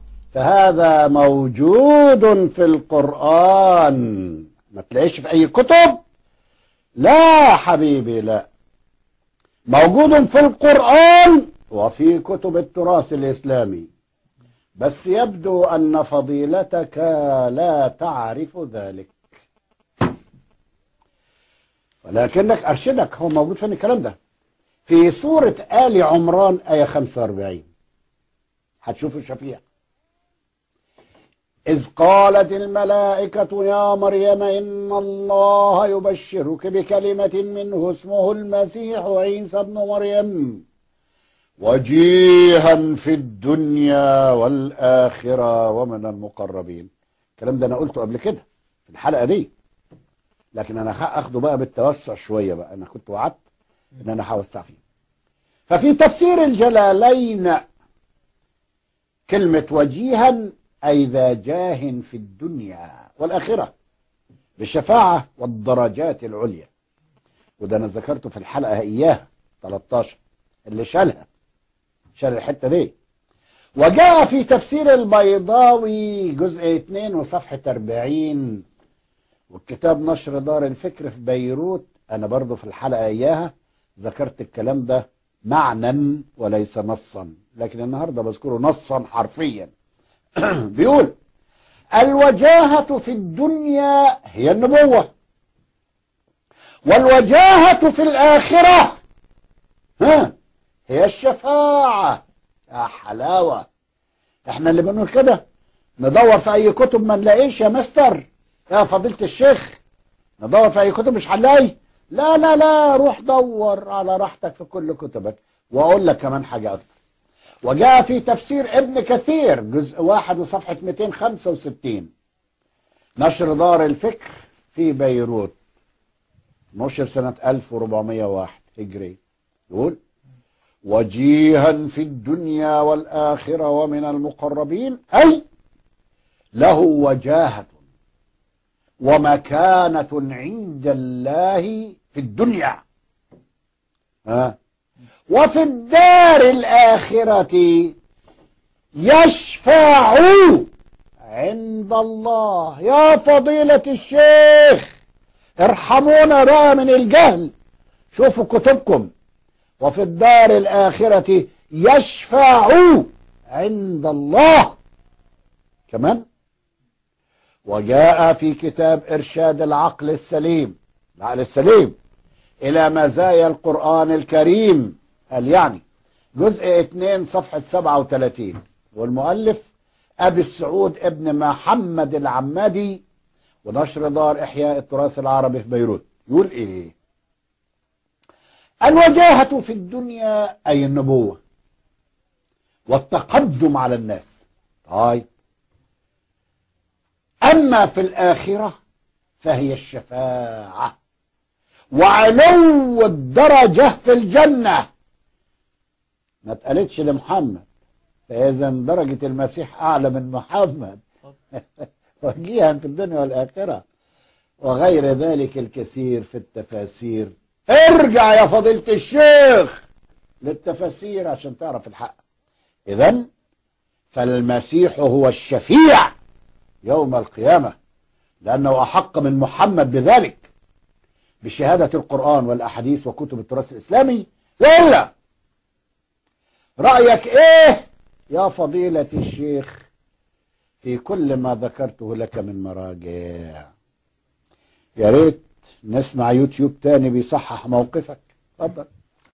فهذا موجود في القرآن ما تلاقيش في أي كتب لا حبيبي لا موجود في القرآن وفي كتب التراث الإسلامي بس يبدو أن فضيلتك لا تعرف ذلك ولكنك أرشدك هو موجود فين الكلام ده في سورة آل عمران آية 45 هتشوف الشفيع إذ قالت الملائكة يا مريم إن الله يبشرك بكلمة منه اسمه المسيح عيسى ابن مريم وجيها في الدنيا والآخرة ومن المقربين الكلام ده أنا قلته قبل كده في الحلقة دي لكن أنا هاخده بقى بالتوسع شوية بقى أنا كنت وعدت إن أنا هوسع فيه ففي تفسير الجلالين كلمة وجيها أي ذا جاه في الدنيا والآخرة بالشفاعة والدرجات العليا وده أنا ذكرته في الحلقة إياها 13 اللي شالها شال الحتة دي وجاء في تفسير البيضاوي جزء 2 وصفحة 40 والكتاب نشر دار الفكر في بيروت أنا برضو في الحلقة إياها ذكرت الكلام ده معنى وليس نصا لكن النهاردة بذكره نصا حرفيا بيقول الوجاهة في الدنيا هي النبوة والوجاهة في الآخرة ها هي الشفاعة يا حلاوة احنا اللي بنقول كده ندور في أي كتب ما نلاقيش يا مستر يا فضيلة الشيخ ندور في أي كتب مش هنلاقي لا لا لا روح دور على راحتك في كل كتبك وأقول لك كمان حاجة أكتر وجاء في تفسير ابن كثير جزء واحد وصفحة 265 نشر دار الفكر في بيروت نشر سنة 1401 هجري يقول وجيها في الدنيا والآخرة ومن المقربين أي له وجاهة ومكانة عند الله في الدنيا ها وفي الدار الآخرة يشفع عند الله يا فضيلة الشيخ ارحمونا بقى من الجهل شوفوا كتبكم وفي الدار الآخرة يشفع عند الله كمان وجاء في كتاب إرشاد العقل السليم العقل السليم إلى مزايا القرآن الكريم قال يعني جزء 2 صفحة 37 والمؤلف أبي السعود ابن محمد العمادي ونشر دار إحياء التراث العربي في بيروت يقول إيه الوجاهة في الدنيا أي النبوة والتقدم على الناس طيب أما في الآخرة فهي الشفاعة وعلو الدرجة في الجنة ما اتقالتش لمحمد فإذا درجة المسيح أعلى من محمد وجيها في الدنيا والآخرة وغير ذلك الكثير في التفاسير ارجع يا فضيلة الشيخ للتفاسير عشان تعرف الحق إذا فالمسيح هو الشفيع يوم القيامة لأنه أحق من محمد بذلك بشهادة القرآن والأحاديث وكتب التراث الإسلامي وإلا رأيك إيه يا فضيلة الشيخ في كل ما ذكرته لك من مراجع يا ريت نسمع يوتيوب تاني بيصحح موقفك اتفضل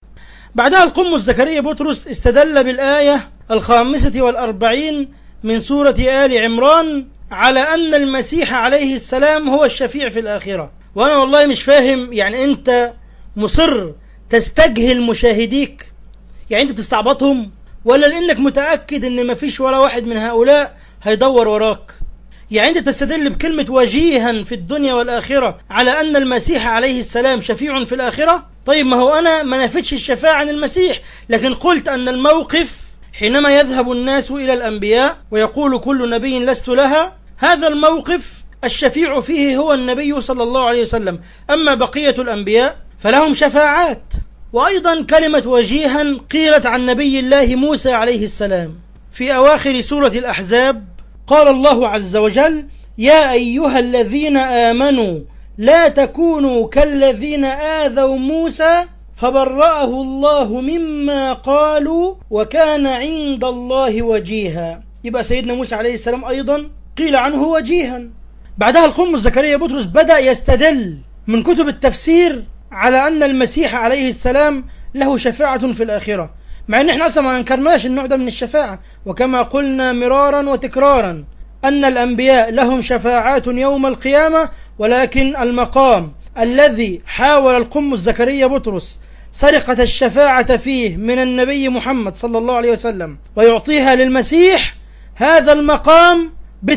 بعدها القمص زكريا بطرس استدل بالآية الخامسة والأربعين من سورة آل عمران على أن المسيح عليه السلام هو الشفيع في الآخرة وأنا والله مش فاهم يعني أنت مصر تستجهل مشاهديك يعني أنت تستعبطهم ولا لأنك متأكد أن مفيش ولا واحد من هؤلاء هيدور وراك يعني أنت تستدل بكلمة وجيها في الدنيا والآخرة على أن المسيح عليه السلام شفيع في الآخرة طيب ما هو أنا ما نفتش الشفاعة عن المسيح لكن قلت أن الموقف حينما يذهب الناس إلى الأنبياء ويقول كل نبي لست لها هذا الموقف الشفيع فيه هو النبي صلى الله عليه وسلم أما بقية الأنبياء فلهم شفاعات وأيضا كلمة وجيها قيلت عن نبي الله موسى عليه السلام في أواخر سورة الأحزاب قال الله عز وجل يا أيها الذين آمنوا لا تكونوا كالذين آذوا موسى فبرأه الله مما قالوا وكان عند الله وجيها يبقى سيدنا موسى عليه السلام أيضا قيل عنه وجيها بعدها القمص زكريا بطرس بدأ يستدل من كتب التفسير على أن المسيح عليه السلام له شفاعة في الآخرة مع أن احنا أصلا ما أنكرناش النوع ده من الشفاعة وكما قلنا مرارا وتكرارا أن الأنبياء لهم شفاعات يوم القيامة ولكن المقام الذي حاول القمص زكريا بطرس سرقة الشفاعة فيه من النبي محمد صلى الله عليه وسلم ويعطيها للمسيح هذا المقام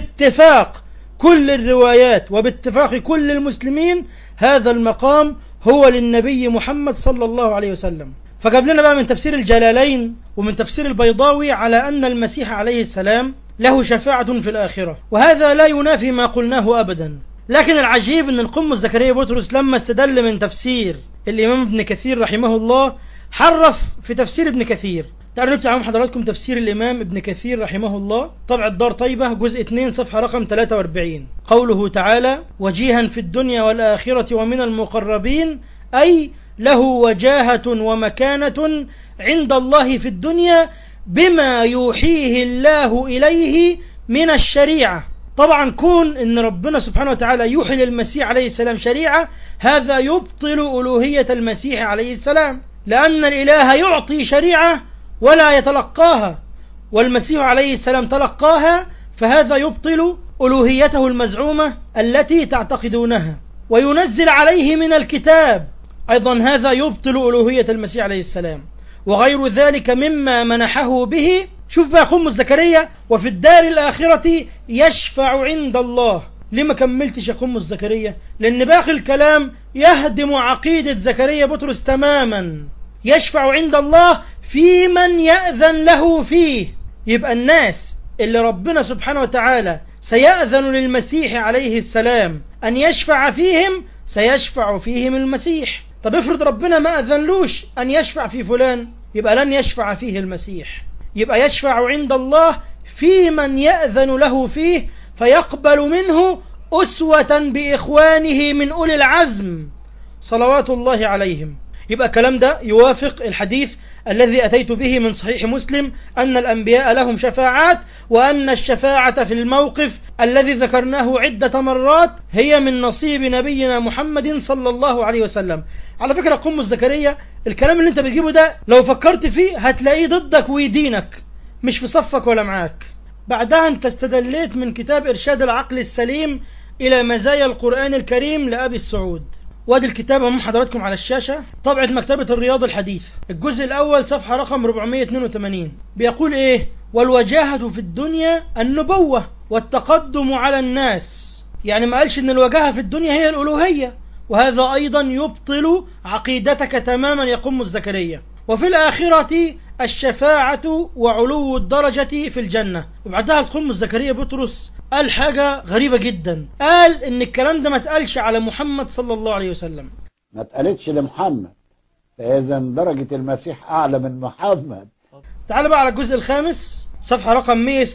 باتفاق كل الروايات وباتفاق كل المسلمين هذا المقام هو للنبي محمد صلى الله عليه وسلم فجاب لنا بقى من تفسير الجلالين ومن تفسير البيضاوي على أن المسيح عليه السلام له شفاعة في الآخرة وهذا لا ينافي ما قلناه أبدا لكن العجيب أن القمص زكريا بطرس لما استدل من تفسير الإمام ابن كثير رحمه الله حرف في تفسير ابن كثير تعالوا نفتح مع حضراتكم تفسير الإمام ابن كثير رحمه الله طبع الدار طيبة جزء 2 صفحة رقم 43 قوله تعالى وجيها في الدنيا والآخرة ومن المقربين أي له وجاهة ومكانة عند الله في الدنيا بما يوحيه الله إليه من الشريعة طبعا كون ان ربنا سبحانه وتعالى يوحي للمسيح عليه السلام شريعة هذا يبطل ألوهية المسيح عليه السلام لأن الإله يعطي شريعة ولا يتلقاها والمسيح عليه السلام تلقاها فهذا يبطل ألوهيته المزعومة التي تعتقدونها وينزل عليه من الكتاب أيضا هذا يبطل ألوهية المسيح عليه السلام وغير ذلك مما منحه به شوف بقى قم زكريا وفي الدار الآخرة يشفع عند الله ليه ما كملتش يا قم زكريا لأن باقي الكلام يهدم عقيدة زكريا بطرس تماما يشفع عند الله في من يأذن له فيه يبقى الناس اللي ربنا سبحانه وتعالى سيأذن للمسيح عليه السلام أن يشفع فيهم سيشفع فيهم المسيح طب افرض ربنا ما أذنلوش أن يشفع في فلان يبقى لن يشفع فيه المسيح يبقى يشفع عند الله في من يأذن له فيه فيقبل منه أسوة بإخوانه من أولي العزم صلوات الله عليهم يبقى الكلام ده يوافق الحديث الذي أتيت به من صحيح مسلم أن الأنبياء لهم شفاعات وأن الشفاعة في الموقف الذي ذكرناه عدة مرات هي من نصيب نبينا محمد صلى الله عليه وسلم على فكرة قم زكريا الكلام اللي انت بتجيبه ده لو فكرت فيه هتلاقيه ضدك ويدينك مش في صفك ولا معاك بعدها انت استدليت من كتاب إرشاد العقل السليم إلى مزايا القرآن الكريم لأبي السعود وادي الكتاب امام حضراتكم على الشاشة طبعة مكتبة الرياض الحديث الجزء الأول صفحة رقم 482 بيقول إيه والوجاهة في الدنيا النبوة والتقدم على الناس يعني ما قالش إن الوجاهة في الدنيا هي الألوهية وهذا أيضا يبطل عقيدتك تماما يقوم الزكريا وفي الآخرة الشفاعة وعلو الدرجة في الجنة وبعدها القم الزكريا بطرس قال حاجة غريبة جدا قال إن الكلام ده ما اتقالش على محمد صلى الله عليه وسلم ما اتقالتش لمحمد فاذا درجه المسيح اعلى من محمد تعال بقى على الجزء الخامس صفحة رقم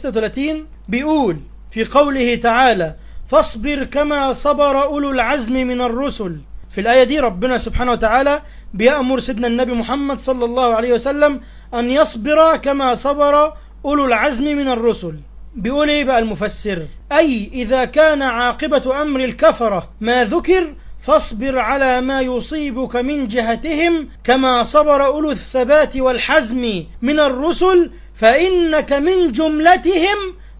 136 بيقول في قوله تعالى فاصبر كما صبر أولو العزم من الرسل في الآية دي ربنا سبحانه وتعالى بيأمر سيدنا النبي محمد صلى الله عليه وسلم أن يصبر كما صبر أولو العزم من الرسل بيقول ايه بقى المفسر أي إذا كان عاقبة أمر الكفرة ما ذكر فاصبر على ما يصيبك من جهتهم كما صبر أولو الثبات والحزم من الرسل فإنك من جملتهم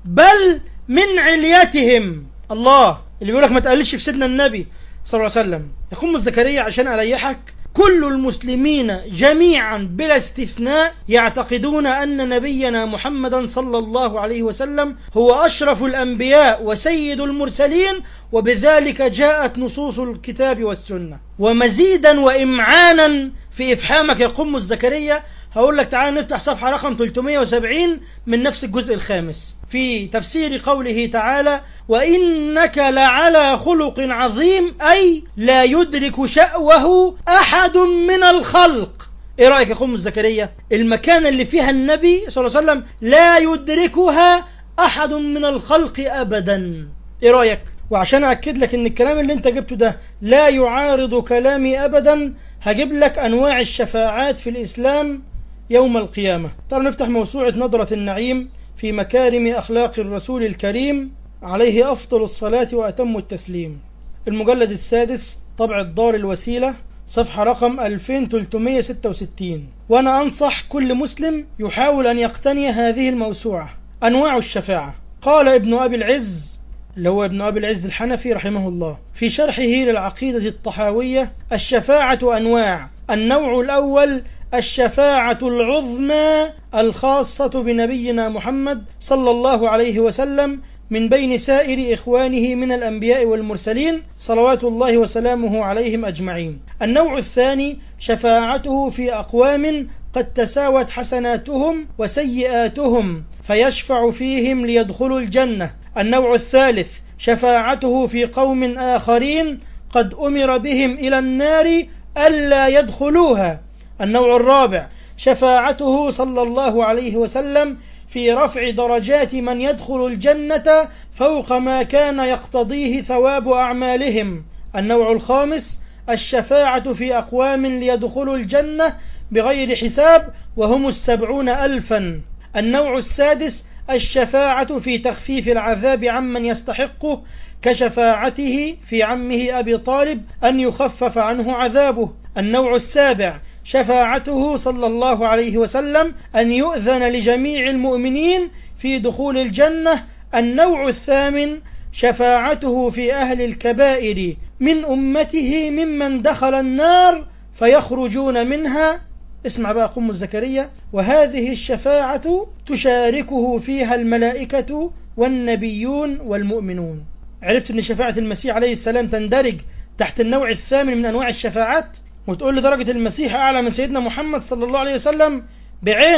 بل من عليتهم الله اللي بيقولك ما تقلش في سيدنا النبي صلى الله عليه وسلم يقوم زكريا عشان أريحك كل المسلمين جميعا بلا استثناء يعتقدون أن نبينا محمدا صلى الله عليه وسلم هو أشرف الأنبياء وسيد المرسلين وبذلك جاءت نصوص الكتاب والسنة ومزيدا وإمعانا في إفحامك يقوم الزكريا هقول لك تعالى نفتح صفحة رقم 370 من نفس الجزء الخامس في تفسير قوله تعالى وإنك لعلى خلق عظيم أي لا يدرك شأوه أحد من الخلق ايه رأيك يا قوم زكريا المكان اللي فيها النبي صلى الله عليه وسلم لا يدركها أحد من الخلق أبدا ايه رأيك وعشان أكد لك ان الكلام اللي انت جبته ده لا يعارض كلامي أبدا هجيب لك أنواع الشفاعات في الإسلام يوم القيامة ترى نفتح موسوعة نظرة النعيم في مكارم أخلاق الرسول الكريم عليه أفضل الصلاة وأتم التسليم المجلد السادس طبع الدار الوسيلة صفحة رقم 2366 وأنا أنصح كل مسلم يحاول أن يقتني هذه الموسوعة أنواع الشفاعة قال ابن أبي العز اللي هو ابن أبي العز الحنفي رحمه الله في شرحه للعقيدة الطحاوية الشفاعة أنواع النوع الأول الشفاعة العظمى الخاصة بنبينا محمد صلى الله عليه وسلم من بين سائر إخوانه من الأنبياء والمرسلين صلوات الله وسلامه عليهم أجمعين النوع الثاني شفاعته في أقوام قد تساوت حسناتهم وسيئاتهم فيشفع فيهم ليدخلوا الجنة النوع الثالث شفاعته في قوم آخرين قد أمر بهم إلى النار ألا يدخلوها النوع الرابع شفاعته صلى الله عليه وسلم في رفع درجات من يدخل الجنة فوق ما كان يقتضيه ثواب أعمالهم النوع الخامس الشفاعة في أقوام ليدخلوا الجنة بغير حساب وهم السبعون ألفا النوع السادس الشفاعة في تخفيف العذاب عمن يستحقه كشفاعته في عمه أبي طالب أن يخفف عنه عذابه النوع السابع شفاعته صلى الله عليه وسلم أن يؤذن لجميع المؤمنين في دخول الجنة النوع الثامن شفاعته في أهل الكبائر من أمته ممن دخل النار فيخرجون منها اسمع بقى قم زكريا وهذه الشفاعة تشاركه فيها الملائكة والنبيون والمؤمنون عرفت أن شفاعة المسيح عليه السلام تندرج تحت النوع الثامن من أنواع الشفاعات وتقول لي درجة المسيح أعلى من سيدنا محمد صلى الله عليه وسلم بعينك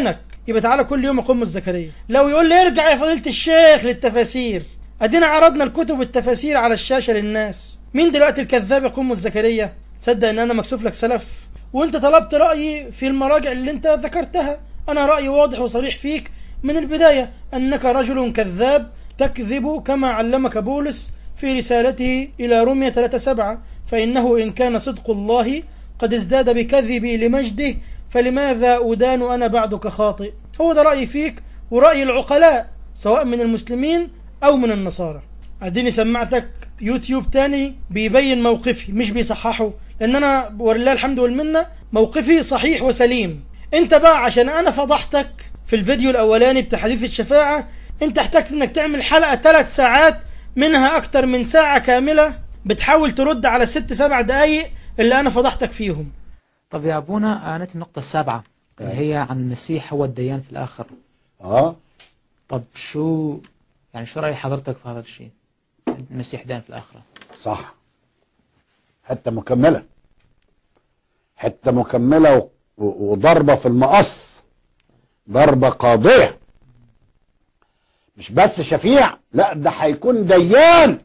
يبقى تعالى كل يوم قم زكريا لو يقول لي ارجع يا فضيله الشيخ للتفاسير ادينا عرضنا الكتب والتفاسير على الشاشه للناس مين دلوقتي الكذاب يا قم زكريا تصدق ان انا مكسوف لك سلف وانت طلبت رايي في المراجع اللي انت ذكرتها انا رايي واضح وصريح فيك من البدايه انك رجل كذاب تكذب كما علمك بولس في رسالته إلى رومية 3:7 فإنه إن كان صدق الله قد ازداد بكذبي لمجده فلماذا أدان أنا بعدك خاطئ هو ده رأيي فيك ورأي العقلاء سواء من المسلمين أو من النصارى اديني سمعتك يوتيوب تاني بيبين موقفي مش بيصححه لان انا ولله الحمد والمنه موقفي صحيح وسليم انت بقى عشان انا فضحتك في الفيديو الاولاني بتاع حديث الشفاعه انت احتجت انك تعمل حلقه ثلاث ساعات منها اكتر من ساعه كامله بتحاول ترد على الست سبع دقايق اللي انا فضحتك فيهم طب يا أبونا آه، نأتي النقطة السابعة اللي هي عن المسيح هو الديان في الآخر اه طب شو يعني شو رأي حضرتك في هذا الشيء المسيح ديان في الآخرة صح حتة مكملة حتة مكملة و- و- وضربة في المقص ضربة قاضية مش بس شفيع لا ده هيكون ديان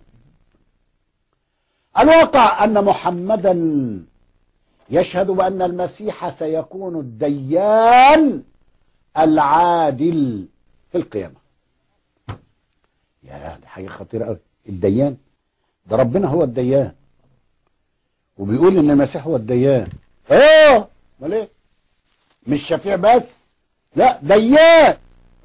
الواقع أن محمدا يشهد بأن المسيح سيكون الديان العادل في القيامة يا دي حاجة خطيرة قوي الديان ده ربنا هو الديان وبيقول ان المسيح هو الديان اه امال ايه مش شفيع بس لا ديان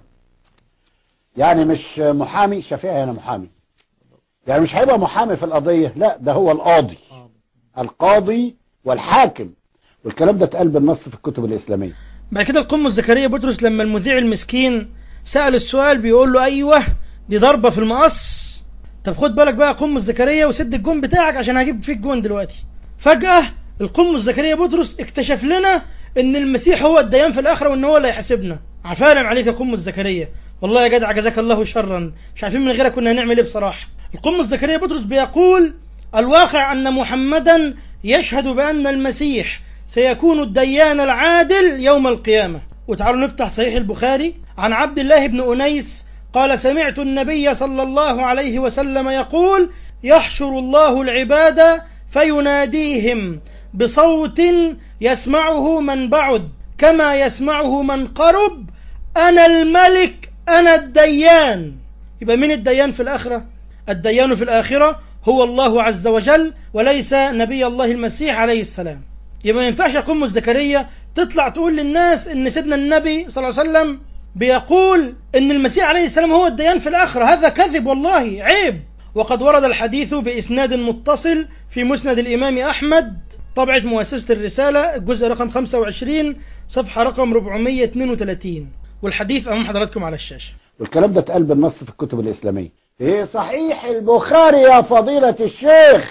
يعني مش محامي شفيع يعني محامي يعني مش هيبقى محامي في القضيه لا ده هو القاضي القاضي والحاكم والكلام ده اتقال بالنص في الكتب الاسلاميه بعد كده القمص زكريا بطرس لما المذيع المسكين سأل السؤال بيقول له أيوه دي ضربة في المقص طب خد بالك بقى قمص زكريا وسد الجون بتاعك عشان هجيب فيك جون دلوقتي فجأة القمص زكريا بطرس اكتشف لنا ان المسيح هو الديان في الآخرة وان هو اللي هيحاسبنا عفارم عليك يا قمص زكريا والله يا جدع جزاك الله شرا مش عارفين من غيرك كنا هنعمل ايه بصراحة القمص زكريا بطرس بيقول الواقع أن محمدا يشهد بأن المسيح سيكون الديان العادل يوم القيامة وتعالوا نفتح صحيح البخاري عن عبد الله بن أنيس قال سمعت النبي صلى الله عليه وسلم يقول يحشر الله العباد فيناديهم بصوت يسمعه من بعد كما يسمعه من قرب أنا الملك أنا الديان يبقى مين الديان في الآخرة الديان في الآخرة هو الله عز وجل وليس نبي الله المسيح عليه السلام يبقى ما ينفعش يقوم زكريا تطلع تقول للناس ان سيدنا النبي صلى الله عليه وسلم بيقول ان المسيح عليه السلام هو الديان في الاخره هذا كذب والله عيب وقد ورد الحديث باسناد متصل في مسند الامام احمد طبعة مؤسسة الرسالة الجزء رقم 25 صفحة رقم 432 والحديث أمام حضراتكم على الشاشة والكلام ده اتقال بالنص في الكتب الاسلاميه في صحيح البخاري يا فضيله الشيخ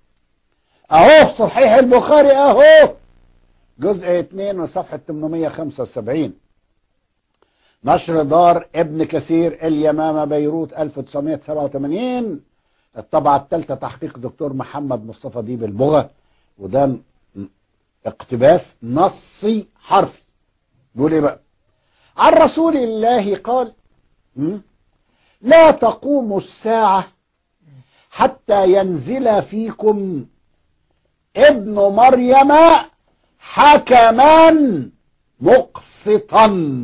اهو صحيح البخاري اهو جزء 2 وصفحه 875 نشر دار ابن كثير اليمامة بيروت 1987 الطبعة الثالثة تحقيق دكتور محمد مصطفى ديب البغة وده م- اقتباس نصي حرفي بيقول ايه بقى عن رسول الله قال م? لا تقوم الساعة حتى ينزل فيكم ابن مريم حكما مقسطا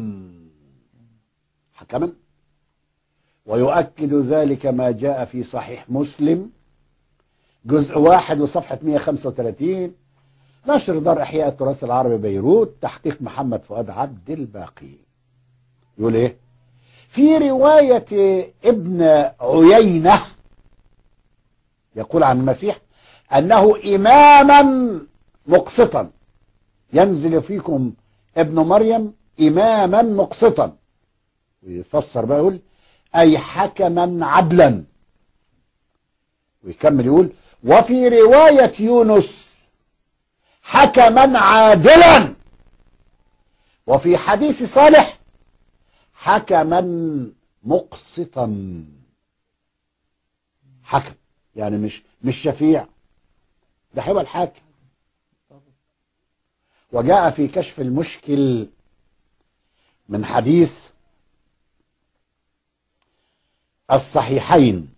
حكما ويؤكد ذلك ما جاء في صحيح مسلم جزء واحد وصفحة 135 نشر دار إحياء التراث العربي بيروت تحقيق محمد فؤاد عبد الباقي يقول إيه في رواية ابن عيينة يقول عن المسيح أنه إماما مقسطا ينزل فيكم ابن مريم إماما مقسطا ويفسر بقى يقول أي حكما عدلا ويكمل يقول وفي رواية يونس حكما عادلا وفي حديث صالح حكما مقسطا حكم يعني مش مش شفيع ده هيبقى الحاكم وجاء في كشف المشكل من حديث الصحيحين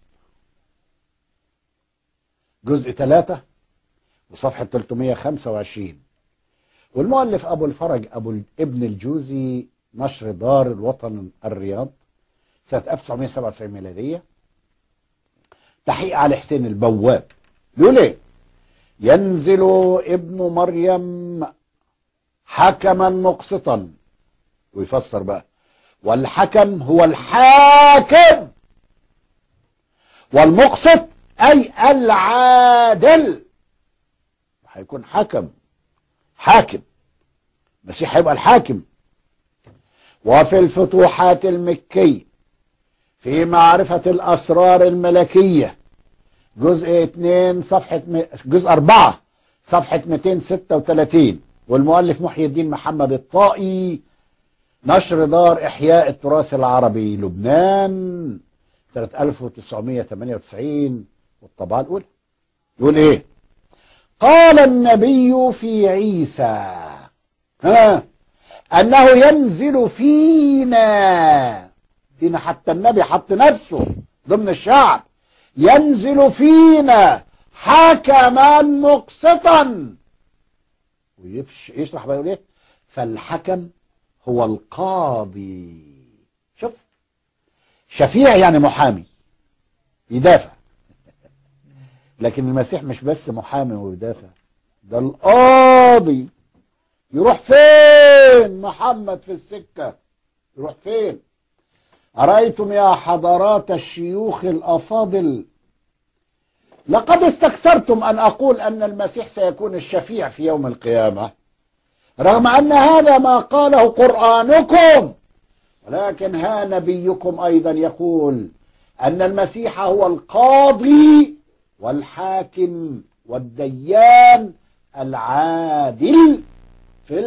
جزء ثلاثة وصفحة 325 والمؤلف أبو الفرج أبو ال- ابن الجوزي نشر دار الوطن الرياض سنة 1977 ميلادية تحقيق علي حسين البواب يقول ايه ينزل ابن مريم حكما مقسطا ويفسر بقى والحكم هو الحاكم والمقسط اي العادل هيكون حكم حاكم المسيح هيبقى الحاكم وفي الفتوحات المكية في معرفة الأسرار الملكية جزء 2 صفحة م... جزء 4 صفحة 236 والمؤلف محي الدين محمد الطائي نشر دار إحياء التراث العربي لبنان سنة 1998 والطبعة الأولى يقول إيه قال النبي في عيسى ها أنه ينزل فينا فينا حتى النبي حط نفسه ضمن الشعب ينزل فينا حكما مقسطا ويشرح بقى يقول ايه فالحكم هو القاضي شوف شفيع يعني محامي يدافع لكن المسيح مش بس محامي ويدافع ده القاضي يروح فين محمد في السكة يروح فين أرأيتم يا حضرات الشيوخ الأفاضل لقد استكثرتم أن أقول أن المسيح سيكون الشفيع في يوم القيامة رغم أن هذا ما قاله قرآنكم ولكن ها نبيكم أيضا يقول أن المسيح هو القاضي والحاكم والديان العادل في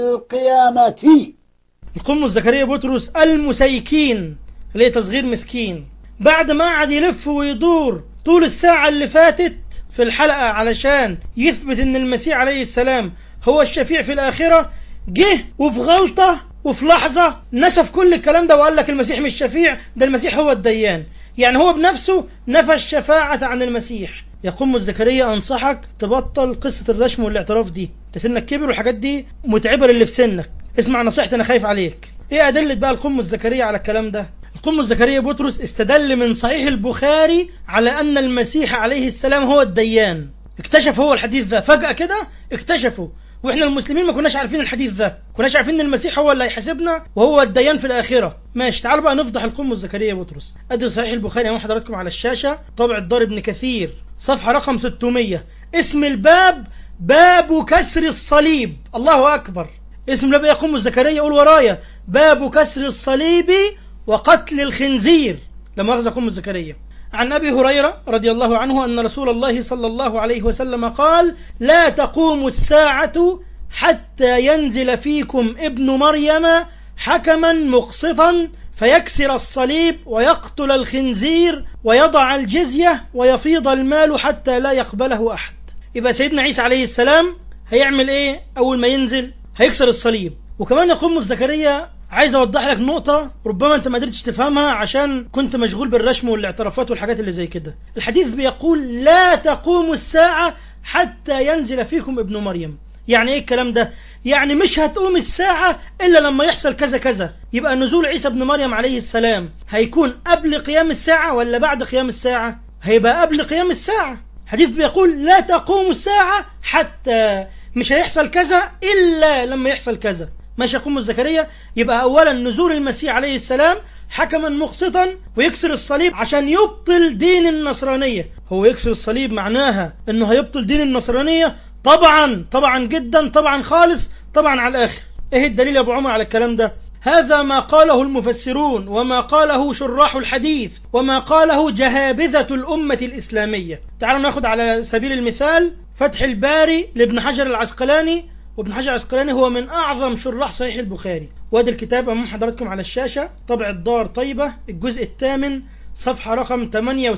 القيامة القمص زكريا بطرس المسيكين اللي هي تصغير مسكين بعد ما قعد يلف ويدور طول الساعة اللي فاتت في الحلقة علشان يثبت ان المسيح عليه السلام هو الشفيع في الآخرة جه وفي غلطة وفي لحظة نسف كل الكلام ده وقال لك المسيح مش شفيع ده المسيح هو الديان يعني هو بنفسه نفى الشفاعة عن المسيح يا قمص زكريا انصحك تبطل قصة الرشم والاعتراف دي انت سنك كبر والحاجات دي متعبة للي في سنك اسمع نصيحتي انا خايف عليك ايه ادلة بقى القمص زكريا على الكلام ده القمص زكريا بطرس استدل من صحيح البخاري على ان المسيح عليه السلام هو الديان اكتشف هو الحديث ده فجأة كده اكتشفوا واحنا المسلمين ما كناش عارفين الحديث ده كناش عارفين ان المسيح هو اللي هيحاسبنا وهو الديان في الاخره ماشي تعالوا بقى نفضح القمص زكريا بطرس ادي صحيح البخاري امام حضراتكم على الشاشه طبع الدار ابن كثير صفحه رقم 600 اسم الباب باب كسر الصليب الله اكبر اسم الباب إيه يا قمص زكريا قول ورايا باب كسر الصليب وقتل الخنزير لما أخذ قمص زكريا عن أبي هريرة رضي الله عنه أن رسول الله صلى الله عليه وسلم قال لا تقوم الساعة حتى ينزل فيكم ابن مريم حكما مقسطا فيكسر الصليب ويقتل الخنزير ويضع الجزية ويفيض المال حتى لا يقبله أحد يبقى سيدنا عيسى عليه السلام هيعمل ايه أول ما ينزل هيكسر الصليب وكمان يقوم زكريا عايز اوضح لك نقطة ربما انت ما قدرتش تفهمها عشان كنت مشغول بالرشم والاعترافات والحاجات اللي زي كده الحديث بيقول لا تقوم الساعة حتى ينزل فيكم ابن مريم يعني ايه الكلام ده يعني مش هتقوم الساعة الا لما يحصل كذا كذا يبقى نزول عيسى ابن مريم عليه السلام هيكون قبل قيام الساعة ولا بعد قيام الساعة هيبقى قبل قيام الساعة حديث بيقول لا تقوم الساعة حتى مش هيحصل كذا إلا لما يحصل كذا ماشي يقوم زكريا يبقى أولا نزول المسيح عليه السلام حكما مقسطا ويكسر الصليب عشان يبطل دين النصرانية هو يكسر الصليب معناها انه هيبطل دين النصرانية طبعا طبعا جدا طبعا خالص طبعا على الآخر ايه الدليل يا ابو عمر على الكلام ده هذا ما قاله المفسرون وما قاله شراح الحديث وما قاله جهابذة الأمة الإسلامية تعالوا ناخد على سبيل المثال فتح الباري لابن حجر العسقلاني وابن حجر العسقلاني هو من أعظم شراح صحيح البخاري وادي الكتاب أمام حضراتكم على الشاشة طبع الدار طيبة الجزء الثامن صفحة رقم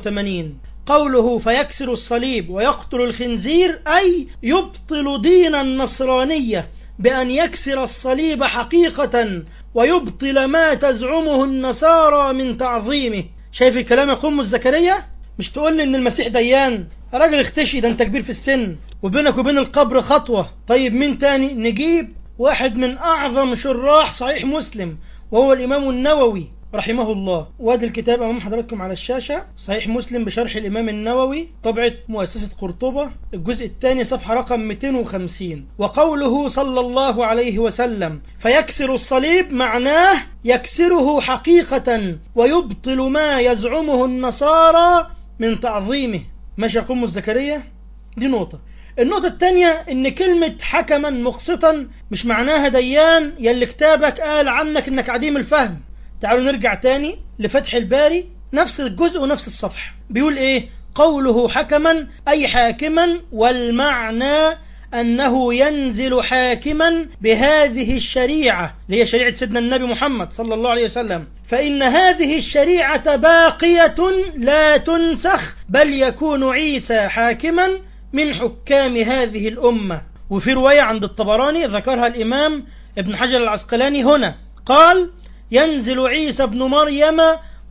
88 قوله فيكسر الصليب ويقتل الخنزير أي يبطل دين النصرانية بأن يكسر الصليب حقيقة ويبطل ما تزعمه النصارى من تعظيمه شايف الكلام يا قم زكريا مش تقول لي ان المسيح ديان يا راجل اختشي ده انت كبير في السن وبينك وبين القبر خطوة طيب مين تاني نجيب واحد من اعظم شراح صحيح مسلم وهو الامام النووي رحمه الله وادي الكتاب امام حضراتكم على الشاشة صحيح مسلم بشرح الامام النووي طبعة مؤسسة قرطبة الجزء الثاني صفحة رقم 250 وقوله صلى الله عليه وسلم فيكسر الصليب معناه يكسره حقيقة ويبطل ما يزعمه النصارى من تعظيمه ماشي يا قم الزكريا دي نقطة النقطة الثانية ان كلمة حكما مقسطا مش معناها ديان يلي كتابك قال عنك انك عديم الفهم تعالوا نرجع تاني لفتح الباري نفس الجزء ونفس الصفحة بيقول ايه قوله حكما اي حاكما والمعنى أنه ينزل حاكما بهذه الشريعة اللي هي شريعة سيدنا النبي محمد صلى الله عليه وسلم فإن هذه الشريعة باقية لا تنسخ بل يكون عيسى حاكما من حكام هذه الأمة وفي رواية عند الطبراني ذكرها الإمام ابن حجر العسقلاني هنا قال ينزل عيسى ابن مريم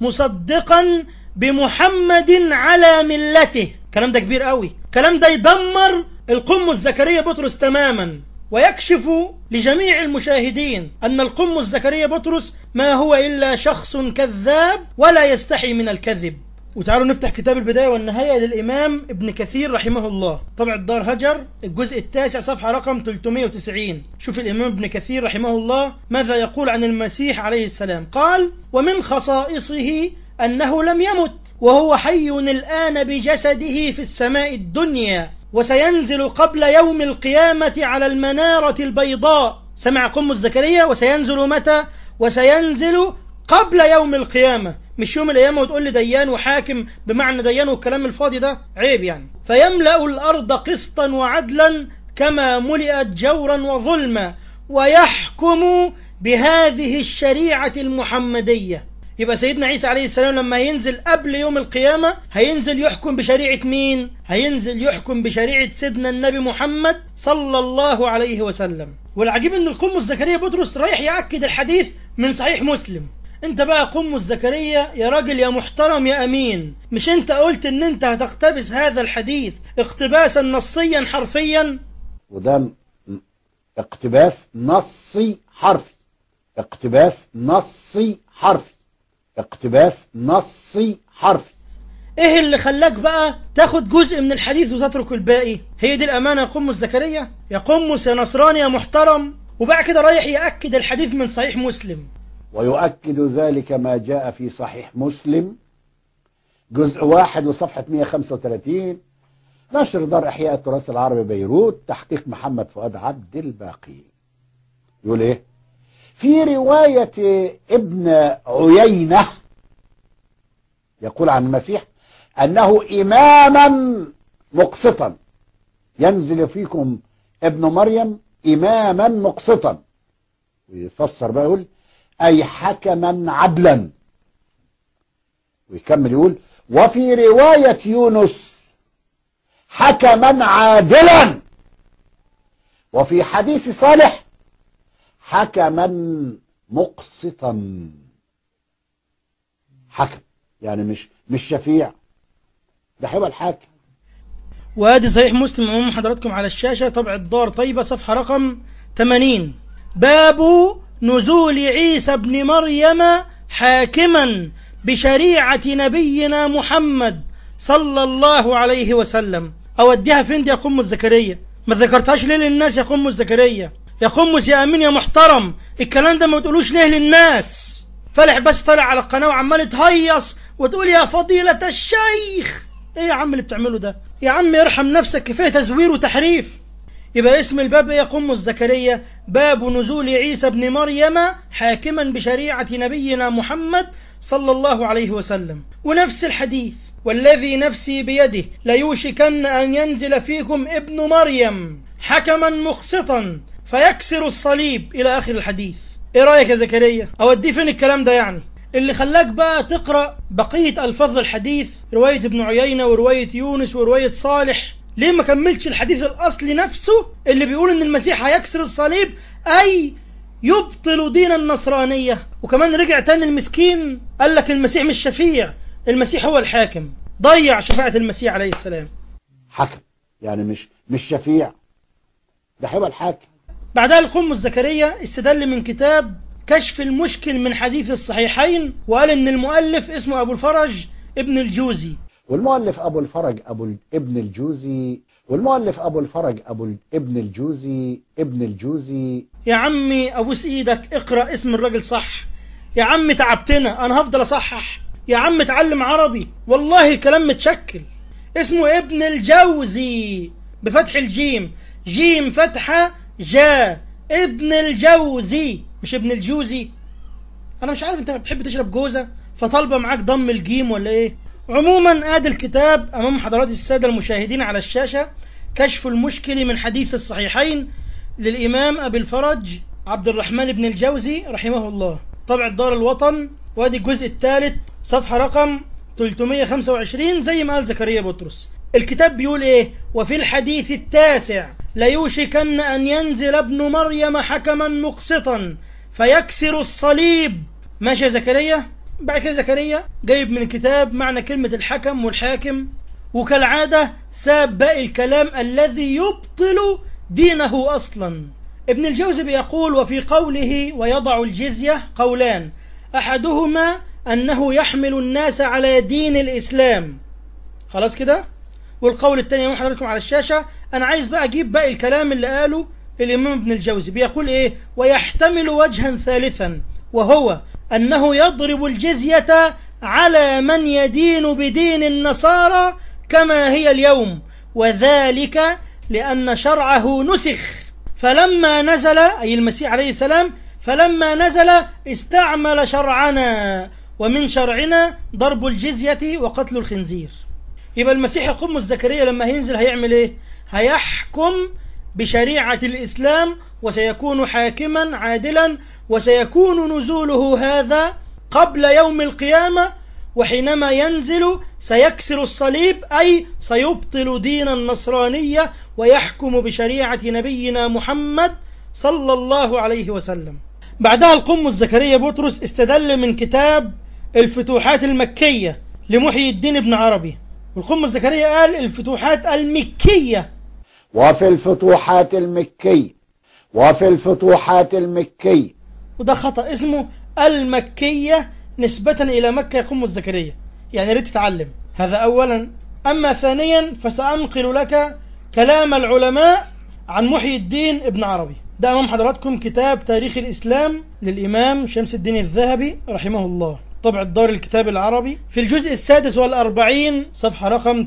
مصدقا بمحمد على ملته كلام ده كبير قوي كلام ده يدمر القم الزكريا بطرس تماما ويكشف لجميع المشاهدين أن القم الزكريا بطرس ما هو إلا شخص كذاب ولا يستحي من الكذب وتعالوا نفتح كتاب البداية والنهاية للإمام ابن كثير رحمه الله طبع الدار هجر الجزء التاسع صفحة رقم 390 شوف الإمام ابن كثير رحمه الله ماذا يقول عن المسيح عليه السلام قال ومن خصائصه أنه لم يمت وهو حي الآن بجسده في السماء الدنيا وسينزل قبل يوم القيامة على المنارة البيضاء سمع قم الزكريا وسينزل متى وسينزل قبل يوم القيامة مش يوم القيامة وتقول لي ديان وحاكم بمعنى ديان والكلام الفاضي ده عيب يعني فيملأ الأرض قسطا وعدلا كما ملئت جورا وظلما ويحكم بهذه الشريعة المحمدية يبقى سيدنا عيسى عليه السلام لما ينزل قبل يوم القيامة هينزل يحكم بشريعة مين؟ هينزل يحكم بشريعة سيدنا النبي محمد صلى الله عليه وسلم والعجيب ان القم الزكريا بطرس رايح يأكد الحديث من صحيح مسلم انت بقى قم الزكريا يا راجل يا محترم يا امين مش انت قلت ان انت هتقتبس هذا الحديث اقتباسا نصيا حرفيا وده م- اقتباس نصي حرفي اقتباس نصي حرفي اقتباس نصي حرفي ايه اللي خلاك بقى تاخد جزء من الحديث وتترك الباقي هي دي الامانه يا قمص زكريا يا قمص يا نصراني يا محترم وبعد كده رايح ياكد الحديث من صحيح مسلم ويؤكد ذلك ما جاء في صحيح مسلم جزء واحد وصفحة 135 نشر دار إحياء التراث العربي بيروت تحقيق محمد فؤاد عبد الباقي يقول إيه في رواية ابن عيينة يقول عن المسيح أنه إماما مقسطا ينزل فيكم ابن مريم إماما مقسطا ويفسر بقى يقول أي حكما عدلا ويكمل يقول وفي رواية يونس حكما عادلا وفي حديث صالح حكما مقسطا حكم يعني مش مش شفيع ده هيبقى الحاكم وادي صحيح مسلم امام حضراتكم على الشاشه طبع الدار طيبه صفحه رقم 80 باب نزول عيسى ابن مريم حاكما بشريعه نبينا محمد صلى الله عليه وسلم اوديها فين دي يا قم الزكريا ما ذكرتهاش ليه للناس يا قم الزكريا يا قمص يا امين يا محترم الكلام ده ما تقولوش ليه للناس فالح بس طالع على القناه وعمال تهيص وتقول يا فضيله الشيخ ايه يا عم اللي بتعمله ده يا عم ارحم نفسك كفايه تزوير وتحريف يبقى اسم الباب ايه يا قمص زكريا باب نزول عيسى ابن مريم حاكما بشريعه نبينا محمد صلى الله عليه وسلم ونفس الحديث والذي نفسي بيده ليوشكن ان ينزل فيكم ابن مريم حكما مقسطا فيكسر الصليب الى اخر الحديث ايه رايك يا زكريا اوديه فين الكلام ده يعني اللي خلاك بقى تقرا بقيه الفاظ الحديث روايه ابن عيينه وروايه يونس وروايه صالح ليه ما كملتش الحديث الأصلي نفسه اللي بيقول إن المسيح هيكسر الصليب أي يبطل دين النصرانية وكمان رجع تاني المسكين قال لك المسيح مش شفيع المسيح هو الحاكم ضيع شفاعة المسيح عليه السلام حكم يعني مش مش شفيع ده هيبقى الحاكم بعدها القم الزكريا استدل من كتاب كشف المشكل من حديث الصحيحين وقال ان المؤلف اسمه ابو الفرج ابن الجوزي والمؤلف ابو الفرج ابو ال- ابن الجوزي والمؤلف ابو الفرج ابو ال- ابن الجوزي ابن الجوزي يا عمي ابوس ايدك اقرا اسم الراجل صح يا عم تعبتنا انا هفضل اصحح يا عم اتعلم عربي والله الكلام متشكل اسمه ابن الجوزي بفتح الجيم جيم فتحة جا ابن الجوزي مش ابن الجوزي انا مش عارف انت بتحب تشرب جوزة فطالبة معاك ضم الجيم ولا ايه عموما ادي الكتاب امام حضرات السادة المشاهدين على الشاشة كشف المشكل من حديث الصحيحين للامام ابي الفرج عبد الرحمن بن الجوزي رحمه الله طبع دار الوطن وادي الجزء الثالث صفحة رقم 325 زي ما قال زكريا بطرس الكتاب بيقول ايه وفي الحديث التاسع ليوشكن ان ينزل ابن مريم حكما مقسطا فيكسر الصليب ماشي يا زكريا بعد كده زكريا جايب من الكتاب معنى كلمة الحكم والحاكم وكالعادة ساب باقي الكلام الذي يبطل دينه أصلا ابن الجوزي بيقول وفي قوله ويضع الجزية قولان أحدهما أنه يحمل الناس على دين الإسلام خلاص كده والقول الثاني يا حضراتكم على الشاشة أنا عايز بقى أجيب باقي الكلام اللي قاله الإمام ابن الجوزي بيقول إيه ويحتمل وجها ثالثا وهو أنه يضرب الجزية على من يدين بدين النصارى كما هي اليوم وذلك لأن شرعه نسخ فلما نزل أي المسيح عليه السلام فلما نزل استعمل شرعنا ومن شرعنا ضرب الجزية وقتل الخنزير يبقى المسيح يقوم الزكريا لما هينزل هيعمل ايه هيحكم بشريعة الإسلام وسيكون حاكما عادلا وسيكون نزوله هذا قبل يوم القيامة وحينما ينزل سيكسر الصليب أي سيبطل دين النصرانية ويحكم بشريعة نبينا محمد صلى الله عليه وسلم بعدها القم الزكريا بطرس استدل من كتاب الفتوحات المكية لمحيي الدين بن عربي والقم الزكريا قال الفتوحات المكية وفي الفتوحات المكية وفي الفتوحات المكية وده خطأ اسمه المكية نسبة إلى مكة يقوم الزكريا يعني يا ريت تتعلم هذا أولا أما ثانيا فسأنقل لك كلام العلماء عن محيي الدين ابن عربي ده أمام حضراتكم كتاب تاريخ الإسلام للإمام شمس الدين الذهبي رحمه الله طبع الدار الكتاب العربي في الجزء السادس والأربعين صفحة رقم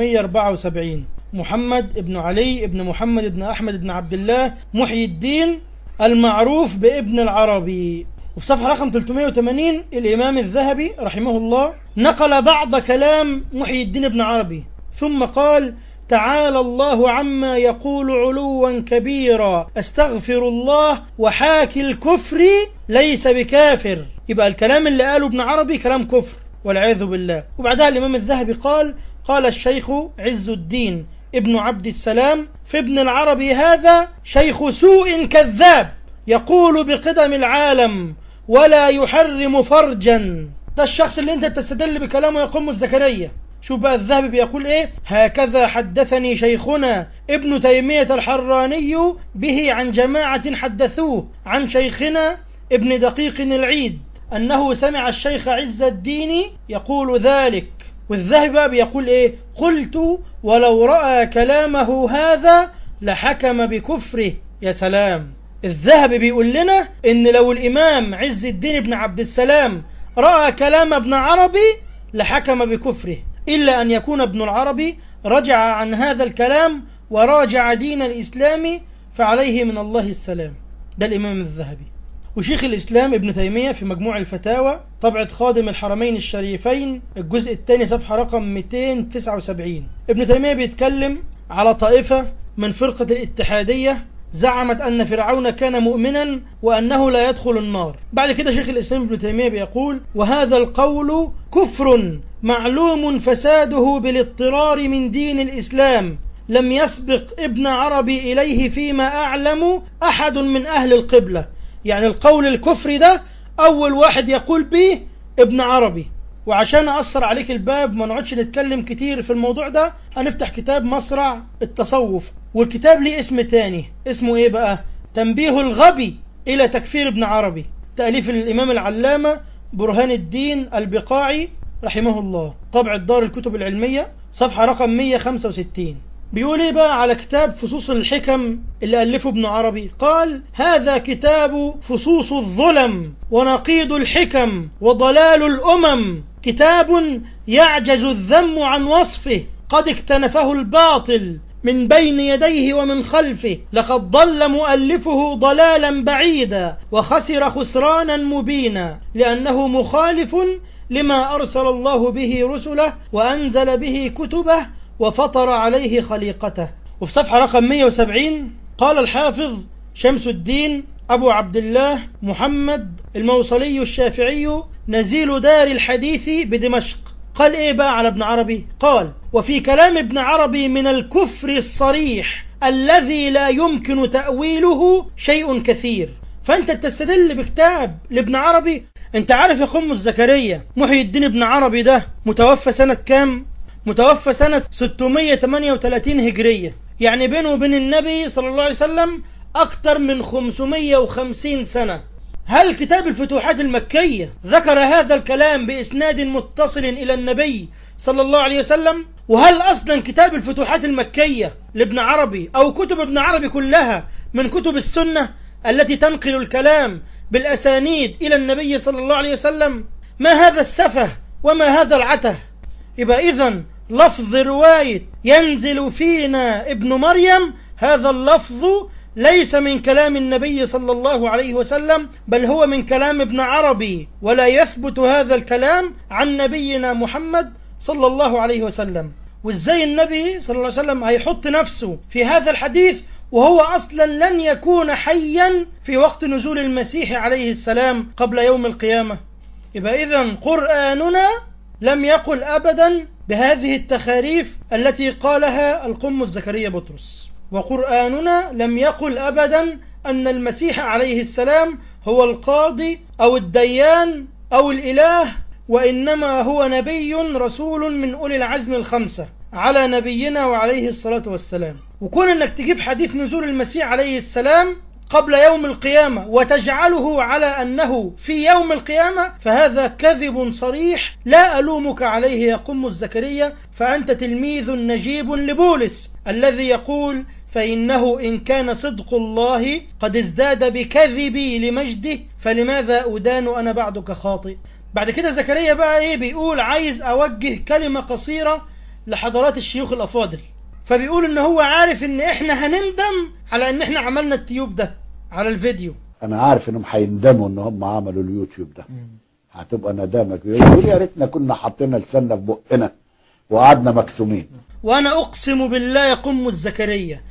374 محمد ابن علي ابن محمد ابن أحمد ابن عبد الله محيي الدين المعروف بابن العربي وفي صفحة رقم 380 الإمام الذهبي رحمه الله نقل بعض كلام محيي الدين ابن عربي ثم قال تعالى الله عما يقول علوا كبيرا استغفر الله وحاكي الكفر ليس بكافر يبقى الكلام اللي قاله ابن عربي كلام كفر والعياذ بالله وبعدها الإمام الذهبي قال قال الشيخ عز الدين ابن عبد السلام في ابن العربي هذا شيخ سوء كذاب يقول بقدم العالم ولا يحرم فرجا ده الشخص اللي انت بتستدل بكلامه يقوم الزكريا شوف بقى الذهبي بيقول ايه هكذا حدثني شيخنا ابن تيمية الحراني به عن جماعة حدثوه عن شيخنا ابن دقيق العيد أنه سمع الشيخ عز الدين يقول ذلك والذهبي بقى بيقول ايه قلت ولو رأى كلامه هذا لحكم بكفره يا سلام الذهبي بيقول لنا ان لو الامام عز الدين بن عبد السلام رأى كلام ابن عربي لحكم بكفره إلا أن يكون ابن العربي رجع عن هذا الكلام وراجع دين الإسلام فعليه من الله السلام ده الإمام الذهبي وشيخ الإسلام ابن تيمية في مجموع الفتاوى طبعة خادم الحرمين الشريفين الجزء الثاني صفحة رقم 279 ابن تيمية بيتكلم على طائفة من فرقة الاتحادية زعمت أن فرعون كان مؤمنا وأنه لا يدخل النار بعد كده شيخ الإسلام ابن تيمية بيقول وهذا القول كفر معلوم فساده بالاضطرار من دين الإسلام لم يسبق ابن عربي إليه فيما أعلم أحد من أهل القبلة يعني القول الكفري ده أول واحد يقول به ابن عربي وعشان أثر عليك الباب ما نقعدش نتكلم كتير في الموضوع ده هنفتح كتاب مصرع التصوف والكتاب ليه اسم تاني اسمه ايه بقى تنبيه الغبي إلى تكفير ابن عربي تأليف الإمام العلامة برهان الدين البقاعي رحمه الله طبع الدار الكتب العلمية صفحة رقم 165 بيقول ايه بقى على كتاب فصوص الحكم اللي ألفه ابن عربي قال هذا كتاب فصوص الظلم ونقيض الحكم وضلال الأمم كتاب يعجز الذم عن وصفه قد اكتنفه الباطل من بين يديه ومن خلفه لقد ضل مؤلفه ضلالا بعيدا وخسر خسرانا مبينا لأنه مخالف لما أرسل الله به رسله وأنزل به كتبه وفطر عليه خليقته وفي صفحة رقم 170 قال الحافظ شمس الدين أبو عبد الله محمد الموصلي الشافعي نزيل دار الحديث بدمشق قال إيه بقى على ابن عربي قال وفي كلام ابن عربي من الكفر الصريح الذي لا يمكن تأويله شيء كثير فأنت بتستدل بكتاب لابن عربي أنت عارف يا قمة زكريا محي الدين ابن عربي ده متوفى سنة كام متوفى سنة 638 هجرية يعني بينه وبين النبي صلى الله عليه وسلم أكثر من 550 سنة هل كتاب الفتوحات المكية ذكر هذا الكلام بإسناد متصل إلى النبي صلى الله عليه وسلم وهل أصلا كتاب الفتوحات المكية لابن عربي أو كتب ابن عربي كلها من كتب السنة التي تنقل الكلام بالأسانيد إلى النبي صلى الله عليه وسلم ما هذا السفه وما هذا العته يبقى إذا لفظ رواية ينزل فينا ابن مريم هذا اللفظ ليس من كلام النبي صلى الله عليه وسلم بل هو من كلام ابن عربي ولا يثبت هذا الكلام عن نبينا محمد صلى الله عليه وسلم وازاي النبي صلى الله عليه وسلم هيحط نفسه في هذا الحديث وهو اصلا لن يكون حيا في وقت نزول المسيح عليه السلام قبل يوم القيامه يبقى اذا قراننا لم يقل ابدا بهذه التخاريف التي قالها القم زكريا بطرس وقرآننا لم يقل أبدا أن المسيح عليه السلام هو القاضي أو الديان أو الإله وإنما هو نبي رسول من أولي العزم الخمسة على نبينا وعليه الصلاة والسلام وكون أنك تجيب حديث نزول المسيح عليه السلام قبل يوم القيامة وتجعله على أنه في يوم القيامة فهذا كذب صريح لا ألومك عليه يا قم الزكريا فأنت تلميذ نجيب لبولس الذي يقول فإنه إن كان صدق الله قد ازداد بكذبي لمجده فلماذا أدان أنا بعدك خاطئ بعد كده زكريا بقى إيه بيقول عايز أوجه كلمة قصيرة لحضرات الشيوخ الأفاضل فبيقول إن هو عارف إن إحنا هنندم على إن إحنا عملنا التيوب ده على الفيديو انا عارف انهم هيندموا ان هم عملوا اليوتيوب ده هتبقى ندامه كبيره يقول يا ريتنا كنا حاطين لساننا في بقنا وقعدنا مكسومين وأنا أقسم بالله يقم الزكريا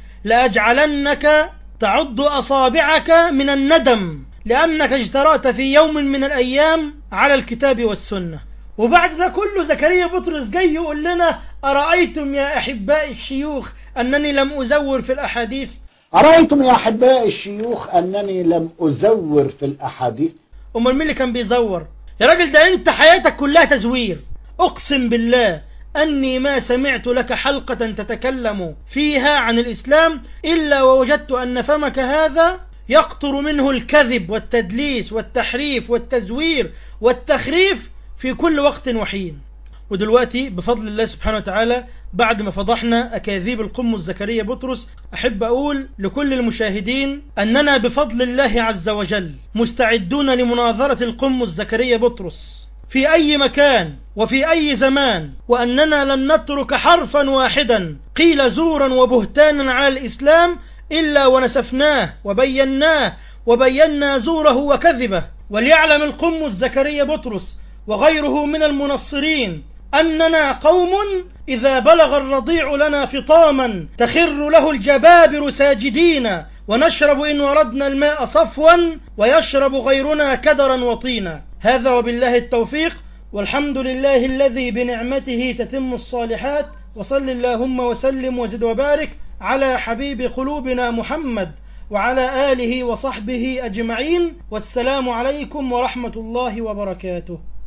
لأجعلنك تعض أصابعك من الندم لأنك اجترأت في يوم من الأيام على الكتاب والسنة وبعد ده كله زكريا بطرس جاي يقول لنا أرأيتم يا أحباء الشيوخ أنني لم أزور في الأحاديث أرأيتم يا أحباء الشيوخ أنني لم أزور في الأحاديث أمال مين اللي كان بيزور يا راجل ده أنت حياتك كلها تزوير أقسم بالله أني ما سمعت لك حلقة تتكلم فيها عن الإسلام إلا ووجدت أن فمك هذا يقطر منه الكذب والتدليس والتحريف والتزوير والتخريف في كل وقت وحين ودلوقتي بفضل الله سبحانه وتعالى بعد ما فضحنا أكاذيب القم الزكريا بطرس أحب أقول لكل المشاهدين أننا بفضل الله عز وجل مستعدون لمناظرة القم الزكريا بطرس في أي مكان وفي أي زمان وأننا لن نترك حرفا واحدا قيل زورا وبهتانا على الإسلام إلا ونسفناه وبيناه وبينا زوره وكذبه وليعلم القم الزكريا بطرس وغيره من المنصرين أننا قوم إذا بلغ الرضيع لنا فطاما تخر له الجبابر ساجدين ونشرب إن وردنا الماء صفوا ويشرب غيرنا كدرا وطينا هذا وبالله التوفيق والحمد لله الذي بنعمته تتم الصالحات وصل اللهم وسلم وزد وبارك على حبيب قلوبنا محمد وعلى آله وصحبه أجمعين والسلام عليكم ورحمة الله وبركاته